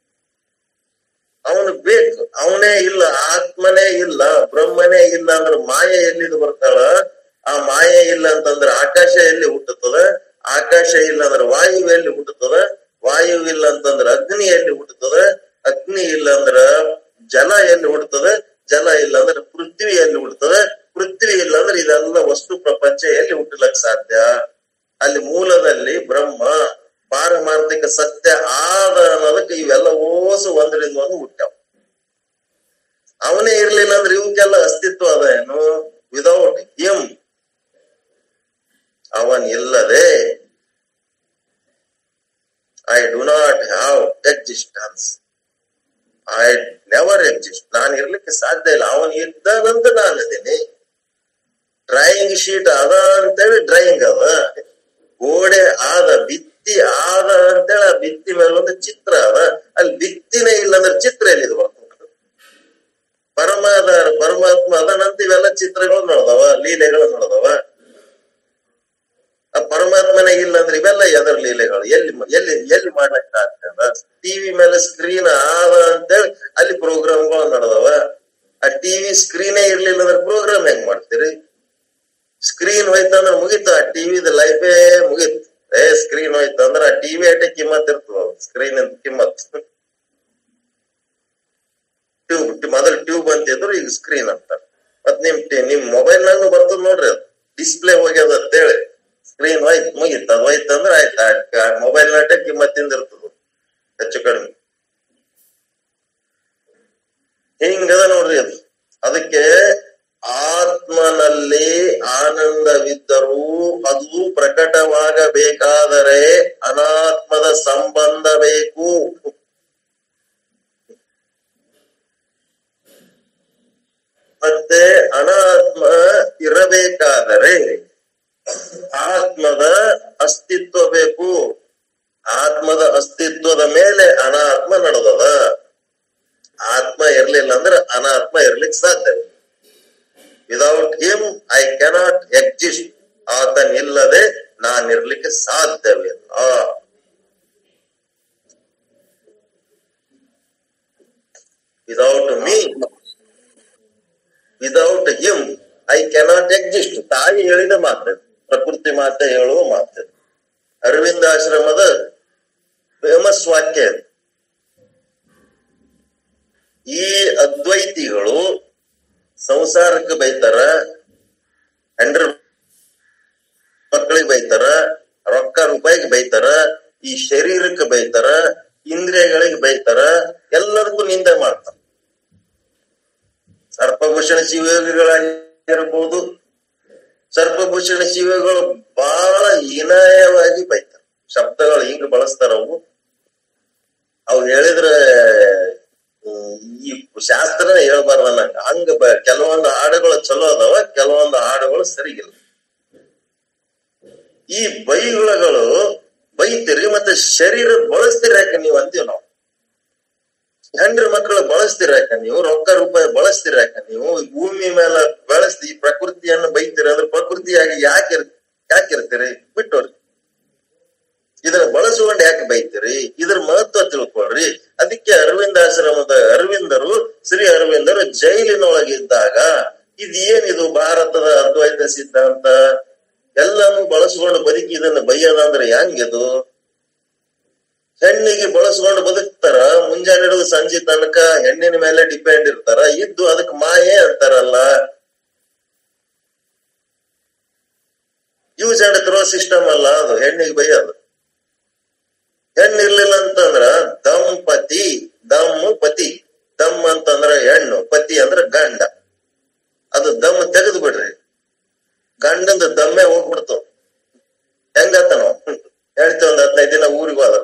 ಅವನು ಬೇಕು ಅವನೇ ಇಲ್ಲ ಆತ್ಮನೇ ಇಲ್ಲ ಬ್ರಹ್ಮನೇ ಇಲ್ಲ ಅಂದ್ರೆ ಮಾಯೆ ಎಲ್ಲಿದು ಬರ್ತಾಳ ಆ ಮಾಯೆ ಇಲ್ಲ ಅಂತಂದ್ರೆ ಆಕಾಶ ಎಲ್ಲಿ ಹುಟ್ಟುತ್ತದ ಆಕಾಶ ಇಲ್ಲ ಅಂದ್ರೆ ವಾಯು ಎಲ್ಲಿ ಹುಟ್ಟುತ್ತದ ವಾಯು ಇಲ್ಲ ಅಂತಂದ್ರೆ ಅಗ್ನಿ ಎಲ್ಲಿ ಹುಟ್ಟುತ್ತದ ಅಗ್ನಿ ಇಲ್ಲ ಅಂದ್ರ ಜಲ ಎಲ್ಲಿ ಹುಟ್ಟುತ್ತದೆ ಜಲ ಇಲ್ಲ ಅಂದ್ರೆ ಪೃಥ್ವಿ ಎಲ್ಲಿ ಹುಟ್ಟುತ್ತದೆ ಪೃಥ್ವಿ ಇಲ್ಲ ಅಂದ್ರೆ ಇದೆಲ್ಲ ವಸ್ತು ಪ್ರಪಂಚ ಎಲ್ಲಿ ಹುಟ್ಟಲಕ್ ಸಾಧ್ಯ ಅಲ್ಲಿ ಮೂಲದಲ್ಲಿ ಬ್ರಹ್ಮ ಪಾರಮಾರ್ಥಿಕ ಸತ್ಯ ಆದ ಅನ್ನೋದಕ್ಕೆ ಇವೆಲ್ಲ ಓಸು ಒಂದರಿಂದ ಒಂದು ಹುಟ್ಟ್ಯಾವ ಅವನೇ ಇರ್ಲಿಲ್ಲ ಅಂದ್ರೆ ಇವಕ್ಕೆಲ್ಲ ಅಸ್ತಿತ್ವ ಅದ ಏನು ವಿದೌಟ್ ಹಿಮ್ ಅವನ್ ಇಲ್ಲದೆ I do not have existence I never exist ನಾನು ಇರ್ಲಿಕ್ಕೆ ಸಾಧ್ಯ ಇಲ್ಲ ಅವನ್ ಇದ್ದಾನಂತ ನಾನು ಅದೀನಿ ಡ್ರಾಯಿಂಗ್ ಶೀಟ್ ಅದ ಅಂತೇಳಿ ಡ್ರಾಯಿಂಗ್ ಅದ ಗೋಡೆ ಆದ ಭಿತ್ತಿ ಆದ ಅಂತೇಳಿ ಆ ಭಿತ್ತಿ ಮೇಲೆ ಒಂದು ಚಿತ್ರ ಅದ ಅಲ್ಲಿ ಭಿತ್ತಿನೇ ಇಲ್ಲ ಅಂದ್ರೆ ಚಿತ್ರ ಎಲ್ಲಿದು ಬರ್ತದೆ ಪರಮಾದ ಪರಮಾತ್ಮ ಅದನಂತ ಇವೆಲ್ಲ ಚಿತ್ರಗಳು ನೋಡ್ದವ ಲೀಲೆಗಳು ನೋಡ್ದವ ಆ ಪರಮಾತ್ಮನೇ ಇಲ್ಲ ಅಂದ್ರೆ ಇವೆಲ್ಲ ಎದರ್ ಲೀಲೆಗಳು ಎಲ್ಲಿ ಎಲ್ಲಿ ಎಲ್ಲಿ ಮಾಡ್ಲಕ್ಕ ಆಗ್ತದ ಟಿವಿ ಮೇಲೆ ಸ್ಕ್ರೀನ್ ಆದ ಅಂತೇಳಿ ಅಲ್ಲಿ ಪ್ರೋಗ್ರಾಮ್ಗಳು ನಡೆದವ ಆ ಟಿವಿ ಸ್ಕ್ರೀನೇ ಇರ್ಲಿಲ್ಲ ಅಂದ್ರೆ ಪ್ರೋಗ್ರಾಮ್ ಹೆಂಗ್ ಮಾಡ್ತೀರಿ ಸ್ಕ್ರೀನ್ ಹೋಯ್ತಂದ್ರ ಮುಗೀತು ಆ ಟಿವಿದ ಲೈಫೇ ಮುಗೀತು ಏ ಸ್ಕ್ರೀನ್ ಹೋಯ್ತು ಅಂದ್ರ ಆ ಟಿವಿ ಅಟ್ಟೆ ಕಿಮ್ಮತ್ ಇರ್ತದ ಸ್ಕ್ರೀನ್ ಅಂತ ಕಿಮ್ಮತ್ ಟ್ಯೂಬ್ ಮೊದಲ್ ಟ್ಯೂಬ್ ಅಂತಿದ್ರು ಈಗ ಸ್ಕ್ರೀನ್ ಅಂತಾರ ಮತ್ ನಿಮ್ ಟಿ- ನಿಮ್ ಮೊಬೈಲ್ ನಾಗ ಬರ್ತದ ನೋಡ್ರಿ ಅದು ಡಿಸ್ಪ್ಲೇ ಹೋಗ್ಯದ ಅಂತೇಳಿ ಸ್ಕ್ರೀನ್ ಹೋಯ್ತು ಮುಗೀತು ಅದು ಹೋಯ್ತು ಅಂದ್ರ ಆಯ್ತು ಮೊಬೈಲ್ ನಾಟೆ ಕಿಮ್ಮತ್ತಿಂದ ಇರ್ತದ ಹೆಚ್ಚು ಕಡಿಮೆ ಹಿಂಗದ ನೋಡ್ರಿ ಅದು ಅದಕ್ಕೆ ಆತ್ಮನಲ್ಲಿ ಆನಂದವಿದ್ದರೂ ಅದು ಪ್ರಕಟವಾಗಬೇಕಾದರೆ ಅನಾತ್ಮದ ಸಂಬಂಧ ಬೇಕು ಮತ್ತೆ ಅನಾತ್ಮ ಇರಬೇಕಾದರೆ ಆತ್ಮದ ಅಸ್ತಿತ್ವ ಬೇಕು ಆತ್ಮದ ಅಸ್ತಿತ್ವದ ಮೇಲೆ ಅನಾತ್ಮ ನಡೆದದ ಆತ್ಮ ಇರ್ಲಿಲ್ಲ ಅಂದ್ರೆ ಅನಾತ್ಮ ಇರ್ಲಿಕ್ಕೆ ಸಾಧ್ಯ without him I cannot exist ಆತನಿಲ್ಲದೆ ನಾನಿರ್ಲಿಕ್ಕೆ ಸಾಧ್ಯವಿಲ್ಲ without me without him I cannot exist ತಾಯಿ ಹೇಳಿದ ಮಾತು ಪ್ರಕೃತಿ ಮಾತೆ ಹೇಳುವ ಮಾತು ಅರವಿಂದ ಆಶ್ರಮದ ಫೇಮಸ್ ವಾಕ್ಯ ಇದು. ಈ ಅದ್ವೈತಿಗಳು ಸಂಸಾರಕ್ಕೆ ಬೈತಾರ ಹೆಂಡ್ರ ಮಕ್ಕಳಿಗೆ ಬೈತಾರ ರೊಕ್ಕ ರೂಪಾಯಿಗೆ ಬೈತಾರ ಈ ಶರೀರಕ್ಕೆ ಬೈತಾರ ಇಂದ್ರಿಯಗಳಿಗೆ ಬೈತಾರ ಎಲ್ಲದಕ್ಕೂ ನಿಂದೆ ಮಾಡ್ತಾರ ಸರ್ಪಭೂಷಣ ಶಿವಯೋಗಿಗಳಾಗಿರ್ಬೋದು ಸರ್ಪಭೂಷಣ ಶಿವಗಳು ಬಹಳ ಹೀನಾಯವಾಗಿ ಬೈತಾರ ಶಬ್ದಗಳು ಹಿಂಗ್ ಬಳಸ್ತಾರ ಅವು ಅವು ಹೇಳಿದ್ರೆ ಹ್ಮ್, ಈ ಶಾಸ್ತ್ರನೇ ಹೇಳ್ಬಾರ್ದ ನಂಗ ಹಂಗ ಬ- ಕೆಲವೊಂದು ಹಾಡುಗಳು ಚಲೋ ಅದಾವ ಕೆಲವೊಂದು ಹಾಡುಗಳು ಸರಿಗಿಲ್ಲ ಈ ಬೈಗುಳಗಳು ಬೈತೀರಿ ಮತ್ತೆ ಶರೀರ ಬಳಸ್ತೀರಿ ಯಾಕೆ ನೀವು ಅಂತೀವಿ ನಾವು ಹೆಂಡ್ರ ಮಕ್ಕಳು ಬಳಸ್ತೀರ ಯಾಕ ನೀವು ರೊಕ್ಕ ರೂಪಾಯಿ ಬಳಸ್ತೀರ ಯಾಕ ನೀವು ಈ ಭೂಮಿ ಮೇಲೆ ಬೆಳೆಸ್ತಿ ಈ ಪ್ರಕೃತಿಯನ್ನು ಬೈತೀರ ಅಂದ್ರೆ ಪ್ರಕೃತಿಯಾಗಿ ಯಾಕೆ ಇರ್- ಯಾಕೆ ಇರ್ತೀರಿ ಬಿಟ್ಟೋರಿ ಇದನ್ನ ಬಳಸ್ಕೊಂಡು ಯಾಕೆ ಬೈತೀರಿ ಇದ್ರ ಮಹತ್ವ ತಿಳ್ಕೊಳ್ರಿ ಅದಕ್ಕೆ ಅರವಿಂದಾಶ್ರಮದ ಅರವಿಂದರು ಶ್ರೀ ಅರವಿಂದರು ಜೈಲಿನೊಳಗಿದ್ದಾಗ ಇದೇನಿದು ಭಾರತದ ಅದ್ವೈತ ಸಿದ್ಧಾಂತ ಎಲ್ಲಾನು ಬಳಸ್ಕೊಂಡು ಬದುಕಿ ಇದನ್ನ ಬೈಯೋದ ಅಂದ್ರೆ ಹೆಂಗಿದು ಹೆಣ್ಣಿಗೆ ಬಳಸ್ಕೊಂಡು ಬದುಕ್ತಾರ ಮುಂಜಾನೆ ಹಿಡಿದು ಸಂಜೆ ತನಕ ಹೆಣ್ಣಿನ ಮೇಲೆ ಡಿಪೆಂಡ್ ಇರ್ತಾರ ಇದ್ದು ಅದಕ್ಕೆ ಮಾಯೆ ಅಂತಾರಲ್ಲ ಯೂಸ್ ಅಂಡ್ ಥ್ರೋ ಸಿಸ್ಟಮ್ ಅಲ್ಲ ಅದು ಹೆಣ್ಣಿಗೆ ಬೈಯೋದು ಹೆಣ್ಣು ಇರ್ಲಿಲ್ಲ ಅಂತಂದ್ರ ದಂಪತಿ ದಮ್ಮು ಪತಿ ದಮ್ ಅಂತಂದ್ರ ಹೆಣ್ಣು ಪತಿ ಅಂದ್ರ ಗಂಡ ಅದು ದಮ್ ತೆಗೆದು ಬಿಡ್ರಿ ಗಂಡಂದ ದಮ್ಮೆ ಹೋಗ್ಬಿಡ್ತು ಹೆಂಗತ್ತನೋ ಹೇಳ್ತಿ ಒಂದ್ ಹದಿನೈದು ದಿನ ಊರಿಗೆ ಹೋದ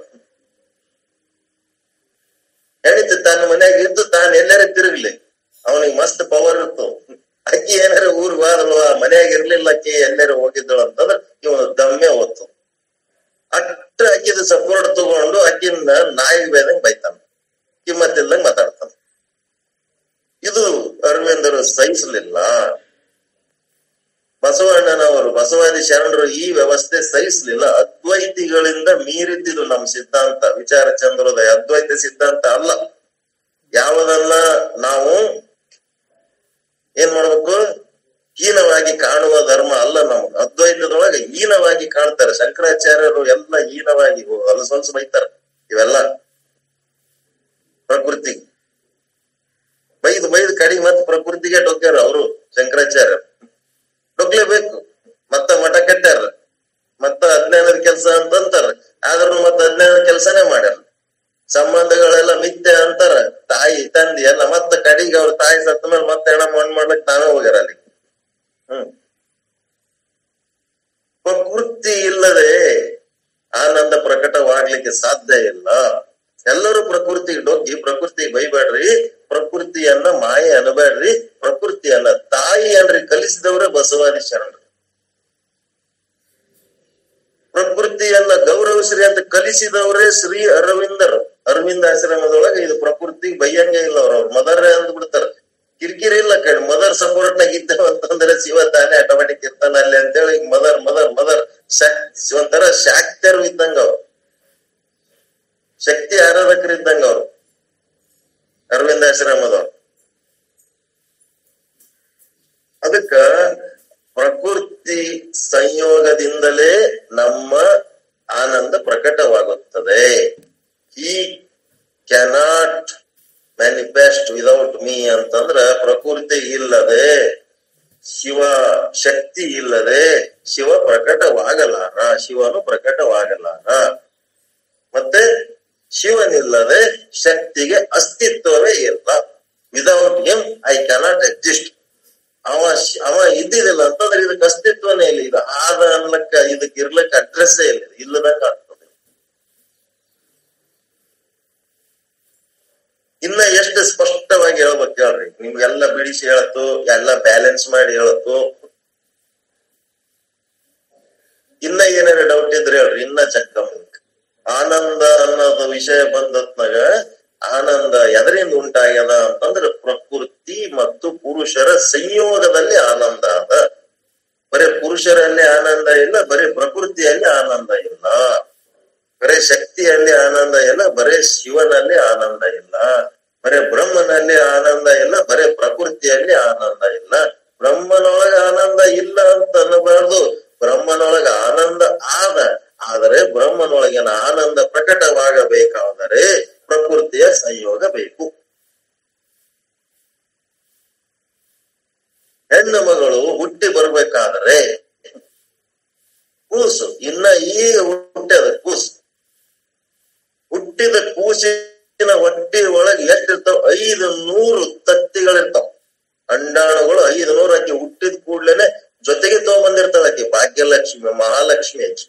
ಹೇಳಿತ್ತು ತನ್ನ ಮನ್ಯಾಗ ಇದ್ದು ತಾನು ಎಲ್ಲಾರ ತಿರುಗ್ಲಿ ಅವನಿಗೆ ಮಸ್ತ್ ಪವರ್ ಇತ್ತು ಅಕ್ಕಿ ಏನಾರ ಊರಿಗೆ ಹೋದಲ್ವ ಮನ್ಯಾಗ ಇರ್ಲಿಲ್ಲ ಅಕ್ಕಿ ಎಲ್ಲಾರ ಹೋಗಿದ್ದಳು ಅಂತಂದ್ರ ಇವನು ದಮ್ಮೆ ಹೊತ್ತು ಅಟ್ಟ ಅಕ್ಕಿದ ಸಪೋರ್ಟ್ ತಗೊಂಡು ಅಕ್ಕಿನ ನಾಯಿ ಬೇದಂಗ್ ಬೈತಾನ ಕಿಮ್ಮತ್ತಿಲ್ದಂಗ್ ಮಾತಾಡ್ತಾನ ಇದು ಅರವಿಂದರು ಸಹಿಸಲಿಲ್ಲ ಬಸವಣ್ಣನವರು ಬಸವಾದಿ ಶರಣರು ಈ ವ್ಯವಸ್ಥೆ ಸಹಿಸಲಿಲ್ಲ ಅದ್ವೈತಿಗಳಿಂದ ಮೀರಿದ್ದಿದು ನಮ್ಮ ಸಿದ್ಧಾಂತ ವಿಚಾರ ಚಂದ್ರೋದಯ ಅದ್ವೈತ ಸಿದ್ಧಾಂತ ಅಲ್ಲ ಯಾವುದನ್ನ ನಾವು ಏನ್ ಮಾಡ್ಬೇಕು ಹೀನವಾಗಿ ಕಾಣುವ ಧರ್ಮ ಅಲ್ಲ ನಾವು ಅದ್ವೈತದೊಳಗೆ ಹೀನವಾಗಿ ಕಾಣ್ತಾರೆ ಶಂಕರಾಚಾರ್ಯರು ಎಲ್ಲ ಹೀನವಾಗಿ ಹೊಲಸೊಲ್ಸ ಬೈತಾರ ಇವೆಲ್ಲ ಪ್ರಕೃತಿ ಬೈದು ಬೈದು ಕಡಿಗೆ ಮತ್ತೆ ಪ್ರಕೃತಿಗೆ ಡೊಕ್ಕ್ಯಾರ ಅವರು ಶಂಕರಾಚಾರ್ಯರು ಡೊಕ್ಲೇಬೇಕು ಮತ್ತ ಮಠ ಕಟ್ಟ್ಯಾರ ಮತ್ತ ಅಜ್ಞಾನದ ಕೆಲಸ ಅಂತ ಅಂತಾರ ಆದ್ರೂ ಮತ್ತ ಅಜ್ಞಾನದ ಕೆಲಸನೇ ಮಾಡ್ಯಾರ ಸಂಬಂಧಗಳೆಲ್ಲ ಮಿಥ್ಯ ಅಂತಾರ ತಾಯಿ ತಂದಿ ಎಲ್ಲ ಮತ್ತ ಕಡಿಗೆ ಅವ್ರ ತಾಯಿ ಸತ್ತ ಮೇಲೆ ಮತ್ತೆ ಹೆಣ ಮಣ್ಣು ಮಾಡ್ಲಿಕ್ ತಾವೇ ಹೋಗ್ಯಾರ ಅಲ್ಲಿ ಹ್ಮ್ ಪ್ರಕೃತಿ ಇಲ್ಲದೆ ಆನಂದ ಪ್ರಕಟವಾಗ್ಲಿಕ್ಕೆ ಸಾಧ್ಯ ಇಲ್ಲ ಎಲ್ಲರೂ ಪ್ರಕೃತಿಗೆ ಡೊಗ್ಗಿ ಪ್ರಕೃತಿಗೆ ಬೈಬೇಡ್ರಿ ಪ್ರಕೃತಿಯನ್ನ ಮಾಯೆ ಅನಬೇಡ್ರಿ ಪ್ರಕೃತಿಯನ್ನ ತಾಯಿ ಅನ್ರಿ ಕಲಿಸಿದವರೇ ಬಸವಾದಿ ಶರಣರು ಪ್ರಕೃತಿಯನ್ನ ಗೌರವಿಸ್ರಿ ಅಂತ ಕಲಿಸಿದವರೇ ಶ್ರೀ ಅರವಿಂದರು ಅರವಿಂದ ಆಶ್ರಮದೊಳಗೆ ಇದು ಪ್ರಕೃತಿ ಬೈಯಂಗೆ ಇಲ್ಲ ಅವ್ರ ಅವ್ರ ಮದರ್ ಅಂದ್ ಬಿಡ್ತಾರ ಕಿರಿಕಿರಿ ಇಲ್ಲ ಕಣ್ ಮದರ್ ಸಪೋರ್ಟ್ ನಾಗ ಇದ್ದೇವ ಅಂತಂದ್ರೆ ಶಿವ ತಾನೇ ಆಟೋಮೆಟಿಕ್ ಇರ್ತಾನ ಅಲ್ಲಿ ಅಂತೇಳಿ ಈಗ ಮದರ್ ಮದರ್ ಮದರ್ ಒಂಥರ ಶಾಕ್ತರು ಇದ್ದಂಗ ಅವ್ರು ಶಕ್ತಿ ಆರಾಧಕರು ಇದ್ದಂಗ ಅವ್ರು ಅರವಿಂದಾಶ್ರಮದವ್ರು ಅದಕ್ಕ ಪ್ರಕೃತಿ ಸಂಯೋಗದಿಂದಲೇ ನಮ್ಮ ಆನಂದ ಪ್ರಕಟವಾಗುತ್ತದೆ ಈ ಕ್ಯಾನಾಟ್ ಮ್ಯಾನಿಫೆಸ್ಟ್ ವಿದೌಟ್ ಮೀ ಅಂತಂದ್ರ ಪ್ರಕೃತಿ ಇಲ್ಲದೆ ಶಿವ ಶಕ್ತಿ ಇಲ್ಲದೆ ಶಿವ ಪ್ರಕಟವಾಗಲಾರ ಶಿವನು ಪ್ರಕಟವಾಗಲಾರ ಮತ್ತೆ ಶಿವನಿಲ್ಲದೆ ಶಕ್ತಿಗೆ ಅಸ್ತಿತ್ವವೇ ಇಲ್ಲ without him I cannot exist ಅವ ಶ್- ಅವ ಇದ್ದಿದ್ದಿಲ್ಲ ಅಂತಂದ್ರೆ ಇದಕ್ಕೆ ಅಸ್ತಿತ್ವನೇ ಇಲ್ಲ ಇದು ಆದ ಅನ್ಲಕ್ಕ ಇದಕ್ಕೆ ಇರ್ಲಕ್ಕ ಅಡ್ರೆಸ್ಸೇ ಇಲ್ಲ ಇಲ್ಲದಂಗ ಆಗ್ತದೆ ಇನ್ನ ಎಷ್ಟು ಸ್ಪಷ್ಟವಾಗಿ ಹೇಳ್ಬೇಕು ಹೇಳ್ರಿ ನಿಮ್ಗೆಲ್ಲ ಬಿಡಿಸಿ ಹೇಳತ್ತು ಎಲ್ಲ ಬ್ಯಾಲೆನ್ಸ್ ಮಾಡಿ ಹೇಳತ್ತು ಇನ್ನ ಏನಾರ ಡೌಟ್ ಇದ್ರೆ ಹೇಳ್ರಿ ಇನ್ನ ಚೆಕ್ ಆನಂದ ಅನ್ನೋದು ವಿಷಯ ಬಂದತ್ನಾಗ ಆನಂದ ಎದರಿಂದ ಉಂಟಾಗ್ಯದ ಅಂತಂದ್ರೆ ಪ್ರಕೃತಿ ಮತ್ತು ಪುರುಷರ ಸಂಯೋಗದಲ್ಲಿ ಆನಂದ ಅದ ಬರೀ ಪುರುಷರಲ್ಲಿ ಆನಂದ ಇಲ್ಲ ಬರೀ ಪ್ರಕೃತಿಯಲ್ಲಿ ಆನಂದ ಇಲ್ಲ ಬರೇ ಶಕ್ತಿಯಲ್ಲಿ ಆನಂದ ಇಲ್ಲ ಬರೇ ಶಿವನಲ್ಲಿ ಆನಂದ ಇಲ್ಲ ಬರೇ ಬ್ರಹ್ಮನಲ್ಲಿ ಆನಂದ ಇಲ್ಲ ಬರೇ ಪ್ರಕೃತಿಯಲ್ಲಿ ಆನಂದ ಇಲ್ಲ ಬ್ರಹ್ಮನೊಳಗ ಆನಂದ ಇಲ್ಲ ಅಂತ ಅನ್ನಬಾರ್ದು ಬ್ರಹ್ಮನೊಳಗ ಆನಂದ ಆದ ಆದರೆ ಬ್ರಹ್ಮನೊಳಗಿನ ಆನಂದ ಪ್ರಕಟವಾಗಬೇಕಾದರೆ ಪ್ರಕೃತಿಯ ಸಂಯೋಗ ಬೇಕು ಹೆಣ್ಣು ಮಗಳು ಹುಟ್ಟಿ ಬರ್ಬೇಕಾದ್ರೆ ಕೂಸು ಇನ್ನ ಈಗ ಹುಟ್ಟ್ಯದ ಕೂಸು ಹುಟ್ಟಿದ ಕೂಸಿನ ಹೊಟ್ಟಿ ಒಳಗೆ ಎಷ್ಟಿರ್ತಾವ ಐದು ನೂರು ತತ್ತಿಗಳಿರ್ತಾವ ಅಂಡಾಣುಗಳು ಐದು ನೂರು ಆಕಿ ಹುಟ್ಟಿದ ಕೂಡ್ಲೇನೆ ಜೊತೆಗೆ ತಗೊಂಬಂದಿರ್ತಾಳ ಆಕಿ ಭಾಗ್ಯಲಕ್ಷ್ಮಿ ಮಹಾಲಕ್ಷ್ಮಿ ಆಕಿ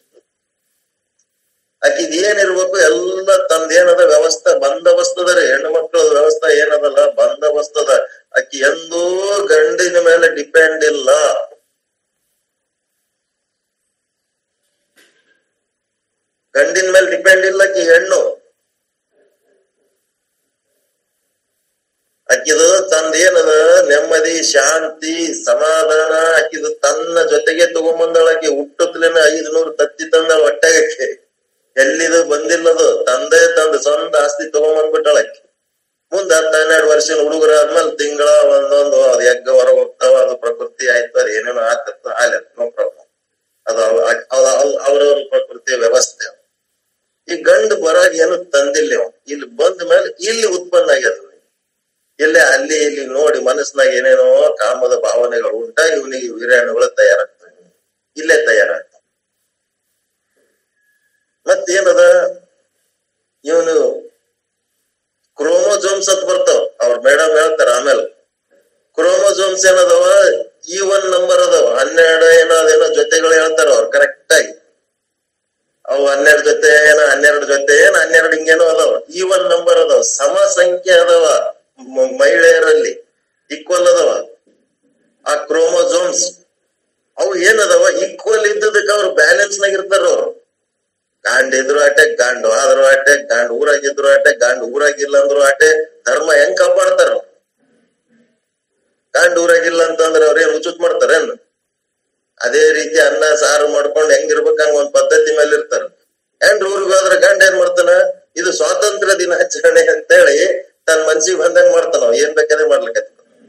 ಆಕಿದ್ ಏನಿರ್ಬೇಕು ಎಲ್ಲ ತಂದೇನದ ವ್ಯವಸ್ಥೆ ಬಂದೋಬಸ್ತದ ರೀ ಹೆಣ್ಣು ಮಕ್ಕಳ ವ್ಯವಸ್ಥೆ ಏನದಲ್ಲ ಬಂದೋಬಸ್ತದ ಆಕಿ ಎಂದೂ ಗಂಡಿನ ಮೇಲೆ ಡಿಪೆಂಡ್ ಇಲ್ಲ ಗಂಡಿನ ಮೇಲೆ ಡಿಪೆಂಡ್ ಇಲ್ಲ ಆಕಿ ಹೆಣ್ಣು ಆಕಿದು ತಂದ ಏನದ ನೆಮ್ಮದಿ ಶಾಂತಿ ಸಮಾಧಾನ ಆಕಿದು ತನ್ನ ಜೊತೆಗೆ ತಗೊಂಬಂದಳ ಆಕಿ ಹುಟ್ಟತ್ಲೇನ ಐದು ನೂರು ತತ್ತಿ ತಂದ ಹೊಟ್ಟೆಗೆ ಎಲ್ಲಿದು ಬಂದಿಲ್ಲದು ತಂದೆ ತಂದ ಸ್ವಂತ ಆಸ್ತಿ ತಗೊಂಬಂದ್ಬಿಟ್ಟಾಳ ಆಕಿ ಮುಂದ ಹತ್ತ ಹನ್ನೆರಡು ವರ್ಷದ ಹುಡುಗರ ಆದ್ಮೇಲೆ ತಿಂಗಳ ಒಂದೊಂದು ಅದ್ ಎಗ್ಗ ಹೊರ ಹೋಗ್ತಾವ ಅದು ಪ್ರಕೃತಿ ಆಯ್ತು ಅದ್ ಏನೇನೋ ಆಗ್ತತ್ತ ಆಲ ನೋ ಪ್ರಾಬ್ಲಮ್ ಅದು ಅವ್ರ ಪ್ರಕೃತಿಯ ವ್ಯವಸ್ಥೆ ಅದು. ಈ ಗಂಡು ಬರಾಗ ಏನು ತಂದಿಲ್ಲ ಇವ. ಇಲ್ಲಿ ಬಂದ ಮೇಲೆ ಇಲ್ಲಿ ಉತ್ಪನ್ನ ಆಗ್ಯದ ಇಲ್ಲೇ ಅಲ್ಲಿ ಇಲ್ಲಿ ನೋಡಿ ಮನಸ್ಸಿನಾಗ ಏನೇನೋ ಕಾಮದ ಭಾವನೆಗಳು ಉಂಟ ಇವನಿಗೆ ವೀರ್ಯಾಣುಗಳು ತಯಾರಾಗ್ತವೆ ಇಲ್ಲೇ ತಯಾರಾಗ್ತವೆ ಮತ್ತೇನದ ಇವನು ಕ್ರೋಮೋಜೋಮ್ಸ್ ಅಂತ ಬರ್ತಾವ ಅವ್ರ ಮೇಡಮ್ ಹೇಳ್ತಾರ ಆಮೇಲೆ ಕ್ರೋಮೋಜೋಮ್ಸ್ ಏನದವ ಈ ಒನ್ ನಂಬರ್ ಅದಾವ ಹನ್ನೆರಡು ಏನೋ ಅದೇನೋ ಜೊತೆಗಳು ಹೇಳ್ತಾರ ಅವ್ರು ಕರೆಕ್ಟ್ ಆಗಿ ಅವು ಹನ್ನೆರಡು ಜೊತೆ ಏನ ಹನ್ನೆರಡು ಜೊತೆ ಏನ್ ಹನ್ನೆರಡು ಹಿಂಗೇನೋ ಅದಾವ ಈ ಒನ್ ನಂಬರ್ ಅದಾವ ಸಮ ಸಂಖ್ಯೆ ಅದಾವ ಮ- ಮಹಿಳೆಯರಲ್ಲಿ ಈಕ್ವಲ್ ಅದಾವ ಆ ಕ್ರೋಮೋಜೋಮ್ಸ್ ಅವು ಏನದಾವ ಈಕ್ವಲ್ ಇದ್ದದಕ್ಕೆ ಅವ್ರು ಬ್ಯಾಲೆನ್ಸ್ ನಾಗ ಇರ್ತಾರ ಅವ್ರು ಗಾಂಡ್ ಇದ್ರು ಆಟೆ ಗಾಂಡು ಆದ್ರು ಆಟೆ ಗಾಂಡ್ ಊರಾಗಿದ್ರು ಆಟೆ ಗಾಂಡ್ ಊರಾಗಿಲ್ಲ ಅಂದ್ರು ಆಟೆ ಧರ್ಮ ಹೆಂಗ್ ಕಾಪಾಡ್ತಾರ ಗಾಂಡ್ ಊರಾಗಿಲ್ಲ ಅಂತಂದ್ರೆ ಅವ್ರೇನ್ ಉಚಿತ ಮಾಡ್ತಾರೇನ್ ಅದೇ ರೀತಿ ಅನ್ನ ಸಾರು ಮಾಡ್ಕೊಂಡ್ ಹೆಂಗಿರ್ಬೇಕು ಹಂಗ ಒಂದ್ ಪದ್ಧತಿ ಮೇಲೆ ಇರ್ತಾರ ಹೆಂಡ್ ಊರಿಗೆ ಹೋದ್ರೆ ಗಂಡ ಏನ್ ಮಾಡ್ತಾನ ಇದು ಸ್ವಾತಂತ್ರ್ಯ ದಿನಾಚರಣೆ ಅಂತೇಳಿ ತನ್ನ ಮನ್ಸಿಗೆ ಬಂದಂಗ್ ಮಾಡ್ತಾನ ಅವ. ಏನ್ ಬೇಕಾದ್ರೆ ಮಾಡ್ಲಿಕ್ಕೆ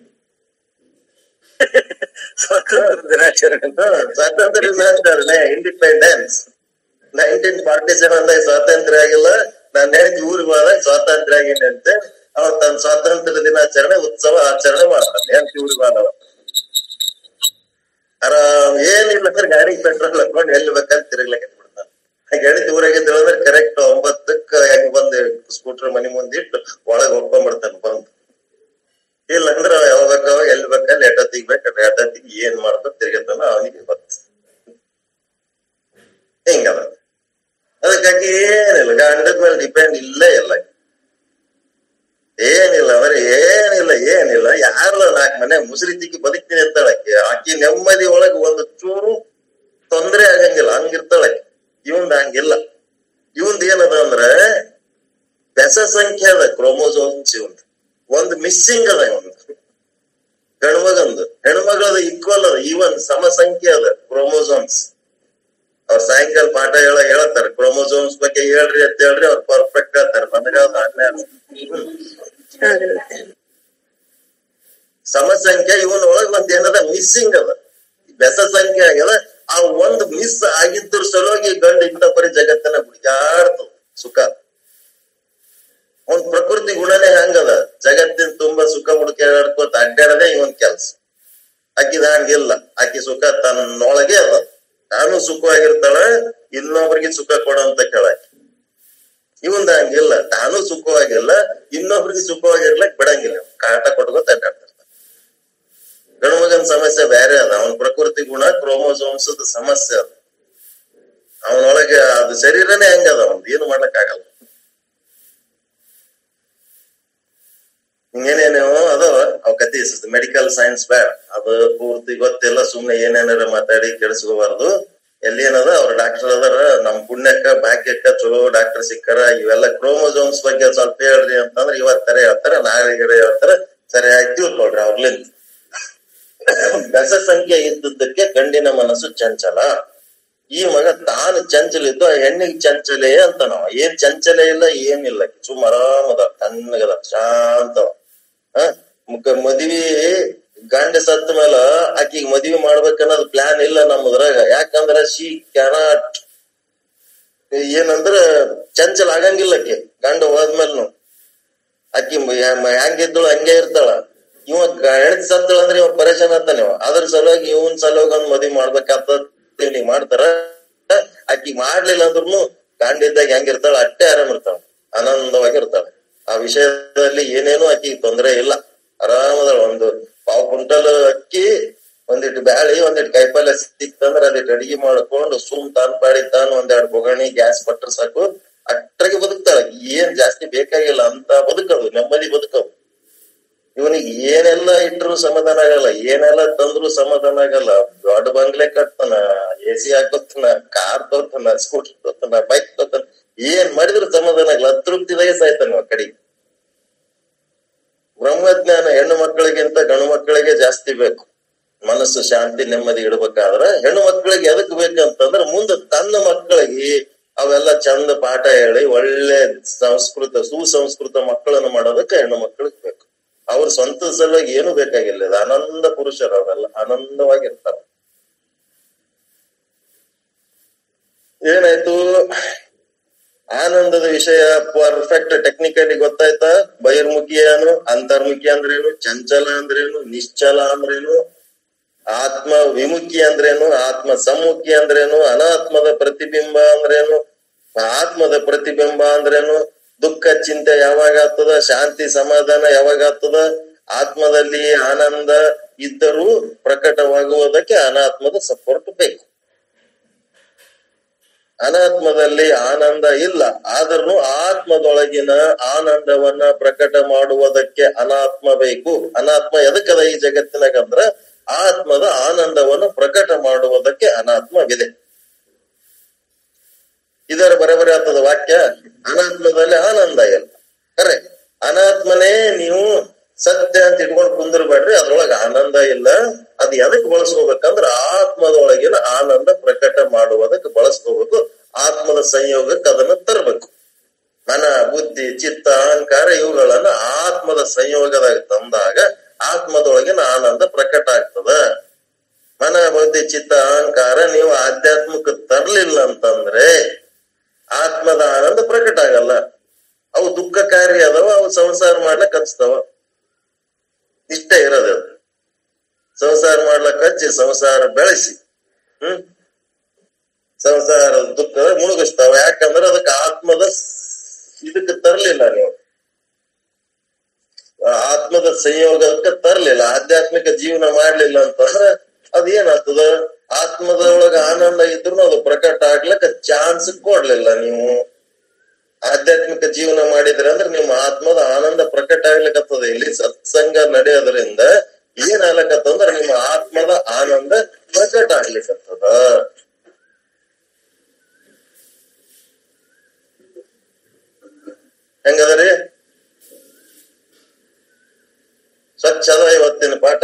ಸ್ವಾತಂತ್ರ್ಯ ದಿನಾಚರಣೆ ಹಾ, ಸ್ವಾತಂತ್ರ್ಯ ದಿನಾಚರಣೆ ಇಂಡಿಪೆಂಡೆನ್ಸ್ ನೈನ್ಟೀನ್ ಫಾರ್ಟಿ ಸೆವೆನ್ ದಾಗ ಸ್ವಾತಂತ್ರ್ಯ ಆಗಿಲ್ಲ ನಾನ್ ಹೇಳ್ತಿ ಊರಿಗೆ ಹೋದಾಗ ಸ್ವಾತಂತ್ರ್ಯ ಆಗೀನಿ ಅಂತ ಅವ ತನ್ನ ಸ್ವಾತಂತ್ರ್ಯ ದಿನಾಚರಣೆ ಉತ್ಸವ ಆಚರಣೆ ಮಾಡ್ತಾನೆ ಹೆಂಡತಿ ಊರಿಗೆ ಹೋದವ ಆರಾಮ್ ಏನಿಲ್ಲ ಅಂದ್ರೆ ಗಾಡಿಗೆ ಪೆಟ್ರೋಲ್ ಹಾಕೊಂಡು ಎಲ್ಲಿ ಬೇಕಂತ ತಿರುಗ್ಲಕ್ಕೆ ಬಿಡ್ತಾನೆ ಗೆಳತಿ ಊರಾಗಿದ್ರು ಅಂದ್ರೆ ಕರೆಕ್ಟ್ ಒಂಬತ್ತಕ್ಕ ಹೆಂಗ್ ಬಂದ್ ಸ್ಕೂಟರ್ ಮನಿ ಮುಂದಿಟ್ಟು ಒಳಗ್ ಹೋಗ್ಕೊಂಡ್ಬಿಡ್ತಾನೆ ಬಂದು ಇಲ್ಲ ಅಂದ್ರೆ ಅವ ಯಾವಾಗ ಬೇಕಾವ ಎಲ್ಲಿ ಬೇಕಲ್ಲಿ ಎಟ್ಟೊತ್ತಿಗೆ ಬೇಕು ಎಟ್ಟೊತ್ತಿಗೆ ಏನ್ ಮಾಡ್ಬೇಕು ತಿರ್ಗತಾನ ಅವನಿಗೆ ಗೊತ್ತು ಹಿಂಗದ ಅದಕ್ಕಾಗಿ ಏನಿಲ್ಲ ಗಂಡದ ಮೇಲೆ ಡಿಪೆಂಡ್ ಇಲ್ಲೇ ಇಲ್ಲ ಏನಿಲ್ಲ ಅಂದ್ರೆ ಏನಿಲ್ಲ ಏನಿಲ್ಲ ಯಾರ್ದ ನಾಲ್ಕು ಮನೆ ಮುಸುರಿ ತಿಕ್ಕಿ ಬದುಕ್ತೀನಿ ಅಂತಾಳ ಆಕಿ ಆಕಿ ನೆಮ್ಮದಿ ಒಳಗೆ ಒಂದು ಚೂರು ತೊಂದ್ರೆ ಆಗಂಗಿಲ್ಲ ಹಂಗಿರ್ತಾಳೆ ಇವಂದ್ ಹಂಗಿಲ್ಲ ಇವಂದ್ ಏನದ ಅಂದ್ರೆ ಬೆಸ ಸಂಖ್ಯೆ ಅದ ಕ್ರೋಮೋಸೋಮ್ಸ್ ಇವಂದ್ ಒಂದು ಮಿಸ್ಸಿಂಗ್ ಅದ ಇವಂದ್ ಗಂಡ್ಮಗಂದು ಹೆಣ್ಮಗಳದ ಈಕ್ವಲ್ ಅದ ಈವನ್ ಸಮ ಸಂಖ್ಯೆ ಅದ ಕ್ರೋಮೋಸೋಮ್ಸ್ ಅವ್ರ ಸಾಯಂಕಾಲ ಪಾಠ ಹೇಳ ಹೇಳ್ತಾರ ಕ್ರೋಮೋಸೋಮ್ಸ್ ಬಗ್ಗೆ ಹೇಳ್ರಿ ಅಂತ ಹೇಳ್ರಿ ಅವ್ರು ಪರ್ಫೆಕ್ಟ್ ಹೇಳ್ತಾರ ನನಗ ಅದು ಹನ್ನೆರಡು ಸಮ ಸಂಖ್ಯೆ ಇವನ್ ಒಳಗ್ ಒಂದ್ ಏನದ ಮಿಸ್ಸಿಂಗ್ ಅದ ಬೆಸ ಸಂಖ್ಯೆ ಆಗ್ಯದ ಆ ಒಂದ್ ಮಿಸ್ ಆಗಿದ್ರ ಸಲುವಾಗಿ ಗಂಡ ಇಂಥ ಪರಿ ಜಗತ್ತನ್ನ ಹುಡುಗಾಡ್ತದ ಸುಖ ಒಂದ್ ಪ್ರಕೃತಿ ಗುಣನೇ ಹಂಗದ ಜಗತ್ತಿನ ತುಂಬಾ ಸುಖ ಹುಡುಕಾಡ್ಕೋತ ಅಡ್ಡಾಡದೆ ಇವನ್ ಕೆಲ್ಸ ಆಕಿದ ಹಂಗಿಲ್ಲ ಆಕಿ ಸುಖ ತನ್ನೊಳಗೆ ಅದ ತಾನು ಸುಖವಾಗಿರ್ತಾಳ ಇನ್ನೊಬ್ರಿಗೆ ಸುಖ ಕೊಡಂತ ಕೇಳಾಕಿ ಇವಂದ ಹಂಗಿಲ್ಲ ತಾನು ಸುಖವಾಗಿಲ್ಲ ಇನ್ನೊಬ್ರಿಗೆ ಸುಖವಾಗಿರ್ಲಕ್ ಬಿಡಂಗಿಲ್ಲ ಕಾಟ ಕೊಟ್ಕೋತ ಅಡ್ಡಾಡ್ತಿರ್ತಾನ ಗಣಮಗನ್ ಸಮಸ್ಯೆ ಬೇರೆ ಅದ ಅವನ್ ಪ್ರಕೃತಿ ಗುಣ ಕ್ರೋಮೋಸೋಮ್ಸ್ ಸಮಸ್ಯೆ ಅದ ಅವನೊಳಗೆ ಅದು ಶರೀರನೇ ಹಂಗದ ಅವ್ನ್ ಏನು ಮಾಡ್ಲಕ್ ಆಗಲ್ಲ ಹಿಂಗೇನೇನೇವೋ ಅದಾವ ಅವ್ ಕತಿ ಮೆಡಿಕಲ್ ಸೈನ್ಸ್ ಬೇಡ ಅದು ಪೂರ್ತಿ ಗೊತ್ತಿಲ್ಲ ಸುಮ್ನೆ ಏನೇನಾರ ಮಾತಾಡಿ ಕೆಡಿಸ್ಕೋಬಾರ್ದು ಎಲ್ಲಿಏನದ ಅವ್ರ ಡಾಕ್ಟರ್ ಅದಾರ ನಮ್ ಪುಣ್ಯಕ್ಕ ಭಾಗ್ಯಕ್ಕ ಚಲೋ ಡಾಕ್ಟರ್ ಸಿಕ್ಕಾರ ಇವೆಲ್ಲ ಕ್ರೋಮೋಸೋಮ್ಸ್ ಬಗ್ಗೆ ಸ್ವಲ್ಪ ಹೇಳ್ರಿ ಅಂತಂದ್ರೆ ಇವತ್ತರ ಹೇಳ್ತಾರ ನಾಳೆಗಡೆ ಹೇಳ್ತಾರ ಸರಿ ಆಯ್ತು ತಿಳ್ಕೊಳ್ರಿ ಅವ್ರಲಿಂದ ಬೆಸ ಸಂಖ್ಯೆ ಇದ್ದದ್ದಕ್ಕೆ ಗಂಡಿನ ಮನಸ್ಸು ಚಂಚಲ ಈ ಮಗ ತಾನು ಚಂಚಲ ಇದ್ದು ಆ ಹೆಣ್ಣಿಗೆ ಚಂಚಲೆ ಅಂತ ನಾವ ಏನ್ ಚಂಚಲೆ ಇಲ್ಲ ಏನಿಲ್ಲ ಸುಮ್ ಆರಾಮದ ತಣ್ಣಗದ ಶಾಂತ ಹ ಮುಖ ಮದ್ವಿ ಗಂಡ ಸತ್ತ ಮೇಲ ಆಕಿಗ್ ಮದ್ವಿ ಮಾಡ್ಬೇಕನ್ನೋದು ಪ್ಲಾನ್ ಇಲ್ಲ ನಮ್ಮದ್ರಾಗ ಯಾಕಂದ್ರ ಶಿ ಕ್ಯಾನಾಟ್ ಏನಂದ್ರ ಚಂಚಲ ಆಗಂಗಿಲ್ಲ ಆಕಿ ಗಂಡ ಹೋದ್ಮೇಲ್ನು ಆಕಿ ಹೆಂಗಿದ್ದಳು ಹಂಗೆ ಇರ್ತಾಳ ಇವ ಹೆಣತ್ ಸತ್ತಳ ಅಂದ್ರೆ ಇವ ಪರೇಶಾನ್ ಆಗ್ತಾನೆ ಇವ ಅದ್ರ ಸಲುವಾಗಿ ಇವನ್ ಸಲುವಾಗಿ ಒಂದ್ ಮದ್ವಿ ಮಾಡ್ಬೇಕಾಗ್ತದ ತಿಂಡಿ ಮಾಡ್ತಾರ ಆಕಿ ಮಾಡ್ಲಿಲ್ಲ ಅಂದ್ರುನು ಗಂಡ ಇದ್ದಾಗ ಹೆಂಗಿರ್ತಾಳ ಅಟ್ಟೆ ಆರಾಮ್ ಇರ್ತಾಳ ಆನಂದವಾಗಿ ಇರ್ತಾಳ ಆ ವಿಷಯದಲ್ಲಿ ಏನೇನು ಆಕಿ ತೊಂದ್ರೆ ಇಲ್ಲ ಆರಾಮದಳ ಒಂದು ಪಾವ್ ಕುಂಟಲ್ ಅಕ್ಕಿ ಒಂದಿಟ್ಟು ಬ್ಯಾಳಿ ಒಂದಿಟ್ಟು ಕಾಯಿಪಲ್ಯ ಸಿಕ್ತಂದ್ರ ಅದಿಟ್ಟು ಅಡಿಗೆ ಮಾಡ್ಕೊಂಡು ಸುಮ್ ತಾನ್ ಪಾಡಿ ತಾನು ಒಂದೆರಡು ಬೊಗಣಿ ಗ್ಯಾಸ್ ಕೊಟ್ರ ಸಾಕು ಅಟ್ರಾಗಿ ಬದುಕ್ತಾಳ ಏನ್ ಜಾಸ್ತಿ ಬೇಕಾಗಿಲ್ಲ ಅಂತ ಬದುಕದು ನೆಮ್ಮದಿ ಬದುಕದು ಇವನಿಗೆ ಏನೆಲ್ಲ ಇಟ್ರು ಸಮಾಧಾನ ಆಗಲ್ಲ ಏನೆಲ್ಲ ತಂದ್ರು ಸಮಾಧಾನ ಆಗಲ್ಲ ದೊಡ್ಡ ಬಂಗ್ಲೆ ಕಟ್ತಾನ ಎ ಸಿ ಹಾಕೋತಾನ ಕಾರ್ ತೋತಾನ ಸ್ಕೂಟರ್ ತೋತಾನ ಬೈಕ್ ತೋತಾನ ಏನ್ ಮಾಡಿದ್ರು ಸಮಾಧಾನ ಆಗಲ್ಲ ಅತೃಪ್ತಿದಾಗೆ ಸಾಯ್ತಾನ ಕಡೆಗೆ ಬ್ರಹ್ಮಜ್ಞಾನ ಹೆಣ್ಣು ಮಕ್ಕಳಿಗಿಂತ ಗಂಡು ಮಕ್ಕಳಿಗೆ ಜಾಸ್ತಿ ಬೇಕು ಮನಸ್ಸು ಶಾಂತಿ ನೆಮ್ಮದಿ ಇಡ್ಬೇಕಾದ್ರ ಹೆಣ್ಣು ಮಕ್ಕಳಿಗೆ ಎದಕ್ ಬೇಕಂತಂದ್ರ ಮುಂದೆ ತನ್ನ ಮಕ್ಕಳಿಗೆ ಅವೆಲ್ಲ ಚಂದ ಪಾಠ ಹೇಳಿ ಒಳ್ಳೆ ಸಂಸ್ಕೃತ ಸುಸಂಸ್ಕೃತ ಮಕ್ಕಳನ್ನು ಮಾಡೋದಕ್ಕೆ ಹೆಣ್ಣು ಮಕ್ಕಳಿಗೆ ಬೇಕು ಅವ್ರ ಸ್ವಂತ ಸಲುವಾಗಿ ಏನು ಬೇಕಾಗಿಲ್ಲ ಇದು ಆನಂದ ಪುರುಷರು ಅವರೆಲ್ಲ ಆನಂದವಾಗಿರ್ತಾರ ಏನಾಯ್ತು ಆನಂದದ ವಿಷಯ ಪರ್ಫೆಕ್ಟ್ ಟೆಕ್ನಿಕಲಿ ಗೊತ್ತಾಯ್ತಾ ಬಹಿರ್ಮುಖಿ ಏನು ಅಂತರ್ಮುಖಿ ಅಂದ್ರೇನು ಚಂಚಲ ಅಂದ್ರೇನು ನಿಶ್ಚಲ ಅಂದ್ರೇನು ಆತ್ಮ ವಿಮುಖಿ ಅಂದ್ರೇನು ಆತ್ಮ ಸಮ್ಮುಖಿ ಅಂದ್ರೇನು ಅನಾತ್ಮದ ಪ್ರತಿಬಿಂಬ ಅಂದ್ರೇನು ಆತ್ಮದ ಪ್ರತಿಬಿಂಬ ಅಂದ್ರೇನು ದುಃಖ ಚಿಂತೆ ಯಾವಾಗ ಆಗ್ತದ ಶಾಂತಿ ಸಮಾಧಾನ ಯಾವಾಗ ಆಗ್ತದ ಆತ್ಮದಲ್ಲಿ ಆನಂದ ಇದ್ದರೂ ಪ್ರಕಟವಾಗುವುದಕ್ಕೆ ಅನಾತ್ಮದ ಸಪೋರ್ಟ್ ಬೇಕು ಅನಾತ್ಮದಲ್ಲಿ ಆನಂದ ಇಲ್ಲ ಆದ್ರೂ ಆತ್ಮದೊಳಗಿನ ಆನಂದವನ್ನ ಪ್ರಕಟ ಮಾಡುವುದಕ್ಕೆ ಅನಾತ್ಮ ಬೇಕು ಅನಾತ್ಮ ಎದಕ್ಕದ ಈ ಜಗತ್ತಿನಾಗಂದ್ರ ಆತ್ಮದ ಆನಂದವನ್ನು ಪ್ರಕಟ ಮಾಡುವುದಕ್ಕೆ ಅನಾತ್ಮವಿದೆ ಇದರ ಬರಬರಿ ಆಗ್ತದ ವಾಕ್ಯ ಅನಾತ್ಮದಲ್ಲಿ ಆನಂದ ಇಲ್ಲ ಕರೆ ಅನಾತ್ಮನೇ ನೀವು ಸತ್ಯ ಅಂತ ಇಟ್ಕೊಂಡು ಕುಂದಿರ್ಬೇಡ್ರಿ ಅದ್ರೊಳಗ ಆನಂದ ಇಲ್ಲ ಅದ್ ಎದಕ್ ಬಳಸ್ಕೋಬೇಕಂದ್ರ ಆತ್ಮದೊಳಗಿನ ಆನಂದ ಪ್ರಕಟ ಮಾಡುವುದಕ್ಕೆ ಬಳಸ್ಕೋಬೇಕು ಆತ್ಮದ ಸಂಯೋಗಕ್ಕೆ ಅದನ್ನ ತರಬೇಕು ಮನ ಬುದ್ಧಿ ಚಿತ್ತ ಅಹಂಕಾರ ಇವುಗಳನ್ನ ಆತ್ಮದ ಸಂಯೋಗದಾಗ ತಂದಾಗ ಆತ್ಮದೊಳಗಿನ ಆನಂದ ಪ್ರಕಟ ಆಗ್ತದ ಮನ ಬುದ್ಧಿ ಚಿತ್ತ ಅಹಂಕಾರ ನೀವು ಆಧ್ಯಾತ್ಮಕ್ಕೆ ತರ್ಲಿಲ್ಲ ಅಂತಂದ್ರೆ ಆತ್ಮದ ಆನಂದ ಪ್ರಕಟ ಆಗಲ್ಲ ಅವು ದುಃಖಕಾರಿ ಅದಾವ ಅವು ಸಂಸಾರ ಮಾಡ್ಲಕ್ ಹಚ್ತಾವ ಇಷ್ಟೇ ಇರೋದು ಅದು ಸಂಸಾರ ಮಾಡ್ಲಕ್ ಹಚ್ಚಿ ಸಂಸಾರ ಬೆಳೆಸಿ ಹ್ಮ್ ಸಂಸಾರದ ದುಃಖ ಮುಳುಗಿಸ್ತಾವ ಯಾಕಂದ್ರೆ ಅದಕ್ಕೆ ಆತ್ಮದ ಇದಕ್ಕೆ ತರ್ಲಿಲ್ಲ ನೀವು ಆ ಆತ್ಮದ ಸಂಯೋಗಕ್ಕೆ ತರ್ಲಿಲ್ಲ ಆಧ್ಯಾತ್ಮಿಕ ಜೀವನ ಮಾಡ್ಲಿಲ್ಲ ಅಂತಂದ್ರೆ ಅದ್ ಏನಾಗ್ತದ ಆತ್ಮದೊಳಗ ಆನಂದ ಇದ್ರು ಅದು ಪ್ರಕಟ ಆಗ್ಲಕ್ಕ ಚಾನ್ಸ್ ಕೊಡ್ಲಿಲ್ಲ ನೀವು ಆಧ್ಯಾತ್ಮಿಕ ಜೀವನ ಮಾಡಿದ್ರೆ ಅಂದ್ರೆ ನಿಮ್ಮ ಆತ್ಮದ ಆನಂದ ಪ್ರಕಟ ಆಗ್ಲಿಕ್ಕತ್ತದ ಇಲ್ಲಿ ಸತ್ಸಂಗ ನಡೆಯೋದ್ರಿಂದ ಏನ್ ಆಗ್ಲಕತ್ತಂದ್ರ ನಿಮ್ಮ ಆತ್ಮದ ಆನಂದ ಪ್ರಕಟ ಆಗ್ಲಿಕ್ಕತ್ತದ ಹೆಂಗದರಿ ಸ್ವಚ್ಛದ ಇವತ್ತಿನ ಪಾಠ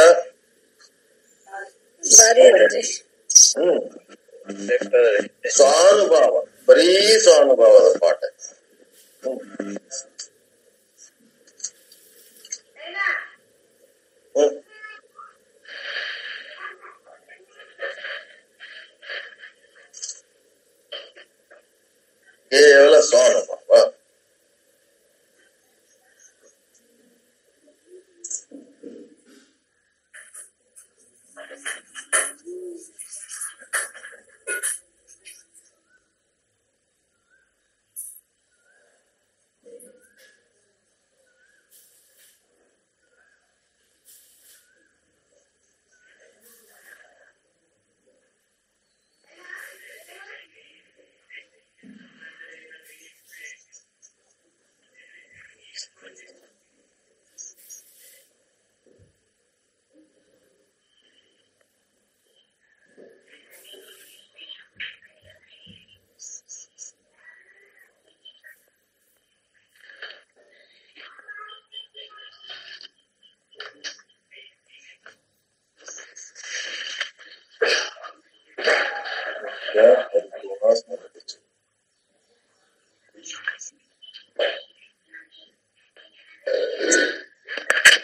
ಬಾರಿ ಅದ್ರಿ ಹ್ಮ್ ಸ್ವಾನುಭಾವ ಬರೀ ಸ್ವಾನುಭಾವದ ಪಾಠ ಹ್ಮ್. ಹ್ಮ್. ಕೇವಲ ಸ್ವಾನುಭಾವ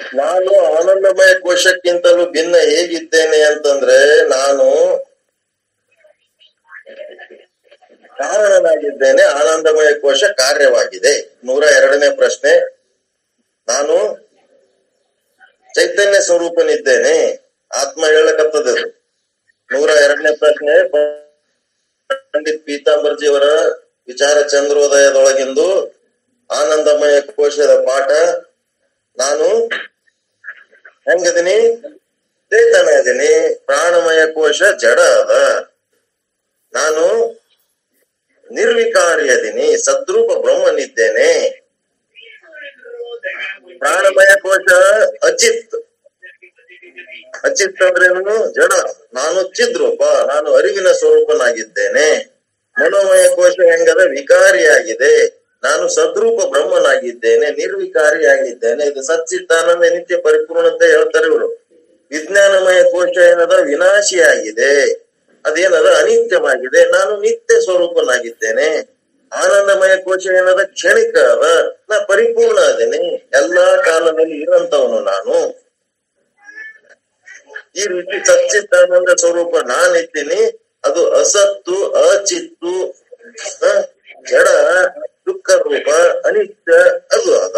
ನಾನು ಆನಂದಮಯ ಕೋಶಕ್ಕಿಂತಲೂ ಭಿನ್ನ ಹೇಗಿದ್ದೇನೆ ಅಂತಂದ್ರೆ ನಾನು ಕಾರಣನಾಗಿದ್ದೇನೆ ಆನಂದಮಯ ಕೋಶ ಕಾರ್ಯವಾಗಿದೆ ನೂರ ಎರಡನೇ ಪ್ರಶ್ನೆ ನಾನು ಚೈತನ್ಯ ಸ್ವರೂಪನಿದ್ದೇನೆ ಆತ್ಮ ಹೇಳಕತ್ತದೆ ಅದು. ನೂರ ಎರಡನೇ ಪ್ರಶ್ನೆ ಪಂಡಿತ್ ಪೀತಾಂಬರ್ಜಿಯವರ ವಿಚಾರ ಚಂದ್ರೋದಯದೊಳಗಿಂದು ಆನಂದಮಯ ಕೋಶದ ಪಾಠ ನಾನು ಹೆಂಗದೀನಿ ಚೇತನ ಇದೀನಿ ಪ್ರಾಣಮಯ ಕೋಶ ಜಡ ಅದ ನಾನು ನಿರ್ವಿಕಾರಿ ಅದೀನಿ ಸದ್ರೂಪ ಬ್ರಹ್ಮನಿದ್ದೇನೆ ಪ್ರಾಣಮಯ ಕೋಶ ಅಚಿತ್ ಅಚಿತ್ ಅಂದ್ರೇನು ಜಡ ನಾನು ಚಿದ್ರೂಪ ನಾನು ಅರಿವಿನ ಸ್ವರೂಪನಾಗಿದ್ದೇನೆ ಮನೋಮಯ ಕೋಶ ಹೆಂಗದ ವಿಕಾರಿಯಾಗಿದೆ ನಾನು ಸದ್ರೂಪ ಬ್ರಹ್ಮನಾಗಿದ್ದೇನೆ ನಿರ್ವಿಕಾರಿಯಾಗಿದ್ದೇನೆ ಇದು ಸಚ್ಚಿತ್ತಾನಂದ ನಿತ್ಯ ಪರಿಪೂರ್ಣತೆ ಹೇಳ್ತಾರೆ ಇವರು ವಿಜ್ಞಾನಮಯ ಕೋಶ ಏನದ ವಿನಾಶಿಯಾಗಿದೆ ಅದೇನದ ಅನಿತ್ಯವಾಗಿದೆ ನಾನು ನಿತ್ಯ ಸ್ವರೂಪನಾಗಿದ್ದೇನೆ ಆನಂದಮಯ ಕೋಶ ಏನದ ಕ್ಷಣಿಕ ಅದ ನಾ ಪರಿಪೂರ್ಣ ಅದೇನೆ ಎಲ್ಲಾ ಕಾಲದಲ್ಲಿ ಇರಂತವನು ನಾನು ಈ ರೀತಿ ಸಚ್ಚಿತ್ತಾನಂದ ಸ್ವರೂಪ ನಾನಿದ್ದೀನಿ ಅದು ಅಸತ್ತು ಅಚಿತ್ತು ಹ, ಜಡ ದುಃಖ ರೂಪ ಅನಿತ್ಯ ಅದು ಅದ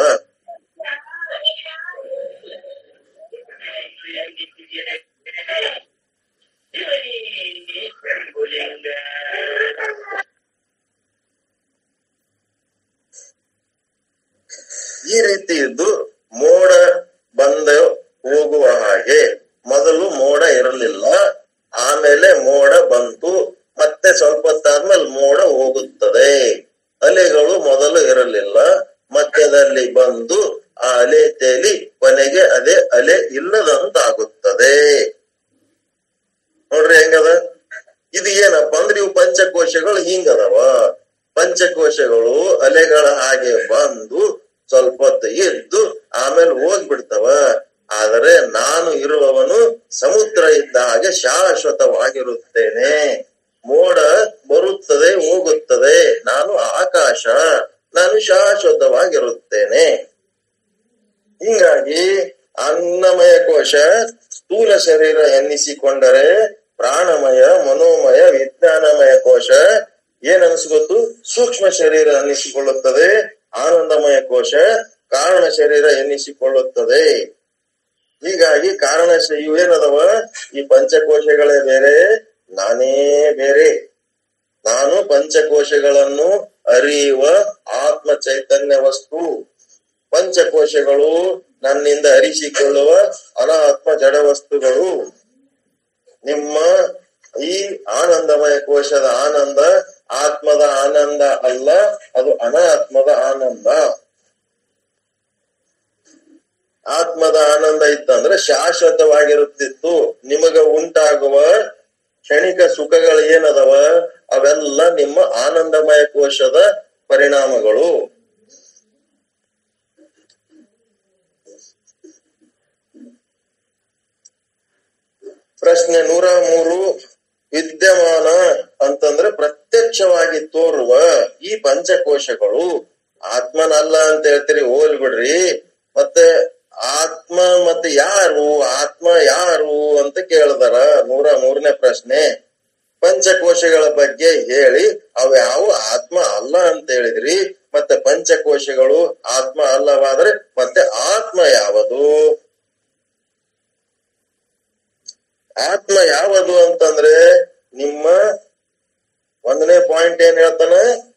ಈ ರೀತಿ ಇದ್ದು ಮೋಡ ಬಂದ ಹೋಗುವ ಹಾಗೆ ಮೊದಲು ಮೋಡ ಇರಲಿಲ್ಲ ಆಮೇಲೆ ಮೋಡ ಬಂತು ಮತ್ತೆ ಸ್ವಲ್ಪ ಹೊತ್ತಾದ್ಮೇಲೆ ಮೋಡ ಹೋಗುತ್ತದೆ ಅಲೆಗಳು ಮೊದಲು ಇರಲಿಲ್ಲ ಮಧ್ಯದಲ್ಲಿ ಬಂದು ಆ ಅಲೆ ತೇಲಿ ಕೊನೆಗೆ ಅದೇ ಅಲೆ ಇಲ್ಲದಂತಾಗುತ್ತದೆ ನೋಡ್ರಿ ಹೆಂಗದ ಇದು ಏನಪ್ಪಾ ಅಂದ್ರೆ ಇವು ಪಂಚಕೋಶಗಳು ಹಿಂಗದವ ಪಂಚಕೋಶಗಳು ಅಲೆಗಳ ಹಾಗೆ ಬಂದು ಸ್ವಲ್ಪ ಹೊತ್ತು ಇದ್ದು ಆಮೇಲೆ ಹೋಗ್ಬಿಡ್ತವ ಆದರೆ ನಾನು ಇರುವವನು ಸಮುದ್ರ ಇದ್ದ ಹಾಗೆ ಶಾಶ್ವತವಾಗಿರುತ್ತೇನೆ ಮೋಡ ಬರುತ್ತದೆ ಹೋಗುತ್ತದೆ ನಾನು ಆಕಾಶ ನಾನು ಶಾಶ್ವತವಾಗಿರುತ್ತೇನೆ ಹಿಂಗಾಗಿ ಅನ್ನಮಯ ಕೋಶ ಸ್ಥೂಲ ಶರೀರ ಎನ್ನಿಸಿಕೊಂಡರೆ ಪ್ರಾಣಮಯ ಮನೋಮಯ ವಿಜ್ಞಾನಮಯ ಕೋಶ ಏನ್ ಅನಿಸ್ಕೊತ್ತು ಸೂಕ್ಷ್ಮ ಶರೀರ ಅನ್ನಿಸಿಕೊಳ್ಳುತ್ತದೆ ಆನಂದಮಯ ಕೋಶ ಕಾರಣ ಶರೀರ ಎನ್ನಿಸಿಕೊಳ್ಳುತ್ತದೆ ಹೀಗಾಗಿ ಕಾರಣ ಶ- ಇವೇನದವ ಈ ಪಂಚಕೋಶಗಳೇ ಬೇರೆ ನಾನೇ ಬೇರೆ ನಾನು ಪಂಚಕೋಶಗಳನ್ನು ಅರಿಯುವ ಆತ್ಮ ಚೈತನ್ಯ ವಸ್ತು ಪಂಚಕೋಶಗಳು ನನ್ನಿಂದ ಅರಿಸಿಕೊಳ್ಳುವ ಅನಾತ್ಮ ಜಡ ವಸ್ತುಗಳು ನಿಮ್ಮ ಈ ಆನಂದಮಯ ಕೋಶದ ಆನಂದ ಆತ್ಮದ ಆನಂದ ಅಲ್ಲ ಅದು ಅನಾತ್ಮದ ಆನಂದ ಆತ್ಮದ ಆನಂದ ಇತ್ತಂದ್ರೆ ಶಾಶ್ವತವಾಗಿರುತ್ತಿತ್ತು ನಿಮಗ ಉಂಟಾಗುವ ಕ್ಷಣಿಕ ಸುಖಗಳು ಏನದವ ಅವೆಲ್ಲ ನಿಮ್ಮ ಆನಂದಮಯ ಕೋಶದ ಪರಿಣಾಮಗಳು ಪ್ರಶ್ನೆ ನೂರ ಮೂರು ವಿದ್ಯಮಾನ ಅಂತಂದ್ರೆ ಪ್ರತ್ಯಕ್ಷವಾಗಿ ತೋರುವ ಈ ಪಂಚಕೋಶಗಳು ಆತ್ಮನಲ್ಲ ಅಂತ ಹೇಳ್ತೀರಿ ಹೋಲ್ ಬಿಡ್ರಿ ಮತ್ತೆ ಆತ್ಮ ಮತ್ತೆ ಯಾರು ಆತ್ಮ ಯಾರು ಅಂತ ಕೇಳಿದಾರ ನೂರ ಮೂರನೇ ಪ್ರಶ್ನೆ ಪಂಚಕೋಶಗಳ ಬಗ್ಗೆ ಹೇಳಿ ಅವು ಯಾವ ಆತ್ಮ ಅಲ್ಲ ಅಂತ ಹೇಳಿದ್ರಿ ಮತ್ತೆ ಪಂಚಕೋಶಗಳು ಆತ್ಮ ಅಲ್ಲವಾದ್ರೆ ಮತ್ತೆ ಆತ್ಮ ಯಾವುದು ಆತ್ಮ ಯಾವುದು ಅಂತಂದ್ರೆ ನಿಮ್ಮ ಒಂದನೇ ಪಾಯಿಂಟ್ ಏನ್ ಹೇಳ್ತಾನ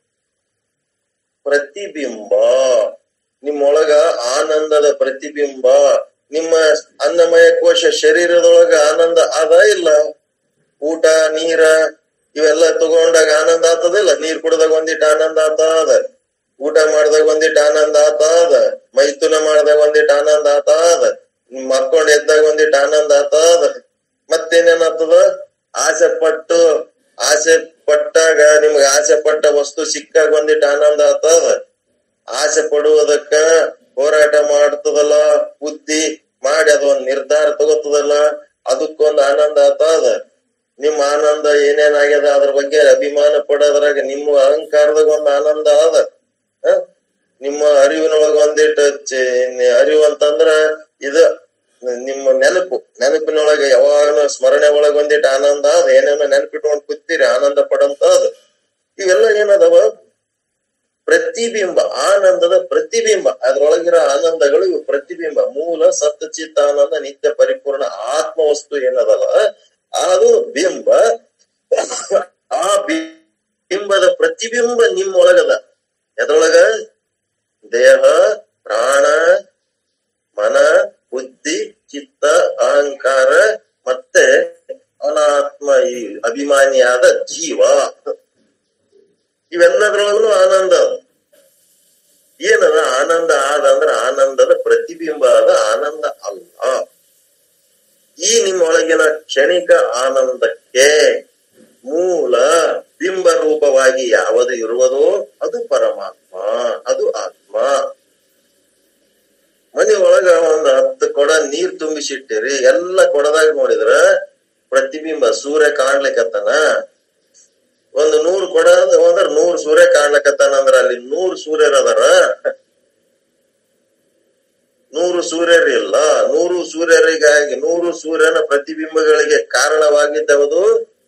ಪ್ರತಿಬಿಂಬ ನಿಮ್ಮೊಳಗ ಆನಂದದ ಪ್ರತಿಬಿಂಬ ನಿಮ್ಮ ಅನ್ನಮಯ ಕೋಶ ಶರೀರದೊಳಗ ಆನಂದ ಅದ ಇಲ್ಲ ಊಟ ನೀರ ಇವೆಲ್ಲ ತಗೊಂಡಾಗ ಆನಂದ ಆತದಿಲ್ಲ ನೀರ್ ಕುಡ್ದಾಗ ಒಂದಿಟ್ಟು ಆನಂದ ಆತದ ಊಟ ಮಾಡ್ದಾಗ ಒಂದಿಟ್ಟು ಆನಂದ ಆತದ ಮೈಥುನ ಮಾಡ್ದಾಗ ಒಂದಿಟ್ಟು ಆನಂದ ಆತದ ಮಕ್ಕೊಂಡ್ ಎದ್ದಾಗ ಒಂದಿಟ್ಟು ಆನಂದ ಆತದ ಮತ್ತೇನೇನಾಗ್ತದ ಆಸೆ ಪಟ್ಟು ಆಸೆ ಪಟ್ಟಾಗ ನಿಮ್ಗೆ ಆಸೆ ಪಟ್ಟ ವಸ್ತು ಸಿಕ್ಕಾಗ ಒಂದಿಟ್ಟು ಆನಂದ ಆತದ ಆಸೆ ಪಡುವುದಕ್ಕ ಹೋರಾಟ ಮಾಡ್ತದಲ್ಲ ಬುದ್ಧಿ ಮಾಡಿ ಅದೊಂದ್ ನಿರ್ಧಾರ ತಗೋತದಲ್ಲ ಅದಕ್ಕೊಂದ್ ಆನಂದ ಆತದ ನಿಮ್ ಆನಂದ ಏನೇನಾಗ್ಯದ ಅದ್ರ ಬಗ್ಗೆ ಅಭಿಮಾನ ಪಡೋದ್ರಾಗ ನಿಮ್ಮ ಅಹಂಕಾರದಾಗ ಒಂದ್ ಆನಂದ ಅದ ಹ? ನಿಮ್ಮ ಅರಿವಿನೊಳಗ ಒಂದಿಟ್ಟು ಚೆ- ಅರಿವು ಅಂತಂದ್ರ ಇದು ನಿಮ್ಮ ನೆನಪು ನೆನಪಿನೊಳಗೆ ಯಾವಾಗಲೂ ಸ್ಮರಣೆ ಒಳಗೆ ಒಂದಿಟ್ಟು ಆನಂದ ಅದ ಏನೇನೋ ನೆನಪಿಟ್ಕೊಂಡು ಕೂತೀರಿ ಆನಂದ ಪಡಂತ ಅದ ಇವೆಲ್ಲ ಏನದವ ಪ್ರತಿಬಿಂಬ ಆನಂದದ ಪ್ರತಿಬಿಂಬ ಅದ್ರೊಳಗಿರೋ ಆನಂದಗಳು ಇವು ಪ್ರತಿಬಿಂಬ ಮೂಲ ಸತ್ಯ ಚಿತ್ತ ಆನಂದ ನಿತ್ಯ ಪರಿಪೂರ್ಣ ಆತ್ಮ ವಸ್ತು ಏನದಲ್ಲ ಅದು ಬಿಂಬ ಆ ಬಿ- ಬಿಂಬದ ಪ್ರತಿಬಿಂಬ ನಿಮ್ಮೊಳಗದ ಎದ್ರೊಳಗ ದೇಹ ಪ್ರಾಣ ಮನ ಬುದ್ಧಿ ಚಿತ್ತ ಅಹಂಕಾರ ಮತ್ತೆ ಅನಾತ್ಮ ಈ ಅಭಿಮಾನಿಯಾದ ಜೀವ ಇವೆಲ್ಲದ್ರೊಳಗೂ ಆನಂದ ಅದ. ಏನದ ಆನಂದ ಆದ ಅಂದ್ರ ಆನಂದದ ಪ್ರತಿಬಿಂಬ ಅದ ಆನಂದ ಅಲ್ಲ ಈ ನಿಮ್ಮೊಳಗಿನ ಕ್ಷಣಿಕ ಆನಂದಕ್ಕೆ ಮೂಲ ಬಿಂಬ ರೂಪವಾಗಿ ಯಾವುದು ಇರುವುದೋ ಅದು ಪರಮಾತ್ಮ ಅದು ಆತ್ಮ ಮನೆ ಒಳಗ ಒಂದ್ ಹತ್ತು ಕೊಡ ನೀರ್ ತುಂಬಿಸಿಟ್ಟಿರಿ ಎಲ್ಲ ಕೊಡದಾಗ ನೋಡಿದ್ರ ಪ್ರತಿಬಿಂಬ ಸೂರ್ಯ ಕಾಣ್ಲಿಕ್ಕತ್ತನ ಒಂದು ನೂರು ಕೊಡ ಅಂದ್ರ ನೂರು ಸೂರ್ಯ ಕಾಣ್ಲಕತ್ತಾನ ಅಂದ್ರ ಅಲ್ಲಿ ನೂರು ಸೂರ್ಯರ ಅದಾರ ನೂರು ಸೂರ್ಯರಿಲ್ಲ ನೂರು ಸೂರ್ಯರಿಗಾಗಿ ನೂರು ಸೂರ್ಯನ ಪ್ರತಿಬಿಂಬಗಳಿಗೆ ಕಾರಣವಾಗಿದ್ದವುದು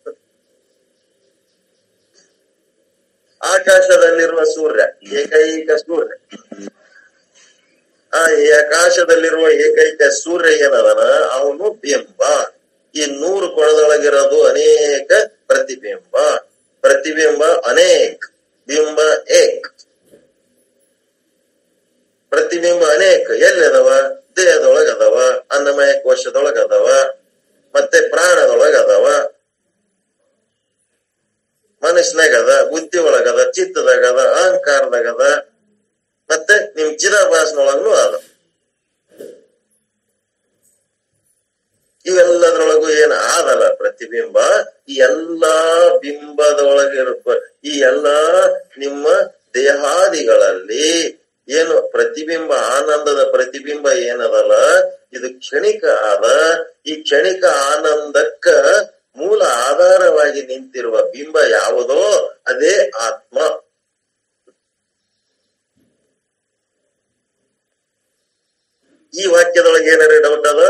ಆಕಾಶದಲ್ಲಿರುವ ಸೂರ್ಯ ಏಕೈಕ ಸೂರ್ಯ ಆ ಈ ಆಕಾಶದಲ್ಲಿರುವ ಏಕೈಕ ಸೂರ್ಯ ಏನದನ ಅವನು ಬಿಂಬ ಈ ನೂರು ಕೊಳದೊಳಗಿರೋದು ಅನೇಕ ಪ್ರತಿಬಿಂಬ ಪ್ರತಿಬಿಂಬ ಅನೇಕ್ ಬಿಂಬ ಏಕ್ ಪ್ರತಿಬಿಂಬ ಅನೇಕ ಎಲ್ಲಿ ಅದಾವ ದೇಹದೊಳಗ ಅದಾವ ಅನ್ನಮಯ ಕೋಶದೊಳಗ ಅದಾವ ಮತ್ತೆ ಪ್ರಾಣದೊಳಗ ಅದಾವ ಮನಸ್ಸಿನಾಗ ಅದ ಬುದ್ಧಿ ಒಳಗದ ಚಿತ್ತದಾಗ ಅದ ಅಹಂಕಾರದಾಗ ಅದ ಮತ್ತೆ ನಿಮ್ ಚಿದಾಭಾಸನೊಳಗೂ ಅದ ಇವೆಲ್ಲದ್ರೊಳಗೂ ಏನ್ ಆದಲ್ಲ ಪ್ರತಿಬಿಂಬ ಈ ಎಲ್ಲಾ ಬಿಂಬದೊಳಗಿರುವ ಈ ಎಲ್ಲಾ ನಿಮ್ಮ ದೇಹಾದಿಗಳಲ್ಲಿ ಏನು ಪ್ರತಿಬಿಂಬ ಆನಂದದ ಪ್ರತಿಬಿಂಬ ಏನದಲ್ಲ ಇದು ಕ್ಷಣಿಕ ಆದ ಈ ಕ್ಷಣಿಕ ಆನಂದಕ್ಕ ಮೂಲ ಆಧಾರವಾಗಿ ನಿಂತಿರುವ ಬಿಂಬ ಯಾವುದೋ ಅದೇ ಆತ್ಮ ಈ ವಾಕ್ಯದೊಳಗೆ ಏನಾರ ಡೌಟ್ ಅದ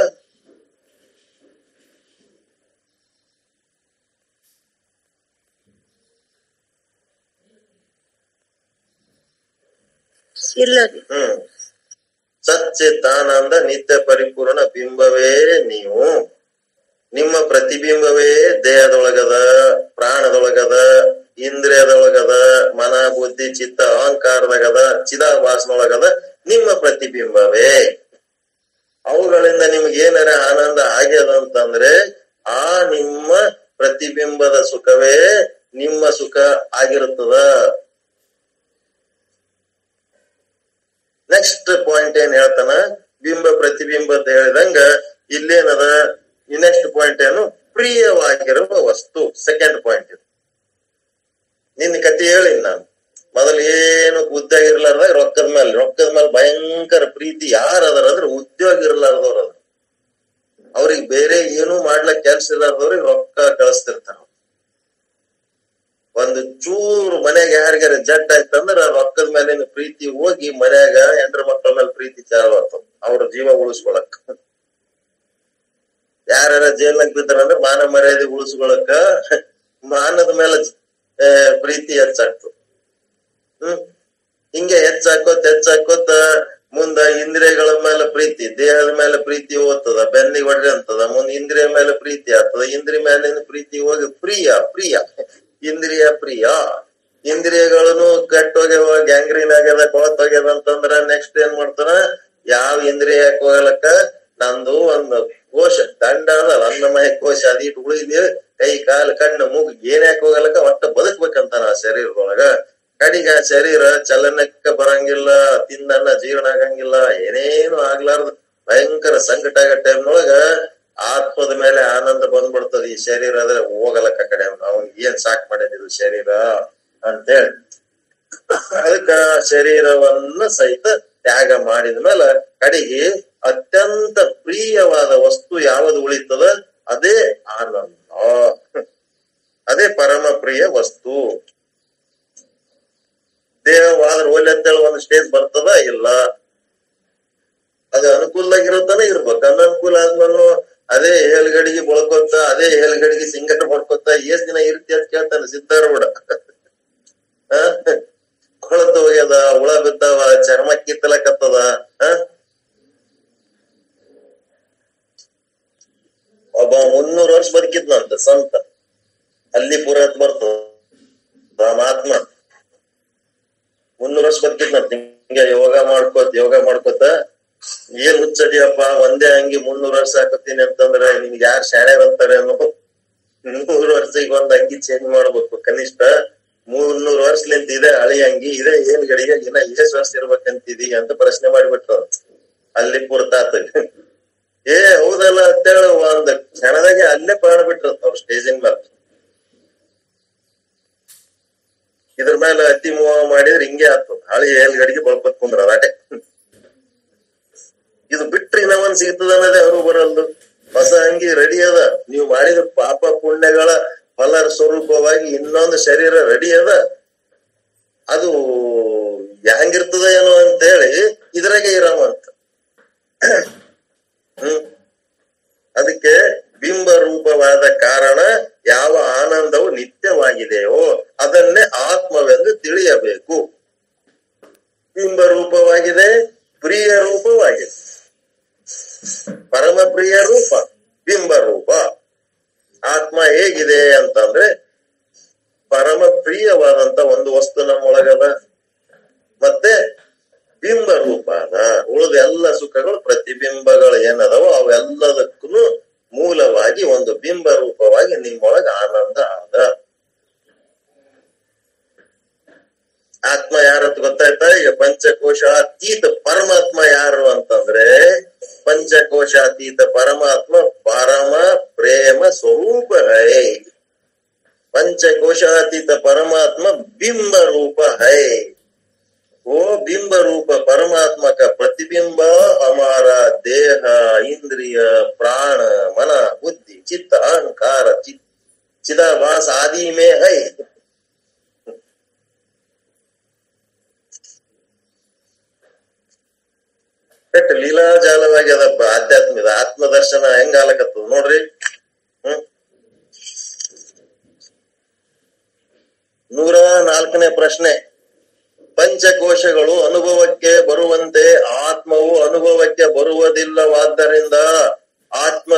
ಇಲ್ಲ ರೀ ಹ್ಮ್ ಸಚ್ಚಿತ್ತಾನಂದ ನಿತ್ಯ ಪರಿಪೂರ್ಣ ಬಿಂಬವೇ ನೀವು ನಿಮ್ಮ ಪ್ರತಿಬಿಂಬವೇ ದೇಹದೊಳಗದ ಪ್ರಾಣದೊಳಗದ ಇಂದ್ರಿಯದೊಳಗದ ಮನ ಬುದ್ಧಿ ಚಿತ್ತ ಅಹಂಕಾರದಾಗದ ಚಿದಾಭಾಸನೊಳಗದ ನಿಮ್ಮ ಪ್ರತಿಬಿಂಬವೇ ಅವುಗಳಿಂದ ನಿಮ್ಗೆ ಏನಾರ ಆನಂದ ಆಗ್ಯದ ಅಂತಂದ್ರೆ ಆ ನಿಮ್ಮ ಪ್ರತಿಬಿಂಬದ ಸುಖವೇ ನಿಮ್ಮ ಸುಖ ಆಗಿರುತ್ತದ ನೆಕ್ಸ್ಟ್ ಪಾಯಿಂಟ್ ಏನ್ ಹೇಳ್ತಾನ ಬಿಂಬ ಪ್ರತಿಬಿಂಬ ಅಂತ ಹೇಳಿದಂಗ ಇಲ್ಲೇನದ ಈ ನೆಕ್ಸ್ಟ್ ಪಾಯಿಂಟ್ ಏನು ಪ್ರಿಯವಾಗಿರುವ ವಸ್ತು ಸೆಕೆಂಡ್ ಪಾಯಿಂಟ್ ಇದು ನಿನ್ನ ಕತೆ ಹೇಳಿ ನಾನು ಮೊದಲು ಏನು ಉದ್ಯೋಗ ಇರ್ಲಾರ್ದಾಗ ರೊಕ್ಕದ ಮೇಲೆ ರೊಕ್ಕದ ಮೇಲೆ ಭಯಂಕರ ಪ್ರೀತಿ ಯಾರ ಅದಾರ ಅಂದ್ರೆ ಉದ್ಯೋಗ ಇರ್ಲಾರ್ದವ್ರ ಅದ್ರ ಅವ್ರಿಗೆ ಬೇರೆ ಏನು ಮಾಡ್ಲಕ್ ಕೆಲ್ಸ ಇರ್ಲಾರ್ದವ್ರಿಗೆ ರೊಕ್ಕ ಕಳಿಸ್ತಿರ್ತಾರ ಒಂದು ಚೂರು ಮನೆಗೆ ಯಾರಿಗಾರ ಜಡ್ ಆಯ್ತಂದ್ರ ರೊಕ್ಕದ ಮೇಲಿನ ಪ್ರೀತಿ ಹೋಗಿ ಮನ್ಯಾಗ ಹೆಂಡ್ರ ಮಕ್ಕಳ ಮೇಲೆ ಪ್ರೀತಿ ಚಾಲು ಆಗ್ತದ ಅವ್ರ ಜೀವ ಉಳಿಸ್ಕೊಳಕ್ ಯಾರ್ಯಾರ ಜೈಲ್ನಾಗ ಬಿದ್ದಾರಂದ್ರ ಮಾನ ಮರ್ಯಾದೆ ಉಳಿಸ್ಕೊಳಕ ಮಾನದ ಮೇಲೆ ಆ, ಪ್ರೀತಿ ಹೆಚ್ಚಾಗ್ತದ ಹ್ಮ್ ಹಿಂಗೆ ಹೆಚ್ಚಾಕೋತ್ ಹೆಚ್ಚಾಕೋತ ಮುಂದ ಇಂದ್ರಿಯಗಳ ಮೇಲೆ ಪ್ರೀತಿ ದೇಹದ ಮೇಲೆ ಪ್ರೀತಿ ಹೋಗ್ತದ ಬೆನ್ನಿಗೆ ಹೊಡ್ರಿ ಅಂತದ ಮುಂದ ಇಂದ್ರಿಯ ಮೇಲೆ ಪ್ರೀತಿ ಆಗ್ತದ ಇಂದ್ರಿಯ ಮೇಲಿನ ಪ್ರೀತಿ ಹೋಗಿ ಪ್ರಿಯ ಪ್ರಿಯ ಇಂದ್ರಿಯ ಪ್ರಿಯ ಇಂದ್ರಿಯಗಳನ್ನು ಕೆಟ್ಟೋಗ್ಯವ ಗ್ಯಾಂಗ್ರೀನ್ ಆಗ್ಯದ ಕೊಳತ್ ಹೋಗ್ಯದ ಅಂತಂದ್ರ ನೆಕ್ಸ್ಟ್ ಏನ್ ಮಾಡ್ತಾನ ಯಾವ ಇಂದ್ರಿಯ ಹೋಗಲಕ್ಕ ನಂದು ಒಂದು ಕೋಶ ದಂಡ ಅದ ಅನ್ನಮಯ ಕೋಶ ಅದಿಟ್ಟು ಉಳಿದಿ ಕೈ ಕಾಲು ಕಣ್ಣು ಮೂಗು ಏನ್ಯಾಕ ಹೋಗಲಕ್ಕ ಒಟ್ಟ ಬದುಕ್ಬೇಕಂತಾನ ಆ ಶರೀರದೊಳಗ ಕಡಿಗ ಶರೀರ ಚಲನಕ್ಕ ಬರಂಗಿಲ್ಲ ತಿಂದನ್ನ ಜೀರ್ಣ ಆಗಂಗಿಲ್ಲ ಏನೇನು ಆಗ್ಲಾರ್ದ ಭಯಂಕರ ಸಂಕಟ ಆಗೋ ಟೈಮ್ನೊಳಗ ಆತ್ಮದ ಮೇಲೆ ಆನಂದ ಬಂದ್ಬಿಡ್ತದ ಈ ಶರೀರ ಆದ್ರೆ ಹೋಗಲಕ್ಕ ಕಡೆ ಅವ್ನ್ ಏನ್ ಸಾಕ್ ಮಾಡಿದಿದು ಶರೀರ ಅಂತೇಳಿ ಅದಕ್ಕ ಶರೀರವನ್ನ ಸಹಿತ ತ್ಯಾಗ ಮಾಡಿದ ಮೇಲೆ ಕಡೆಗೆ ಅತ್ಯಂತ ಪ್ರಿಯವಾದ ವಸ್ತು ಯಾವುದು ಉಳಿತದ ಅದೇ ಆನಂದ ಅದೇ ಪರಮ ಪ್ರಿಯ ವಸ್ತು ದೇಹವಾದ್ರ ಒಲ್ಲೆ ಅಂತೇಳಿ ಒಂದು ಸ್ಟೇಜ್ ಬರ್ತದ ಇಲ್ಲ ಅದು ಅನುಕೂಲ ಅನುಕೂಲದಾಗಿರೋತನ ಇರ್ಬೇಕು ಅನನುಕೂಲ ಆದ್ಮೇಲೆ ಅದೇ ಹೇಲ್ಗಡಿಗೆ ಬಳಕೋತ ಅದೇ ಹೇಲ್ಗಡಿಗೆ ಸಿಂಗಾರ ಮಾಡ್ಕೋತ ಎಷ್ಟ್ ದಿನ ಇರ್ತಿ ಅಂತ ಕೇಳ್ತಾನೆ ಸಿದ್ಧಾರೂಢ ಆ? ಕೊಳತು ಹೋಗ್ಯದ ಹುಳ ಬಿದ್ದಾವ ಚರ್ಮ ಕಿತ್ತಲಕತ್ತದ ಆ? ಒಬ್ಬ ಮುನ್ನೂರು ವರ್ಷ ಬದುಕಿದ್ನಂತ ಸಂತ ಅಲ್ಲಿ ಪುರತ್ ಬರ್ತದ ಆ ಮಹಾತ್ಮ ಮುನ್ನೂರು ವರ್ಷ ಬದುಕಿದ್ನಂತ ಹಿಂಗೆ ಯೋಗ ಮಾಡ್ಕೋತ ಯೋಗ ಮಾಡ್ಕೋತ ಏನ್ ಹುಚ್ಚಡಿಯಪ್ಪ ಒಂದೇ ಅಂಗಿ ಮುನ್ನೂರು ವರ್ಷ ಹಾಕತ್ತೀನಿ ಅಂತಂದ್ರ ನಿಮ್ಗೆ ಯಾರು ಶಾಣ್ಯರ್ ಅಂತಾರೆ ಅನ್ನೋ ನೂರು ವರ್ಷಕ್ಕೆ ಒಂದ್ ಅಂಗಿ ಚೇಂಜ್ ಮಾಡ್ಬೇಕು ಕನಿಷ್ಠ ಮೂರ್ನೂರು ವರ್ಷಲಿಂದ ಇದೆ ಹಳಿ ಅಂಗಿ ಇದೆ ಏನ್ ಗಡಿಗೆ ಇನ್ನ ಎಷ್ಟ್ ವರ್ಷ ಇರ್ಬೇಕಂತಿದೀಗ ಅಂತ ಪ್ರಶ್ನೆ ಮಾಡಿಬಿಟ್ರು ಅಲ್ಲಿ ಪುರ್ತಾತ ಏ ಹೌದಲ್ಲ ಅಂತೇಳಿ ಒಂದ್ ಕ್ಷಣದಾಗೆ ಅಲ್ಲೇ ಪ್ರಾಣ ಬಿಟ್ರು ಅವ್ರು ಸ್ಟೇಜಿನ ಮೇಲೆ ಇದ್ರ ಮೇಲೆ ಅತಿ ಮೋಹ ಮಾಡಿದ್ರೆ ಹಿಂಗೆ ಆಗ್ತದ ಹಳಿ ಗಡಿಗೆ ಬಳ್ಕೊತ್ ಕುಂದ್ರ ಅದಾಟೆ ಇದು ಬಿಟ್ರೆ ಇನ್ನ ಒಂದ್ ಸಿಗ್ತದ ಅನ್ನೋದೇ ಅವರು ಬರಲ್ದು ಹೊಸ ಅಂಗಿ ರೆಡಿ ಅದ ನೀವು ಮಾಡಿದ ಪಾಪ ಪುಣ್ಯಗಳ ಫಲ ಸ್ವರೂಪವಾಗಿ ಇನ್ನೊಂದು ಶರೀರ ರೆಡಿ ಅದ ಅದು ಹೆಂಗಿರ್ತದ ಏನೋ ಅಂತೇಳಿ ಇದ್ರಾಗೆ ಇರಾಮ ಅಂತ ಹ್ಮ್ ಅದಕ್ಕೆ ಬಿಂಬ ರೂಪವಾದ ಕಾರಣ ಯಾವ ಆನಂದವು ನಿತ್ಯವಾಗಿದೆಯೋ ಅದನ್ನೇ ಆತ್ಮವೆಂದು ತಿಳಿಯಬೇಕು ಬಿಂಬ ರೂಪವಾಗಿದೆ ಪ್ರಿಯ ರೂಪವಾಗಿದೆ ಪರಮ ಪ್ರಿಯ ರೂಪ ಬಿಂಬ ರೂಪ ಆತ್ಮ ಹೇಗಿದೆ ಅಂತಂದ್ರೆ ಪರಮ ಪ್ರಿಯವಾದಂತ ಒಂದು ವಸ್ತು ನಮ್ಮೊಳಗದ ಮತ್ತೆ ಬಿಂಬ ರೂಪ ಅದ ಉಳಿದ ಎಲ್ಲ ಸುಖಗಳು ಪ್ರತಿಬಿಂಬಗಳು ಏನದವೋ ಅವೆಲ್ಲದಕ್ಕೂ ಮೂಲವಾಗಿ ಒಂದು ಬಿಂಬ ರೂಪವಾಗಿ ನಿಮ್ಮೊಳಗ ಆನಂದ ಆದ ಆತ್ಮ ಯಾರಂತ ಗೊತ್ತಾಯ್ತಾ ಈಗ ಪಂಚಕೋಶಾತೀತ ಪರಮಾತ್ಮ ಯಾರು ಅಂತಂದ್ರೆ ಪಂಚಕೋಶಾತೀತ ಪರಮಾತ್ಮ ಪರಮ ಪ್ರೇಮ ಸ್ವರೂಪ ಹೈ पंचकोशातीत परमात्मा बिंब रूप है वो बिंब रूप परमात्मा का प्रतिबिंब हमारा देह इंद्रिय प्राण मन बुद्धि चित्त अहंकार चित चिदाभास आदि में है ಕೆಟ್ಟ ಲೀಲಾಜಾಲವಾಗಿ ಅದಪ್ಪ ಆಧ್ಯಾತ್ಮಿಕ ಆತ್ಮದರ್ಶನ ಹೆಂಗ ಆಲಕತ್ತದ ನೋಡ್ರಿ ಹ್ಮ್ ನೂರ ನಾಲ್ಕನೇ ಪ್ರಶ್ನೆ ಪಂಚಕೋಶಗಳು ಅನುಭವಕ್ಕೆ ಬರುವಂತೆ ಆತ್ಮವು ಅನುಭವಕ್ಕೆ ಬರುವುದಿಲ್ಲವಾದ್ದರಿಂದ ಆತ್ಮ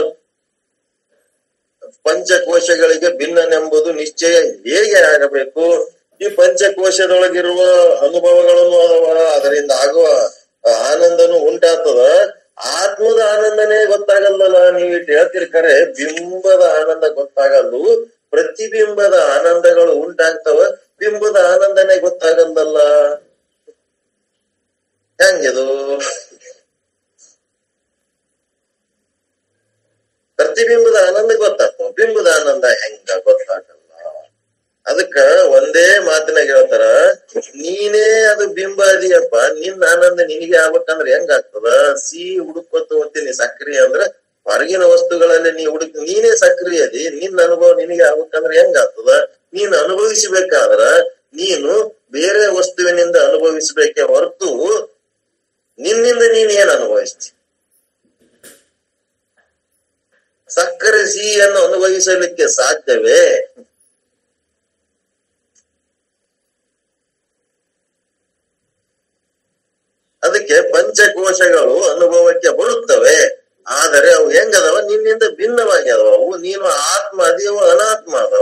ಪಂಚಕೋಶಗಳಿಗೆ ಭಿನ್ನನೆಂಬುದು ನಿಶ್ಚಯ ಹೇಗೆ ಆಗಬೇಕು ಈ ಪಂಚಕೋಶದೊಳಗಿರುವ ಅನುಭವಗಳನ್ನು ಅದಾವ ಅದರಿಂದ ಆಗುವ ಆನಂದನು ಉಂಟಾಗ್ತದ ಆತ್ಮದ ಆನಂದನೇ ಗೊತ್ತಾಗಲ್ಲಲ್ಲ ನೀವು ಇಟ್ಟು ಹೇಳ್ತಿರ್ ಕರೆ ಬಿಂಬದ ಆನಂದ ಗೊತ್ತಾಗಲ್ಲು ಪ್ರತಿಬಿಂಬದ ಆನಂದಗಳು ಉಂಟಾಗ್ತವ ಬಿಂಬದ ಆನಂದನೇ ಗೊತ್ತಾಗಲ್ಲಲ್ಲ ಹೆಂಗಿದು ಪ್ರತಿಬಿಂಬದ ಆನಂದ ಗೊತ್ತಾಗ್ತವ ಬಿಂಬದ ಆನಂದ ಹೆಂಗ ಗೊತ್ತಾಗಲ್ಲ ಅದಕ್ಕ ಒಂದೇ ಮಾತಿನಾಗ ಹೇಳ್ತಾರ ನೀನೇ ಅದು ಬಿಂಬ ಅದೀಯಪ್ಪ ನಿನ್ನ ಆನಂದ ನಿನಗೆ ಆಗ್ಬೇಕಂದ್ರ ಹೆಂಗ ಆಗ್ತದ ಸಿ ಹುಡುಕೋತ ಹೋಗ್ತೀನಿ ಸಕ್ರಿ ಅಂದ್ರ ಹೊರಗಿನ ವಸ್ತುಗಳಲ್ಲಿ ನೀ ಹುಡುಕ್ ನೀನೇ ಸಕ್ರಿಯ ಅದಿ ನಿನ್ನ ಅನುಭವ ನಿನಗೆ ಆಗ್ಬೇಕಂದ್ರ ಹೆಂಗ ಆಗ್ತದ ನೀನ್ ಅನುಭವಿಸಬೇಕಾದ್ರ ನೀನು ಬೇರೆ ವಸ್ತುವಿನಿಂದ ಅನುಭವಿಸಬೇಕೆ ಹೊರತು ನಿನ್ನಿಂದ ನೀನ್ ಏನ್ ಅನುಭವಿಸ್ತಿ ಸಕ್ಕರೆ ಸಿಹಿಯನ್ನು ಅನುಭವಿಸಲಿಕ್ಕೆ ಸಾಧ್ಯವೇ ಅದಕ್ಕೆ ಪಂಚಕೋಶಗಳು ಅನುಭವಕ್ಕೆ ಬರುತ್ತವೆ ಆದರೆ ಅವು ಹೆಂಗದವ ನಿನ್ನಿಂದ ಭಿನ್ನವಾಗಿ ಅದಾವ ಅವು ನೀನು ಆತ್ಮ ಅದಿಯವ ಅನಾತ್ಮ ಅದಾವ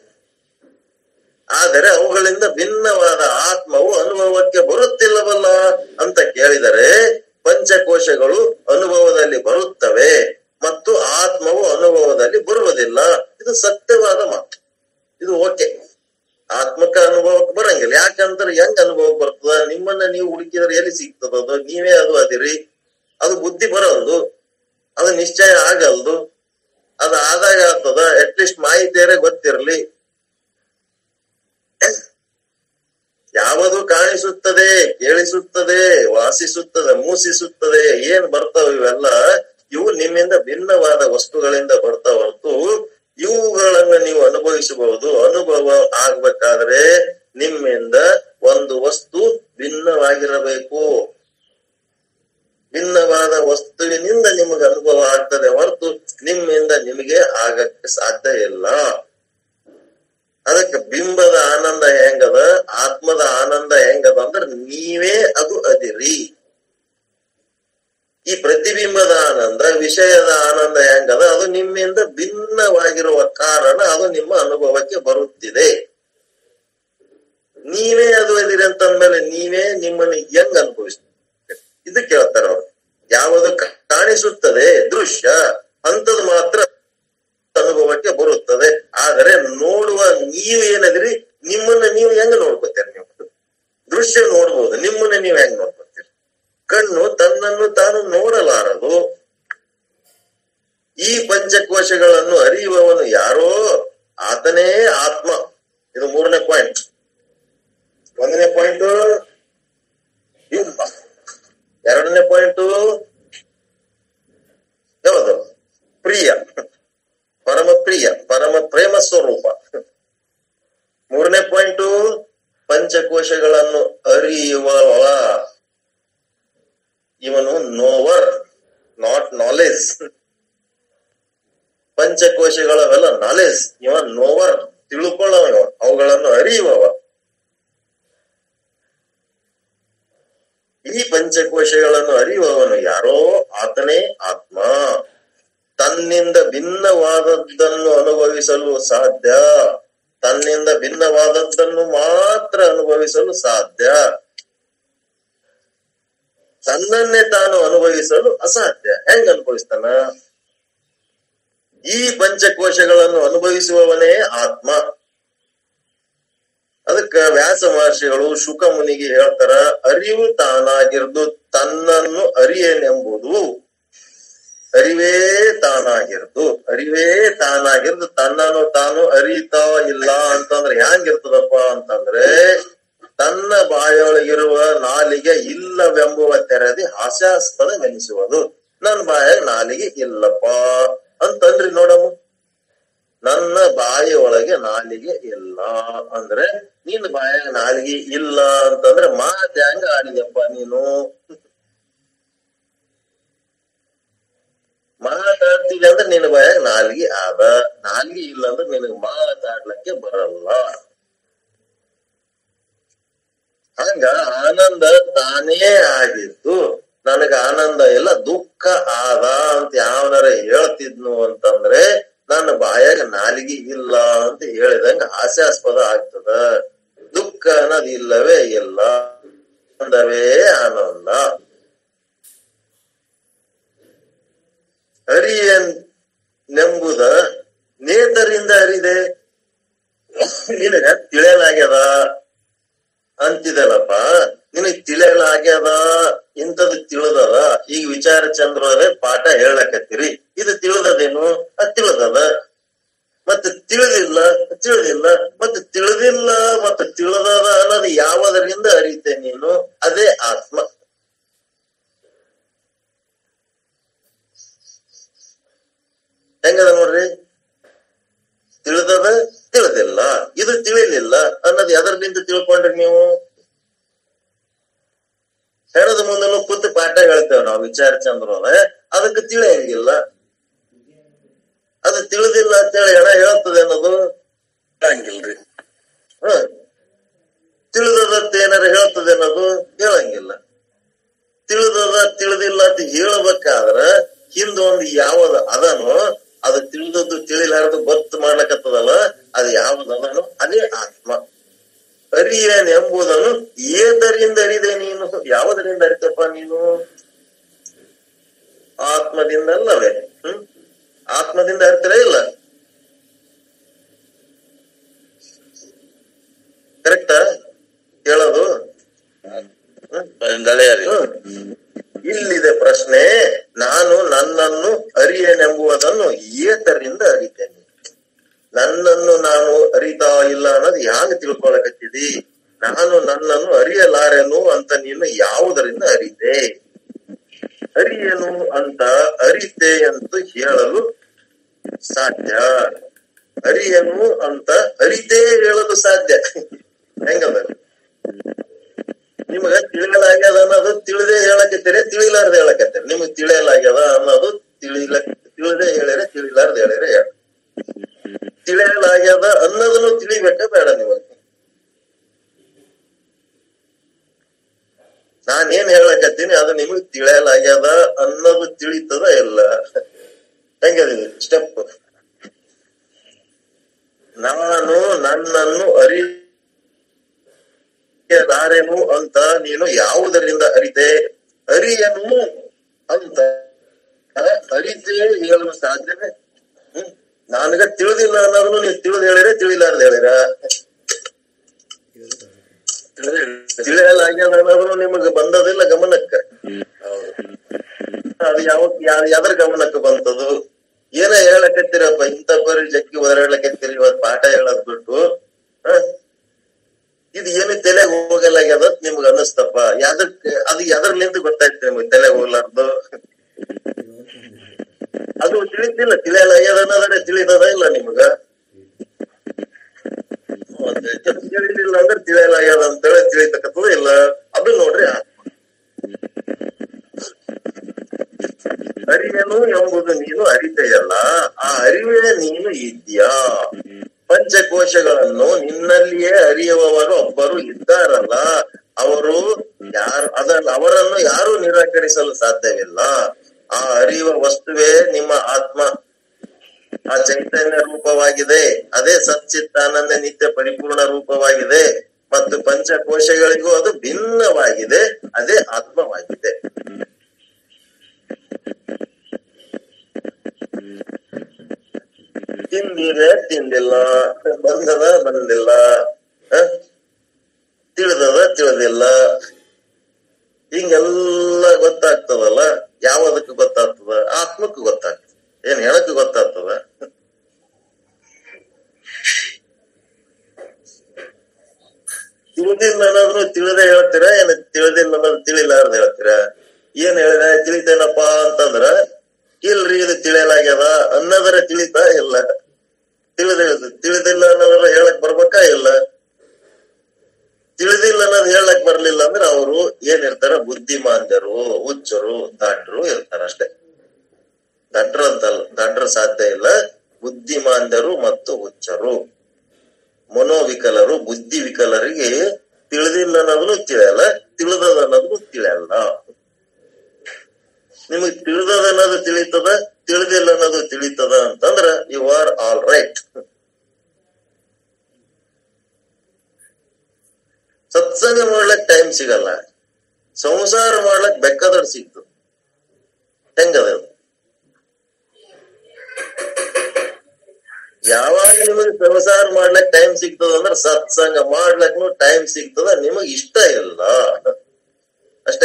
ಆದರೆ ಅವುಗಳಿಂದ ಭಿನ್ನವಾದ ಆತ್ಮವು ಅನುಭವಕ್ಕೆ ಬರುತ್ತಿಲ್ಲವಲ್ಲ ಅಂತ ಕೇಳಿದರೆ ಪಂಚಕೋಶಗಳು ಅನುಭವದಲ್ಲಿ ಬರುತ್ತವೆ ಮತ್ತು ಆತ್ಮವು ಅನುಭವದಲ್ಲಿ ಬರುವುದಿಲ್ಲ ಇದು ಸತ್ಯವಾದ ಮಾತು ಇದು ಓಕೆ ಆತ್ಮಕ ಅನುಭವಕ್ಕೆ ಬರಂಗಿಲ್ಲ ಯಾಕಂದ್ರೆ ಹೆಂಗ್ ಅನುಭವಕ್ಕೆ ಬರ್ತದ ನಿಮ್ಮನ್ನ ನೀವು ಹುಡುಕಿದ್ರೆ ಎಲ್ಲಿ ಸಿಗ್ತದ ಅದು ನೀವೇ ಅದು ಅದಿರಿ ಅದು ಬುದ್ಧಿ ಬರಲ್ದು ಅದು ನಿಶ್ಚಯ ಆಗಲ್ದು ಅದು ಆದಾಗ ಆಗ್ತದ ಅಟ್ಲೀಸ್ಟ್ ಮಾಹಿತಿಯರೇ ಗೊತ್ತಿರ್ಲಿ ಯಾವುದು ಕಾಣಿಸುತ್ತದೆ ಕೇಳಿಸುತ್ತದೆ ವಾಸಿಸುತ್ತದೆ ಮೂಸಿಸುತ್ತದೆ ಏನ್ ಬರ್ತಾವ ಇವೆಲ್ಲ ಇವು ನಿಮ್ಮಿಂದ ಭಿನ್ನವಾದ ವಸ್ತುಗಳಿಂದ ಬರ್ತಾವ ಹೊರತು ಇವುಗಳನ್ನ ನೀವು ಅನುಭವಿಸಬಹುದು ಅನುಭವ ಆಗ್ಬೇಕಾದ್ರೆ ನಿಮ್ಮಿಂದ ಒಂದು ವಸ್ತು ಭಿನ್ನವಾಗಿರಬೇಕು ಭಿನ್ನವಾದ ವಸ್ತು ಆನಂದ ನಿಮಗೆ ಆಗಕ್ಕೆ ಸಾಧ್ಯ ಇಲ್ಲ ಅದಕ್ಕೆ ಬಿಂಬದ ಆನಂದ ಹೆಂಗದ ಆತ್ಮದ ಆನಂದ ಹೆಂಗದ ಅಂದ್ರ ನೀವೇ ಅದು ಅದಿರಿ ಈ ಪ್ರತಿಬಿಂಬದ ಆನಂದ ವಿಷಯದ ಆನಂದ ಹೆಂಗದ ಅದು ನಿಮ್ಮಿಂದ ಭಿನ್ನವಾಗಿರುವ ಕಾರಣ ಅದು ನಿಮ್ಮ ಅನುಭವಕ್ಕೆ ಬರುತ್ತಿದೆ ನೀವೇ ಅದು ಅದಿರಿ ಅಂತಂದ್ಮೇಲೆ ನೀವೇ ನಿಮ್ಮನ್ನು ಹೆಂಗ್ ಅನುಭವಿಸ್ತೀರಿ ಇದು ಕೇಳ್ತಾರ ಅವ್ರು ಯಾವುದು ಕ- ಕಾಣಿಸುತ್ತದೆ ದೃಶ್ಯ ಅಂತದ್ ಮಾತ್ರ ಅನುಭವಕ್ಕೆ ಬರುತ್ತದೆ ಆದರೆ ನೋಡುವ ನೀವು ಏನದ್ರಿ ನಿಮ್ಮನ್ನ ನೀವು ಹೆಂಗ್ ನೋಡ್ಕೋತೀರಿ ನೀವು ದೃಶ್ಯ ನೋಡ್ಬೋದು ನಿಮ್ಮನ್ನ ನೀವು ಹೆಂಗ್ ನೋಡ್ಕೋತೀರಿ ಕಣ್ಣು ತನ್ನನ್ನು ತಾನು ನೋಡಲಾರದು ಈ ಪಂಚಕೋಶಗಳನ್ನು ಅರಿಯುವವನು ಯಾರೋ ಆತನೇ ಆತ್ಮ ಇದು ಮೂರನೇ ಪಾಯಿಂಟ್ ಒಂದನೇ ಪಾಯಿಂಟ್ ಬಿಂಬ ಎರಡನೇ ಪಾಯಿಂಟ್ ಯಾವುದು ಪ್ರಿಯ ಪರಮ ಪ್ರಿಯ ಪರಮ ಪ್ರೇಮ ಸ್ವರೂಪ ಮೂರನೇ ಪಾಯಿಂಟ್ ಪಂಚಕೋಶಗಳನ್ನು ಅರಿಯುವವ ಇವನು ನೋವರ್ ನಾಟ್ ನಾಲೆಜ್ ಪಂಚಕೋಶಗಳವೆಲ್ಲ ನಾಲೆಜ್ ಇವ ನೋವರ್ ತಿಳ್ಕೊಳ್ಳವ ಇವ ಅವುಗಳನ್ನು ಅರಿಯುವವ ಈ ಪಂಚಕೋಶಗಳನ್ನು ಅರಿಯುವವನು ಯಾರೋ ಆತನೇ ಆತ್ಮ ತನ್ನಿಂದ ಭಿನ್ನವಾದದ್ದನ್ನು ಅನುಭವಿಸಲು ಸಾಧ್ಯ ತನ್ನಿಂದ ಭಿನ್ನವಾದದ್ದನ್ನು ಮಾತ್ರ ಅನುಭವಿಸಲು ಸಾಧ್ಯ ತನ್ನನ್ನೇ ತಾನು ಅನುಭವಿಸಲು ಅಸಾಧ್ಯ ಹೆಂಗ್ ಅನುಭವಿಸ್ತಾನ ಈ ಪಂಚಕೋಶಗಳನ್ನು ಅನುಭವಿಸುವವನೇ ಆತ್ಮ ಅದಕ್ಕ ವ್ಯಾಸ ಮಹರ್ಷಿಗಳು ಶುಕ ಮುನಿಗೆ ಹೇಳ್ತಾರ ಅರಿವು ತಾನಾಗಿರ್ದು ತನ್ನನ್ನು ಅರಿಯನೆಂಬುದು ಅರಿವೇ ತಾನಾಗಿರ್ದು ಅರಿವೇ ತಾನಾಗಿರ್ದು ತನ್ನನ್ನು ತಾನು ಅರಿತಾ ಇಲ್ಲ ಅಂತಂದ್ರೆ ಹ್ಯಾಂಗಿರ್ತದಪ್ಪ ಅಂತಂದ್ರೆ ತನ್ನ ಬಾಯೊಳಗಿರುವ ನಾಲಿಗೆ ಇಲ್ಲವೆಂಬುವ ತೆರದಿ ಹಾಸ್ಯಾಸ್ಪದವೆನಿಸುವುದು ನನ್ ಬಾಯಾಗ ನಾಲಿಗೆ ಇಲ್ಲಪ್ಪ ಅಂತಂದ್ರಿ ನೋಡಮ್ಮ ನನ್ನ ಬಾಯಿ ಒಳಗೆ ನಾಲಿಗೆ ಇಲ್ಲ ಅಂದ್ರೆ ನಿನ್ನ ಬಾಯಾಗ ನಾಲಿಗೆ ಇಲ್ಲ ಅಂತಂದ್ರೆ ಮಾತ್ ಹೆಂಗ ಆಡಿದಪ್ಪ ನೀನು ಮಾತಾಡ್ತೀವಿ ಅಂದ್ರೆ ನಿನ್ನ ಬಾಯಾಗ ನಾಲಿಗೆ ಆದ ನಾಲಿಗೆ ಇಲ್ಲ ಅಂದ್ರೆ ನಿನಗೆ ಮಾತಾಡ್ಲಿಕ್ಕೆ ಬರಲ್ಲ ಹಂಗ ಆನಂದ ತಾನೇ ಆಗಿದ್ದು ನನಗ ಆನಂದ ಇಲ್ಲ ದುಃಖ ಆದ ಅಂತ ಯಾವನಾರ ಹೇಳ್ತಿದ್ನು ಅಂತಂದ್ರೆ ನನ್ನ ಬಾಯಾಗ ನಾಲಿಗೆ ಇಲ್ಲ ಅಂತ ಹೇಳಿದಂಗ ಹಾಸ್ಯಾಸ್ಪದ ಆಗ್ತದ ದುಃಖ ಅನ್ನೋದು ಇಲ್ಲವೇ ಇಲ್ಲ ಆನಂದವೇ ಆನಂದ ಅರಿಯನೆಂಬುದ ನೇತರಿಂದ ಅರಿದೆ ನಿನಗ ತಿಳಿಯಲಾಗ್ಯದ ಅಂತಿದಲ್ಲಪ್ಪ ನಿನಗ್ ತಿಳಿಯಲಾಗ್ಯದ ಇಂಥದ್ದು ತಿಳಿದದ ಈಗ ವಿಚಾರ ಚಂದ್ರವರೇ ಪಾಠ ಹೇಳಕತ್ತೀರಿ ಇದು ತಿಳಿದದೇನು ಅದ್ ತಿಳಿದದ ಮತ್ತೆ ತಿಳಿದಿಲ್ಲ ತಿಳಿದಿಲ್ಲ ಮತ್ತೆ ತಿಳಿದಿಲ್ಲ ಮತ್ತೆ ತಿಳಿದದ ಅನ್ನೋದು ಯಾವುದರಿಂದ ಅರಿತೆ ನೀನು ಅದೇ ಆತ್ಮ ಹೆಂಗದ ನೋಡ್ರಿ ತಿಳಿದದ ತಿಳಿದಿಲ್ಲ ಇದು ತಿಳಿಲಿಲ್ಲ ಅನ್ನೋದು ಎದರ್ಲಿಂದ ತಿಳ್ಕೊಂಡ್ರಿ ನೀವು ಹೇಳದ ಮುಂದನು ಕೂತು ಪಾಠ ಹೇಳ್ತೇವೆ ನಾವು ವಿಚಾರ ಚಂದ್ರನ ಅದಕ್ಕೆ ತಿಳಿಯಂಗಿಲ್ಲ ಅದು ತಿಳಿದಿಲ್ಲ ಅಂತೇಳಿ ಹೆಣ ಹೇಳ್ತದೆ ಅನ್ನೋದು ಹಂಗಿಲ್ರಿ ಹ ತಿಳಿದದತ್ತ ಏನಾರ ಹೇಳ್ತದೆ ಅನ್ನೋದು ಹೇಳಂಗಿಲ್ಲ ತಿಳಿದದ ತಿಳಿದಿಲ್ಲ ಅಂತ ಹೇಳ್ಬೇಕಾದ್ರ ಹಿಂದ ಒಂದು ಯಾವದ ಅದನೋ ಅದು ತಿಳಿದದ್ದು ತಿಳಿಲಾರದು ಗೊತ್ತು ಮಾಡ್ಲಕತ್ತದಲ್ಲ ಅದು ಯಾವ್ದು ಅದನೋ ಅದೇ ಆತ್ಮ ಅರಿಯನ್ ಎಂಬುದನ್ನು ಏದರಿಂದ ಅರಿದೆ ನೀನು ಯಾವುದರಿಂದ ಅರಿತಪ್ಪ ನೀನು ಆತ್ಮದಿಂದ ಅಲ್ಲವೇ ಹ್ಮ್ ಆತ್ಮದಿಂದ ಅರಿತರೇ ಇಲ್ಲ ಕರೆಕ್ಟಾ ಹೇಳೋದು ದಳೆಯರಿ ಹ್ಮ್. ಇಲ್ಲಿದೆ ಪ್ರಶ್ನೆ ನಾನು ನನ್ನನ್ನು ಅರಿಯನೆಂಬುವುದನ್ನು ಏತರಿಂದ ಅರಿತೇನೆ ನನ್ನನ್ನು ನಾನು ಅರಿತಾ ಇಲ್ಲ ಅನ್ನೋದು ಹ್ಯಾಂಗ ತಿಳ್ಕೊಳಕತ್ತಿದಿ ನಾನು ನನ್ನನ್ನು ಅರಿಯಲಾರೆನು ಅಂತ ನೀನು ಯಾವುದರಿಂದ ಅರಿತೆ ಅರಿಯನು ಅಂತ ಅರಿತೆ ಅಂತ ಹೇಳಲು ಸಾಧ್ಯ ಅರಿಯನು ಅಂತ ಅರಿತೇ ಹೇಳಲು ಸಾಧ್ಯ ಹೆಂಗದ ನಿಮಗ ತಿಳಿಯಲಾಗ್ಯದ ಅನ್ನೋದು ತಿಳಿದೇ ಹೇಳಕತ್ತೀರಿ ತಿಳಿಲಾರ್ದ ಹೇಳಕತ್ತೀರಿ ನಿಮಗ್ ತಿಳಿಯಲಾಗ್ಯದ ಅನ್ನೋದು ತಿಳಿಲ ತಿಳಿದೇ ಹೇಳಿದ್ರೆ ತಿಳಿಲಾರ್ದ ಹೇಳಿದ್ರೆ ಹೇಳ ತಿಳಿಯಲಾಗ್ಯದ ಅನ್ನೋದನ್ನು ತಿಳಿಬೇಕ ಬೇಡ ನಿಮಗೆ ನಾನ್ ಏನ್ ಹೇಳಕತ್ತೀನಿ ಅದು ನಿಮಗ್ ತಿಳಿಯಲಾಗ್ಯದ ಅನ್ನೋದು ತಿಳಿತದ ಇಲ್ಲ ಹೆಂಗದಿದೆ ಸ್ಟೆಪ್ ನಾನು ನನ್ನನ್ನು ಅರಿ ನಾರೇನು ಅಂತ ನೀನು ಯಾವುದರಿಂದ ಅರಿತೆ ಅರಿಯನು ಅಂತ ಅರಿತೇ ಹೇಳಲು ಸಾಧ್ಯನೇ ಹ್ಮ್ ನನಗ ತಿಳಿದಿಲ್ಲ ಅನ್ನೋದನ್ನು ನೀವು ತಿಳಿದು ಹೇಳಿದ್ರೆ ತಿಳಿಲಾರ್ದ ಹೇಳಿರ ತಿಳಿಯಲಾಗ್ಯದ ಅನ್ನೋದನ್ನು ನಿಮಗೆ ಬಂದದಿಲ್ಲ ಗಮನಕ್ಕ ಅದು ಯಾವ ಯಾ- ಯಾವ್ದ್ರ ಗಮನಕ್ಕೆ ಬಂತದು ಏನ ಹೇಳಕತ್ತೀರಪ್ಪ ಇಂಥ ಬರೀ ಜಗ್ಗಿ ಒದರಾಡ್ಲಕತ್ತೀರಿ ಇವತ್ ಪಾಠ ಹೇಳೋದ್ ಬಿಟ್ಟು ಹ? ಇದು ಏನು ತಲೆಗೆ ಹೋಗಲಾಗ್ಯದ ಅಂತ ನಿಮ್ಗೆ ಅನ್ನಿಸ್ತಪ್ಪ ಯಾವ್ದಕ್ಕೆ ಅದು ಯಾವ್ದ್ರಲಿಂದ ಗೊತ್ತಾಯ್ತು ನಿಮ್ಗೆ ತಲೆಗೆ ಹೋಗ್ಲಾರ್ದು ಅದು ತಿಳಿತಿಲ್ಲ ತಿಳಿಯಲಾಗ್ಯದ ಅನ್ನೋದ್ರೆ ತಿಳಿದದ ಇಲ್ಲ ನಿಮ್ಗ ಮತ್ತೆ ತಿಳಿದಿಲ್ಲ ಅಂದ್ರೆ ತಿಳಿಯಲಾಗ್ಯದ ಅಂತೇಳಿ ತಿಳಿತಕ್ಕಂಥದ್ದು ಇಲ್ಲ ಅದು ನೋಡ್ರಿ ಆತ್ಮ ಅರಿವೆನು ಎಂಬುದು ನೀನು ಅರಿತೆಯಲ್ಲ ಆ ಅರಿವೇ ನೀನು ಇದ್ಯಾ ಪಂಚಕೋಶಗಳನ್ನು ನಿನ್ನಲ್ಲಿಯೇ ಅರಿಯುವವರು ಒಬ್ಬರು ಇದ್ದಾರಲ್ಲ ಅವರು ಯಾರು ಅದನ್ನು ಅವರನ್ನು ಯಾರು ನಿರಾಕರಿಸಲು ಸಾಧ್ಯವಿಲ್ಲ ಆ ಅರಿಯುವ ವಸ್ತುವೇ ನಿಮ್ಮ ಆತ್ಮ ಆ ಚೈತನ್ಯ ರೂಪವಾಗಿದೆ ಅದೇ ಸಚ್ಚಿತ್ತಾನಂದ ನಿತ್ಯ ಪರಿಪೂರ್ಣ ರೂಪವಾಗಿದೆ ಮತ್ತು ಪಂಚಕೋಶಗಳಿಗೂ ಅದು ಭಿನ್ನವಾಗಿದೆ ಅದೇ ಆತ್ಮವಾಗಿದೆ ತಿಂದಿದೆ ತಿಂದಿಲ್ಲ ಬಂದದ ಬಂದಿಲ್ಲ ಹ? ತಿಳಿದದ ತಿಳಿದಿಲ್ಲ ಹಿಂಗೆಲ್ಲ ಗೊತ್ತಾಗ್ತದಲ್ಲ ಯಾವದಕ್ಕೆ ಗೊತ್ತಾಗ್ತದ ಆತ್ಮಕ್ಕೆ ಗೊತ್ತಾಗ್ತದ ಏನ್ ಹೇಳಕ್ ಗೊತ್ತಾಗ್ತದ ತಿಳಿದಿಲ್ಲ ಅನ್ನೋದ್ರು ತಿಳಿದೇ ಹೇಳ್ತೀರಾ ಏನ್ ತಿಳಿದಿಲ್ಲ ಅನ್ನೋದು ತಿಳಿಲಾರ್ದ ಹೇಳ್ತೀರಾ ಏನ್ ಹೇಳಿದ ತಿಳಿತೇನಪ್ಪಾ ಅಂತಂದ್ರ ಇಲ್ರಿ ಇದು ತಿಳಿಯಲಾಗ್ಯದ ಅನ್ನೋದರ ತಿಳಿತಾ ಇಲ್ಲ ತಿಳಿದ ತಿಳಿದಿಲ್ಲ ಅನ್ನೋದ್ರ ಹೇಳಕ್ ಬರ್ಬೇಕಾ ಇಲ್ಲ ತಿಳಿದಿಲ್ಲ ಅನ್ನೋದು ಹೇಳಕ್ ಬರ್ಲಿಲ್ಲ ಅಂದ್ರೆ ಅವರು ಏನಿರ್ತಾರ ಬುದ್ಧಿಮಾಂದ್ಯರು ಹುಚ್ಚರು ದಾಟ್ರು ಇರ್ತಾರ ಅಷ್ಟೇ ದಡ್ರ ಅಂತಲ್ಲ ದಡ್ರ ಸಾಧ್ಯ ಇಲ್ಲ ಬುದ್ಧಿಮಾಂದ್ಯರು ಮತ್ತು ಹುಚ್ಚರು ಮನೋವಿಕಲರು ಬುದ್ಧಿ ವಿಕಲರಿಗೆ ತಿಳಿದಿಲ್ಲ ಅನ್ನೋದು ತಿಳಿಯಲ್ಲ ತಿಳಿದದ ಅನ್ನೋದು ತಿಳಿಯಲ್ಲ ನಿಮಗ್ ತಿಳಿದದ ಅನ್ನೋದು ತಿಳಿತದ ತಿಳಿದಿಲ್ಲ ಅನ್ನೋದು ತಿಳಿತದ ಅಂತಂದ್ರ ಯು ಆರ್ ಆಲ್ ರೈಟ್ ಸತ್ಸಂಗ ಮಾಡ್ಲಕ್ ಟೈಮ್ ಸಿಗಲ್ಲ ಸಂಸಾರ ಮಾಡ್ಲಕ್ ಬೇಕಾದಡ್ ಸಿಗ್ತದ ಹೆಂಗದ ಅದು? ಯಾವಾಗ ನಿಮಗೆ ಸಂಸಾರ ಮಾಡ್ಲಕ್ ಟೈಮ್ ಸಿಗ್ತದ ಅಂದ್ರ ಸತ್ಸಂಗ ಮಾಡ್ಲಕ್ನು ಟೈಮ್ ಸಿಗ್ತದ ನಿಮಗ್ ಇಷ್ಟ ಇಲ್ಲ ಅಷ್ಟೇ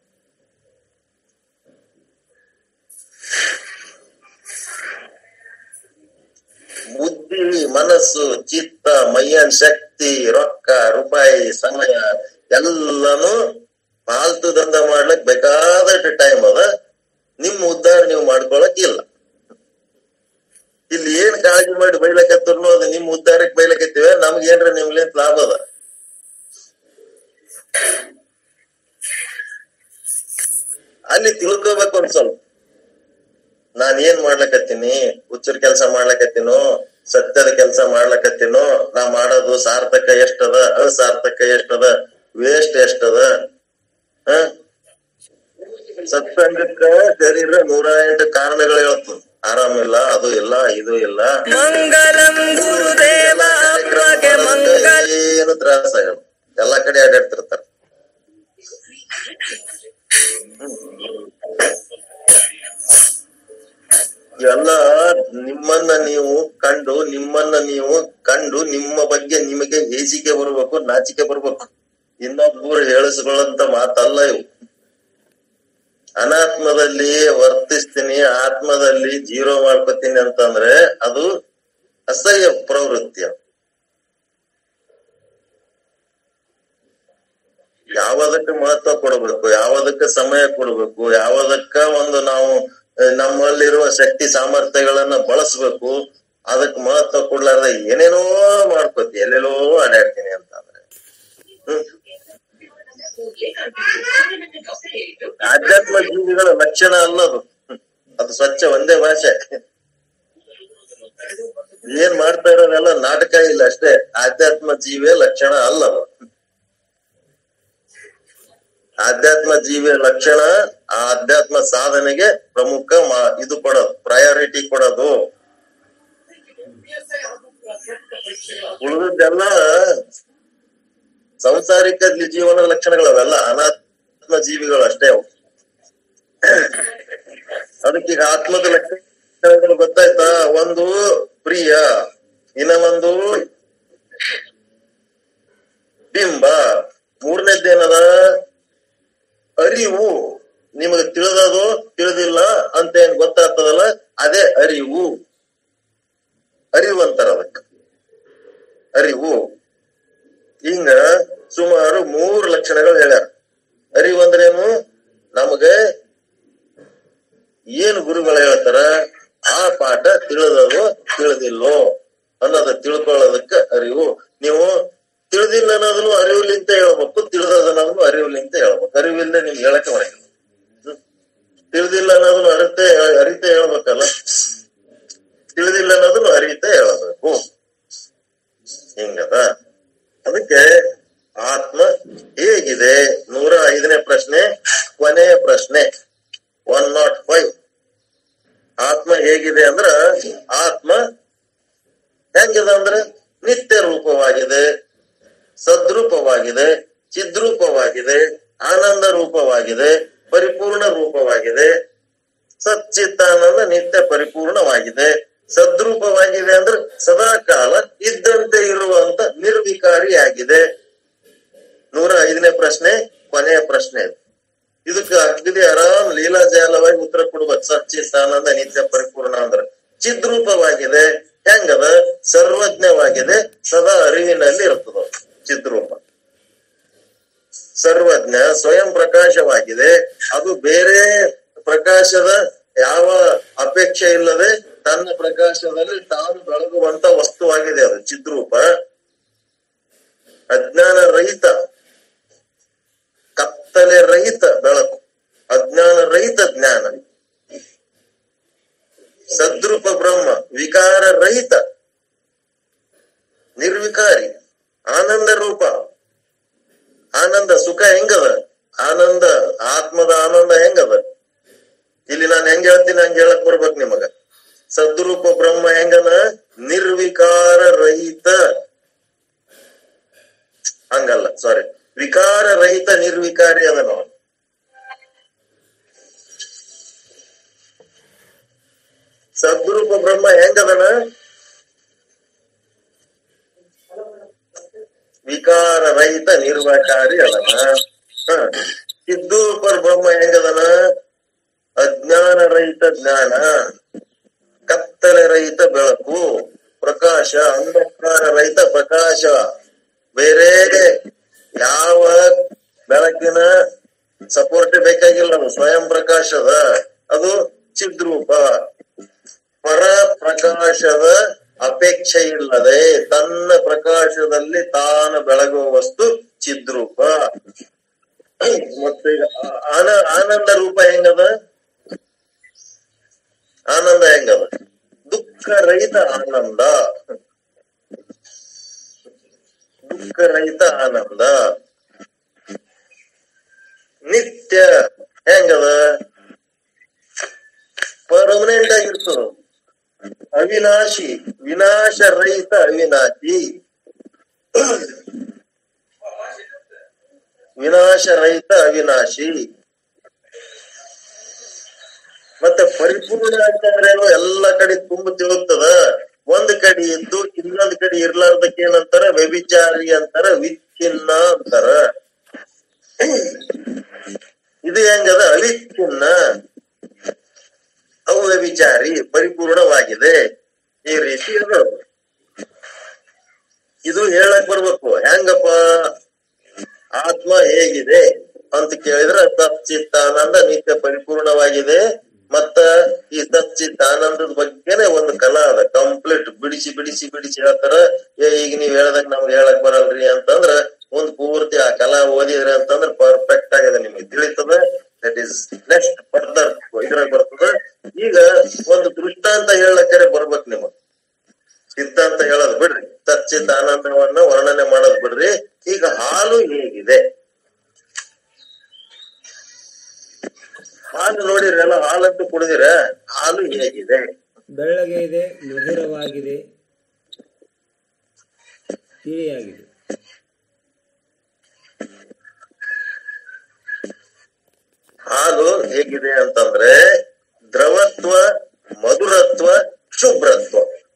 ಬುದ್ಧಿ ಮನಸ್ಸು ಚಿತ್ತ ಮೈಯನ್ ಶಕ್ತಿ ರೊಕ್ಕ ರೂಪಾಯಿ ಸಮಯ ಎಲ್ಲಾನು ಫಾಲ್ತು ದಂಧ ಮಾಡ್ಲಕ್ ಬೇಕಾದಷ್ಟು ಟೈಮ್ ಅದ ನಿಮ್ ಉದ್ಧಾರ ನೀವು ಮಾಡ್ಕೊಳಕ್ ಇಲ್ಲ ಇಲ್ಲಿ ಏನ್ ಕಾಳಜಿ ಮಾಡಿ ಬೈಲಕತ್ತರ್ನು ಅದು ನಿಮ್ ಉದ್ಧಾರಕ್ಕೆ ಬೈಲಕತ್ತೀವ ನಮ್ಗೆ ಏನ್ರ ನಿಮ್ಲಿಂದ ಲಾಭ ಅದ ಅಲ್ಲಿ ತಿಳ್ಕೊಬೇಕು ಒಂದ್ ಸ್ವಲ್ಪ ನಾನ್ ಏನ್ ಮಾಡ್ಲಕತ್ತೀನಿ ಹುಚ್ಚರ್ ಕೆಲಸ ಮಾಡ್ಲಕತ್ತೀನೋ ಸತ್ಯದ ಕೆಲಸ ಮಾಡ್ಲಕತ್ತೀನೋ ನಾ ಮಾಡೋದು ಸಾರ್ಥಕ ಎಷ್ಟದ ಅಸಾರ್ಥಕ ಎಷ್ಟದ ವೇಸ್ಟ್ ಎಷ್ಟದ ಹ ಸತ್ಸಂಗಕ್ಕ ಶರೀರ ನೂರ ಎಂಟು ಕಾರಣಗಳು ಹೇಳ್ತದ ಆರಾಮಿಲ್ಲ ಅದು ಇಲ್ಲ ಇದು ಇಲ್ಲ ಮಂಗಲಂ ಗುರುದೇವ ಅಪ್ಪಗೆ ಮಂಗಲ ಏನು ತ್ರಾಸ ಆಗಲ್ಲ ಎಲ್ಲಾ ಕಡೆ ಅಡ್ಡಾಡ್ತಿರ್ತಾರ ಇವೆಲ್ಲ ನಿಮ್ಮನ್ನ ನೀವು ಕಂಡು ನಿಮ್ಮನ್ನ ನೀವು ಕಂಡು ನಿಮ್ಮ ಬಗ್ಗೆ ನಿಮಗೆ ಹೇಸಿಕೆ ಬರ್ಬೇಕು ನಾಚಿಕೆ ಬರ್ಬೇಕು ಇನ್ನೊಬ್ಬರು ಹೇಳಿಸ್ಕೊಳ್ಳಂತ ಮಾತಲ್ಲ ಇವು ಅನಾತ್ಮದಲ್ಲಿ ವರ್ತಿಸ್ತೀನಿ ಆತ್ಮದಲ್ಲಿ ಜೀರೋ ಮಾಡ್ಕೋತೀನಿ ಅಂತಂದ್ರೆ ಅದು ಅಸಹ್ಯ ಪ್ರವೃತ್ತಿ ಅದು. ಯಾವದಕ್ಕೆ ಮಹತ್ವ ಕೊಡಬೇಕು ಯಾವದಕ್ಕೆ ಸಮಯ ಕೊಡಬೇಕು ಯಾವದಕ್ಕ ಒಂದು ನಾವು ಆ, ನಮ್ಮಲ್ಲಿರುವ ಶಕ್ತಿ ಸಾಮರ್ಥ್ಯಗಳನ್ನ ಬಳಸ್ಬೇಕು ಅದಕ್ಕೆ ಮಹತ್ವ ಕೊಡ್ಲಾರ್ದ ಏನೇನೋ ಮಾಡ್ಕೋತಿ ಎಲ್ಲೆಲ್ಲೋ ಅಡ್ಯಾಡ್ತೀನಿ ಅಂತಂದ್ರೆ ಹ್ಮ್ ಆಧ್ಯಾತ್ಮ ಜೀವಿಗಳ ಲಕ್ಷಣ ಅಲ್ಲದು ಅದು ಸ್ವಚ್ಛ ಒಂದೇ ಭಾಷೆ ಏನ್ ಮಾಡ್ತಾ ಇರೋದೆಲ್ಲ ನಾಟಕ ಇಲ್ಲ ಅಷ್ಟೇ ಆಧ್ಯಾತ್ಮ ಜೀವಿಯ ಲಕ್ಷಣ ಅಲ್ಲ ಅದು. ಆಧ್ಯಾತ್ಮ ಜೀವಿಯ ಲಕ್ಷಣ ಆ ಆಧ್ಯಾತ್ಮ ಸಾಧನೆಗೆ ಪ್ರಮುಖ ಮಾ- ಇದು ಕೊಡೋದು ಪ್ರಯಾರಿಟಿ ಕೊಡೋದು ಉಳಿದದ್ದೆಲ್ಲ ಸಂಸಾರಿಕ ಜೀವನದ ಲಕ್ಷಣಗಳವೆಲ್ಲ ಅನಾತ್ಮ ಜೀವಿಗಳು ಅಷ್ಟೇ ಅವು ಅದಕ್ಕೀಗ ಆತ್ಮದ ಲಕ್ಷಣಗಳು ಗೊತ್ತಾಯ್ತಾ ಒಂದು ಪ್ರಿಯ ಇನ್ನ ಒಂದು ಬಿಂಬ ಮೂರನೇದ್ದೇನದ ಅರಿವು ನಿಮಗೆ ತಿಳಿದದು ತಿಳಿದಿಲ್ಲ ಅಂತ ಏನ್ ಗೊತ್ತಾಗ್ತದಲ್ಲ ಅದೇ ಅರಿವು ಅರಿವು ಅಂತಾರ ಅದಕ್ಕೆ ಅರಿವು ಹಿಂಗ ಸುಮಾರು ಮೂರು ಲಕ್ಷಣಗಳು ಹೇಳ್ಯಾರ ಅರಿವು ಅಂದ್ರೇನು ನಮಗೆ ಏನು ಗುರುಗಳು ಹೇಳ್ತಾರ ಆ ಪಾಠ ತಿಳಿದದು ತಿಳಿದಿಲ್ಲೋ ಅನ್ನೋದ ತಿಳ್ಕೊಳ್ಳೋದಕ್ಕ ಅರಿವು ನೀವು ತಿಳಿದಿಲ್ಲ ಅನ್ನೋದನ್ನು ಅರಿವಿಲಿಂತ ಹೇಳ್ಬೇಕು ತಿಳಿದದ ಅನ್ನೋದನ್ನು ಅರಿವಿಲಿಂತ ಹೇಳ್ಬೇಕು ಅರಿವಿಲ್ಲದೆ ನಿಮ್ಗೆ ಹೇಳಕ್ಕೆ ಬರಂಗಿಲ್ಲ ಹ್ಮ್. ತಿಳಿದಿಲ್ಲ ಅನ್ನೋದನ್ನು ಅರಿತೆ ಅರಿತೆ ಹೇಳ್ಬೇಕಲ್ಲ ತಿಳಿದಿಲ್ಲ ಅನ್ನೋದನ್ನು ಅರಿತೆ ಹೇಳಬೇಕು ಹಿಂಗದ ಅದಕ್ಕೆ ಆತ್ಮ ಹೇಗಿದೆ ನೂರ ಐದನೇ ಪ್ರಶ್ನೆ ಕೊನೆಯ ಪ್ರಶ್ನೆ ಒನ್ ನಾಟ್ ಫೈವ್ ಆತ್ಮ ಹೇಗಿದೆ ಅಂದ್ರ ಆತ್ಮ ಹೆಂಗಿದೆ ಅಂದ್ರೆ ನಿತ್ಯ ರೂಪವಾಗಿದೆ ಸದ್ರೂಪವಾಗಿದೆ ಚಿದ್ರೂಪವಾಗಿದೆ ಆನಂದ ರೂಪವಾಗಿದೆ ಪರಿಪೂರ್ಣ ರೂಪವಾಗಿದೆ ಸಚ್ಚಿತ್ತಾನಂದ ನಿತ್ಯ ಪರಿಪೂರ್ಣವಾಗಿದೆ ಸದ್ರೂಪವಾಗಿದೆ ಅಂದ್ರೆ ಸದಾ ಕಾಲ ಇದ್ದಂತೆ ಇರುವಂತ ನಿರ್ವಿಕಾರಿಯಾಗಿದೆ ನೂರ ಐದನೇ ಪ್ರಶ್ನೆ ಕೊನೆಯ ಪ್ರಶ್ನೆ ಇದು. ಇದಕ್ಕೆ ಅಗ್ದಿ ಆರಾಮ್ ಲೀಲಾಜಾಲವಾಗಿ ಉತ್ತರ ಕೊಡ್ಬೇಕು ಸಚ್ಚಿತ್ತಾನಂದ ನಿತ್ಯ ಪರಿಪೂರ್ಣ ಅಂದ್ರ ಚಿದ್ರೂಪವಾಗಿದೆ ಹೆಂಗದ ಸರ್ವಜ್ಞವಾಗಿದೆ ಸದಾ ಅರಿವಿನಲ್ಲಿ ಇರ್ತದ ಚಿದ್ರೂಪ ಸರ್ವಜ್ಞ ಸ್ವಯಂ ಪ್ರಕಾಶವಾಗಿದೆ ಅದು ಬೇರೆ ಪ್ರಕಾಶದ ಯಾವ ಅಪೇಕ್ಷೆ ಇಲ್ಲದೆ ತನ್ನ ಪ್ರಕಾಶದಲ್ಲಿ ತಾನು ಬೆಳಗುವಂತ ವಸ್ತುವಾಗಿದೆ ಅದು ಚಿದ್ರೂಪ ಅಜ್ಞಾನ ರಹಿತ ಕತ್ತಲೆ ರಹಿತ ಬೆಳಕು ಅಜ್ಞಾನ ರಹಿತ ಜ್ಞಾನ ಸದ್ರೂಪ ಬ್ರಹ್ಮ ವಿಕಾರ ರಹಿತ ನಿರ್ವಿಕಾರಿ ಆನಂದ ರೂಪ ಆನಂದ ಸುಖ ಹೆಂಗದ ಆನಂದ ಆತ್ಮದ ಆನಂದ ಹೆಂಗದ ಇಲ್ಲಿ ನಾನು ಹೆಂಗ್ ಹೇಳ್ತೀನಿ ಹಂಗ ಹೇಳಕ್ ಬರ್ಬೇಕು ನಿಮಗ ಸದ್ರೂಪ ಬ್ರಹ್ಮ ಹೆಂಗನ ನಿರ್ವಿಕಾರ ರಹಿತ ಹಂಗಲ್ಲ ಸಾರಿ ವಿಕಾರ ರಹಿತ ನಿರ್ವಿಕಾರಿ ಅದ ನಾವು ಸದ್ರೂಪ ಬ್ರಹ್ಮ ಹೆಂಗದನ ವಿಕಾರ ರಹಿತ ನಿರ್ವಿಕಾರಿ ಅದನ ಹ ಸಿದ್ದೂಪ ಬ್ರಹ್ಮ ಹೆಂಗದನ ಅಜ್ಞಾನ ರಹಿತ ಜ್ಞಾನ ಕತ್ತಲೆ ರಹಿತ ಬೆಳಕು ಪ್ರಕಾಶ ಅಂಧಕಾರ ರಹಿತ ಪ್ರಕಾಶ ಬೇರೆ ಯಾವ ಬೆಳಕಿನ ಸಪೋರ್ಟ್ ಬೇಕಾಗಿಲ್ಲ ಅದು ಸ್ವಯಂ ಪ್ರಕಾಶದ ಅದು ಚಿದ್ರೂಪ ಪರ ಪ್ರಕಾಶದ ಅಪೇಕ್ಷೆ ಇಲ್ಲದೆ ತನ್ನ ಪ್ರಕಾಶದಲ್ಲಿ ತಾನು ಬೆಳಗುವ ವಸ್ತು ಚಿದ್ರೂಪ ಮತ್ತೆ ಈಗ ಆ- ಆನ ಆನಂದ ರೂಪ ಹೆಂಗದ ಆನಂದ ಹೆಂಗದ ದುಃಖ ರಹಿತ ಆನಂದ ದುಃಖ ರಹಿತ ಆನಂದ ನಿತ್ಯ ಹೆಂಗದ ಪರ್ಮನೆಂಟ್ ಆಗಿರ್ತದ ಅವಿನಾಶಿ ವಿನಾಶ ರಹಿತ ಅವಿನಾಶಿ ವಿನಾಶ ರಹಿತ ಅವಿನಾಶಿ ಮತ್ತೆ ಪರಿಪೂರ್ಣ ಅಂತಂದ್ರೇನು ಎಲ್ಲ ಕಡೆ ತುಂಬ ತಿಳುತ್ತದ ಒಂದ್ ಕಡೆ ಇದ್ದು ಇನ್ನೊಂದ್ ಕಡೆ ಇರ್ಲಾರ್ದಕ್ಕೆ ಏನಂತಾರ ವ್ಯಭಿಚಾರಿ ಅಂತಾರ ವಿಚ್ಛಿನ್ನ ಅಂತಾರ ಇದು ಹೆಂಗದ ಅವಿಚ್ಛಿನ್ನ ಅವು ವ್ಯಭಿಚಾರಿ ಪರಿಪೂರ್ಣವಾಗಿದೆ ಈ ರೀತಿ ಅದು ಇದು ಹೇಳಕ್ ಬರ್ಬೇಕು ಹೆಂಗಪ್ಪ ಆತ್ಮ ಹೇಗಿದೆ ಅಂತ ಕೇಳಿದ್ರೆ ಸಚ್ಚಿತ್ತಾನಂದ ನಿತ್ಯ ಪರಿಪೂರ್ಣವಾಗಿದೆ ಮತ್ತ ಈ ಸಚ್ಚಿತ್ತಾನಂದದ ಬಗ್ಗೆನೆ ಒಂದು ಕಲಾ ಅದ ಕಂಪ್ಲೀಟ್ ಬಿಡಿಸಿ ಬಿಡಿಸಿ ಬಿಡಿಸಿ ಹೇಳ್ತಾರ ಏ ಈಗ ನೀವ್ ಹೇಳ್ದಂಗ ನಮ್ಗೆ ಹೇಳಕ್ ಬರಲ್ರಿ ಅಂತಂದ್ರ ಒಂದ್ ಪೂರ್ತಿ ಆ ಕಲಾ ಓದಿದ್ರಿ ಅಂತಂದ್ರ ಪರ್ಫೆಕ್ಟ್ ಆಗಿದೆ ನಿಮ್ಗೆ ತಿಳಿತದ ದಟ್ ಈಸ್ ನೆಕ್ಸ್ಟ್ ಫರ್ದರ್ ಇದ್ರಾಗ ಬರ್ತದ ಈಗ ಒಂದು ದೃಷ್ಟಾಂತ ಹೇಳಕ್ಕರೆ ಬರ್ಬೇಕು ನಿಮಗ್ ಸಿದ್ಧಾಂತ ಹೇಳೋದ್ ಬಿಡ್ರಿ ಸಚ್ಚಿತ್ ಆನಂದವನ್ನ ವರ್ಣನೆ ಮಾಡೋದ್ ಬಿಡ್ರಿ ಈಗ ಹಾಲು ಹೇಗಿದೆ ಹಾಲು ನೋಡಿರಿ ಎಲ್ಲ ಹಾಲಂತೂ ಕುಡಿದಿರ ಹಾಲು ಹೇಗಿದೆ ಬೆಳ್ಳಗೆ ಇದೆ ಮಧುರವಾಗಿದೆ ತಿಳಿಯಾಗಿದೆ ಹಾಲು ಹೇಗಿದೆ ಅಂತಂದ್ರೆ ದ್ರವತ್ವ ಮಧುರತ್ವ ಶುಭ್ರತ್ವ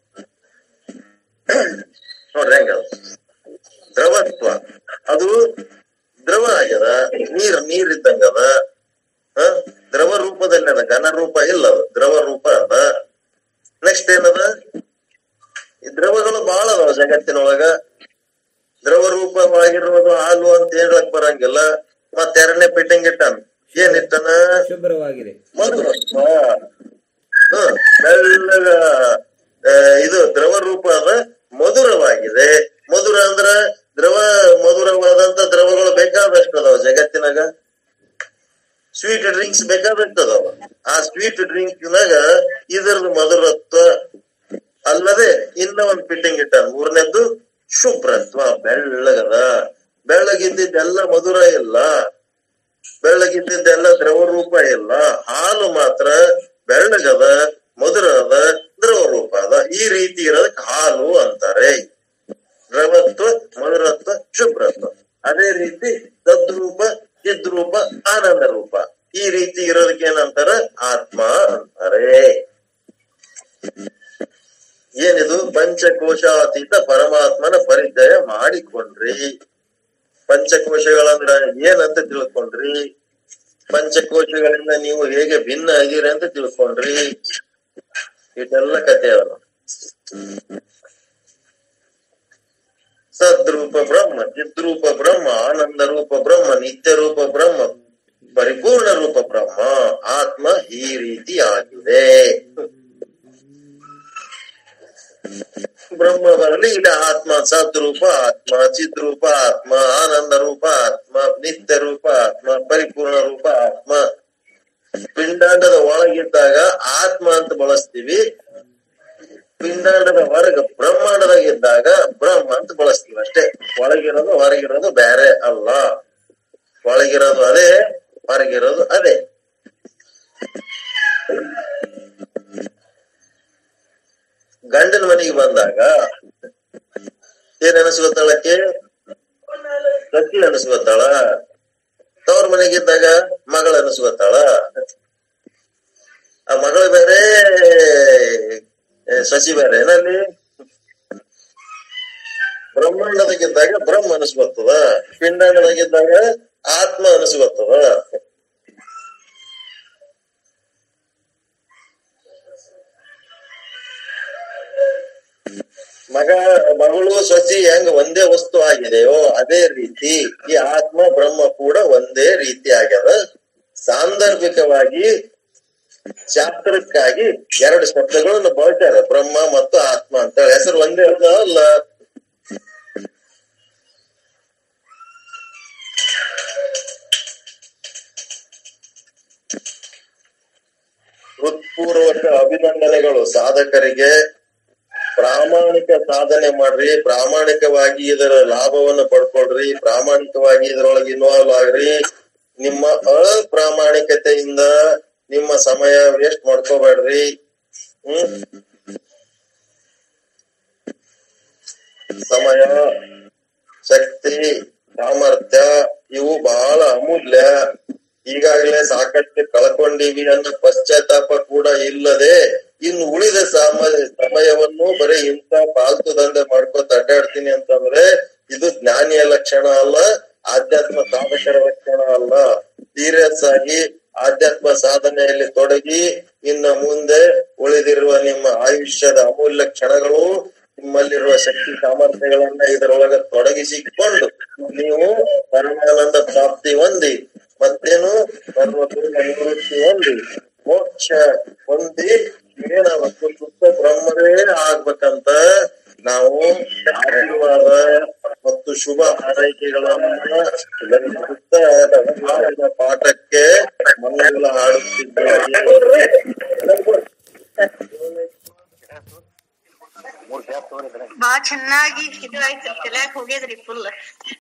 ನೋಡ್ರಿ ಹೆಂಗ ದ್ರವತ್ವ ಅದು ದ್ರವ ಆಗ್ಯದ ನೀರ್ ನೀರ್ ಇದ್ದಂಗದ ಹ ದ್ರವ ರೂಪದಲ್ಲಿ ಅದ ಘನ ರೂಪ ಇಲ್ಲ ಅದು ದ್ರವ ರೂಪ ಅದ ನೆಕ್ಸ್ಟ್ ಏನದ ಈ ದ್ರವಗಳು ಬಹಳ ಅದಾವ ಜಗತ್ತಿನೊಳಗ ದ್ರವ ರೂಪವಾಗಿರುವುದು ಹಾಲು ಅಂತ ಹೇಳಕ್ ಬರಂಗಿಲ್ಲ ಮತ್ತ ಎರಡನೇ ಫಿಟ್ಟಿಂಗ್ ಇಟ್ಟಾನ ಏನ್ ಇಟ್ಟನ ಶುಭ್ರವಾಗಿದೆ ಮಧುರತ್ವ ಹ, ಬೆಳ್ಳಗ ಆ, ಇದು ದ್ರವ ರೂಪ ಅದ ಮಧುರವಾಗಿದೆ ಮಧುರ ಅಂದ್ರ ದ್ರವ ಮಧುರವಾದಂತ ದ್ರವಗಳು ಬೇಕಾದಷ್ಟು ಅದಾವ ಜಗತ್ತಿನಾಗ ಸ್ವೀಟ್ ಡ್ರಿಂಕ್ಸ್ ಬೇಕಾದಷ್ಟು ಅದಾವ ಆ ಸ್ವೀಟ್ ಡ್ರಿಂಕ್ ನಾಗ ಇದರದ್ದು ಮಧುರತ್ವ ಅಲ್ಲದೆ ಇನ್ನ ಒಂದ್ ಫಿಟ್ಟಿಂಗ್ ಇಟ್ಟ ಮೂರನೇದ್ದು ಶುಭ್ರತ್ವ ಬೆಳ್ಳಗದ ಬೆಳ್ಳಗಿದ್ದಿದ್ದೆಲ್ಲ ಮಧುರ ಇಲ್ಲ ಬೆಳ್ಳಗಿದ್ದಿದ್ದೆಲ್ಲ ದ್ರವ ರೂಪ ಇಲ್ಲ ಹಾಲು ಮಾತ್ರ ಬೆಳ್ಳಗದ ಮಧುರ ಅದ ದ್ರವ ರೂಪ ಅದ ಈ ರೀತಿ ಇರೋದಕ್ಕೆ ಹಾಲು ಅಂತಾರೆ ದ್ರವತ್ವ ಮಧುರತ್ವ ಶುಭ್ರತ್ವ ಅದೇ ರೀತಿ ತದ್ರೂಪ ಚಿದ್ರೂಪ ಆನಂದ ರೂಪ ಈ ರೀತಿ ಇರೋದಕ್ಕೆ ಏನಂತಾರ ಆತ್ಮ ಅಂತಾರೆ ಏನಿದು ಪಂಚಕೋಶಾತೀತ ಪರಮಾತ್ಮನ ಪರಿಚಯ ಮಾಡಿಕೊಂಡ್ರಿ ಪಂಚಕೋಶಗಳಂದ್ರ ಏನಂತ ತಿಳ್ಕೊಂಡ್ರಿ ಪಂಚಕೋಶಗಳಿಂದ ನೀವು ಹೇಗೆ ಭಿನ್ನ ಆಗಿರಿ ಅಂತ ತಿಳ್ಕೊಂಡ್ರಿ ಇದೆಲ್ಲ ಕಥೆ ಅದ ಸದ್ರೂಪ ಬ್ರಹ್ಮ ಚಿದ್ರೂಪ ಬ್ರಹ್ಮ ಆನಂದ ರೂಪ ಬ್ರಹ್ಮ ನಿತ್ಯ ರೂಪ ಬ್ರಹ್ಮ ಪರಿಪೂರ್ಣ ರೂಪ ಬ್ರಹ್ಮ ಆತ್ಮ ಈ ರೀತಿ ಆಗಿದೆ ಬ್ರಹ್ಮ ಬರಲಿ ಇಲ್ಲಿ ಆತ್ಮ ಸದ್ರೂಪ ಆತ್ಮ ಚಿದ್ರೂಪ ಆತ್ಮ ಆನಂದ ರೂಪ ಆತ್ಮ ನಿತ್ಯ ರೂಪ ಆತ್ಮ ಪರಿಪೂರ್ಣ ರೂಪ ಆತ್ಮ ಪಿಂಡಾಂಡದ ಒಳಗಿದ್ದಾಗ ಆತ್ಮ ಅಂತ ಬಳಸ್ತೀವಿ ಪಿಂಡಾಂಡದ ಹೊರಗ ಬ್ರಹ್ಮಾಂಡದಾಗ ಇದ್ದಾಗ ಬ್ರಹ್ಮ ಅಂತ ಬಳಸ್ತೀವಿ ಅಷ್ಟೇ ಒಳಗಿರೋದು ಹೊರಗಿರೋದು ಬೇರೆ ಅಲ್ಲ ಒಳಗಿರೋದು ಅದೇ ಹೊರಗಿರೋದು ಅದೇ ಗಂಡನ ಮನೆಗೆ ಬಂದಾಗ ಏನ್ ಅನಿಸ್ಕೊತಾಳಕ್ಕೆ ಕತ್ತಿ ಅನಿಸ್ಕೊತಾಳ ತವ್ರ ಮನೆಗಿದ್ದಾಗ ಮಗಳ ಅನಿಸ್ಕೊತಾಳ ಆ ಮಗಳು ಬೇರೆ ಏ, ಸಸಿ ಬೇರೆ ಏನಲ್ಲಿ ಬ್ರಹ್ಮಾಂಡದಾಗಿದ್ದಾಗ ಬ್ರಹ್ಮ ಅನಿಸ್ಬರ್ತದ ಪಿಂಡಾಂಡದಾಗಿದ್ದಾಗ ಆತ್ಮ ಅನಿಸ್ಬರ್ತದ ಮಗ ಮಗಳು ಸಸಿ ಹೆಂಗ ಒಂದೇ ವಸ್ತು ಆಗಿದೆಯೋ ಅದೇ ರೀತಿ ಈ ಆತ್ಮ ಬ್ರಹ್ಮ ಕೂಡ ಒಂದೇ ರೀತಿ ಆಗ್ಯದ ಸಾಂದರ್ಭಿಕವಾಗಿ ಶಾಸ್ತ್ರಕ್ಕಾಗಿ ಎರಡು ಶಬ್ದಗಳನ್ನು ಬಳಸ್ಯಾರ ಬ್ರಹ್ಮ ಮತ್ತು ಆತ್ಮ ಅಂತ ಹೆಸರು ಒಂದೇ ಅರ್ಥ ಅಲ್ಲ ಹೃತ್ಪೂರ್ವಕ ಅಭಿನಂದನೆಗಳು ಸಾಧಕರಿಗೆ ಪ್ರಾಮಾಣಿಕ ಸಾಧನೆ ಮಾಡ್ರಿ ಪ್ರಾಮಾಣಿಕವಾಗಿ ಇದರ ಲಾಭವನ್ನು ಪಡ್ಕೊಳ್ರಿ ಪ್ರಾಮಾಣಿಕವಾಗಿ ಇದರೊಳಗೆ ಇನ್ವಾಲ್ವ್ ಆಗ್ರಿ ನಿಮ್ಮ ಅಪ್ರಾಮಾಣಿಕತೆಯಿಂದ ನಿಮ್ಮ ಸಮಯ ವೇಸ್ಟ್ ಮಾಡ್ಕೋಬೇಡ್ರಿ ಹ್ಮ್ ಸಮಯ ಶಕ್ತಿ ಸಾಮರ್ಥ್ಯ ಇವು ಬಹಳ ಅಮೂಲ್ಯ ಈಗಾಗಲೇ ಸಾಕಷ್ಟು ಕಳ್ಕೊಂಡಿವಿ ಅನ್ನೋ ಪಶ್ಚಾತ್ತಾಪ ಕೂಡ ಇಲ್ಲದೆ ಇನ್ನು ಉಳಿದ ಸಮ ಸಮಯವನ್ನು ಬರೀ ಇಂಥ ಪಾಲ್ತು ದಂಧೆ ಮಾಡ್ಕೊತ ಅಡ್ಡಾಡ್ತೀನಿ ಅಂತಂದ್ರೆ ಇದು ಜ್ಞಾನಿಯ ಲಕ್ಷಣ ಅಲ್ಲ ಆಧ್ಯಾತ್ಮ ಸಾಧಕರ ಲಕ್ಷಣ ಅಲ್ಲ ಸೀರಿಯಸ್ ಆಗಿ ಆಧ್ಯಾತ್ಮ ಸಾಧನೆಯಲ್ಲಿ ತೊಡಗಿ ಇನ್ನು ಮುಂದೆ ಉಳಿದಿರುವ ನಿಮ್ಮ ಆಯುಷ್ಯದ ಅಮೂಲ್ಯ ಕ್ಷಣಗಳು ನಿಮ್ಮಲ್ಲಿರುವ ಶಕ್ತಿ ಸಾಮರ್ಥ್ಯಗಳನ್ನ ಇದರೊಳಗ ತೊಡಗಿಸಿಕೊಂಡು ನೀವು ಪರಮಾನಂದ ಪ್ರಾಪ್ತಿ ಹೊಂದಿ ಮತ್ತೇನು ಸರ್ವದುರ್ಗ ನಿವೃತ್ತಿ ಹೊಂದಿ ಮೋಕ್ಷ ಹೊಂದಿ ಏನಾಗಬೇಕು ಶುದ್ಧ ಬ್ರಹ್ಮರೇ ಆಗ್ಬೇಕಂತ ನಾವು ಆಶೀರ್ವಾದ ಮತ್ತು ಶುಭ ಹಾರೈಕೆಗಳನ್ನ ಲಭಿಸುತ್ತಾ ಭಗವಾನನ ಪಾಠಕ್ಕೆ ಮಂಗಲ ಹಾಡುತ್ತಿದ್ದೇವೆ ಬಾ ಚೆನ್ನಾಗಿ ಇದು ಆಯ್ತು ತಲ್ಯಾಗ ಹೋಗ್ಯದ್ರಿ ಫುಲ್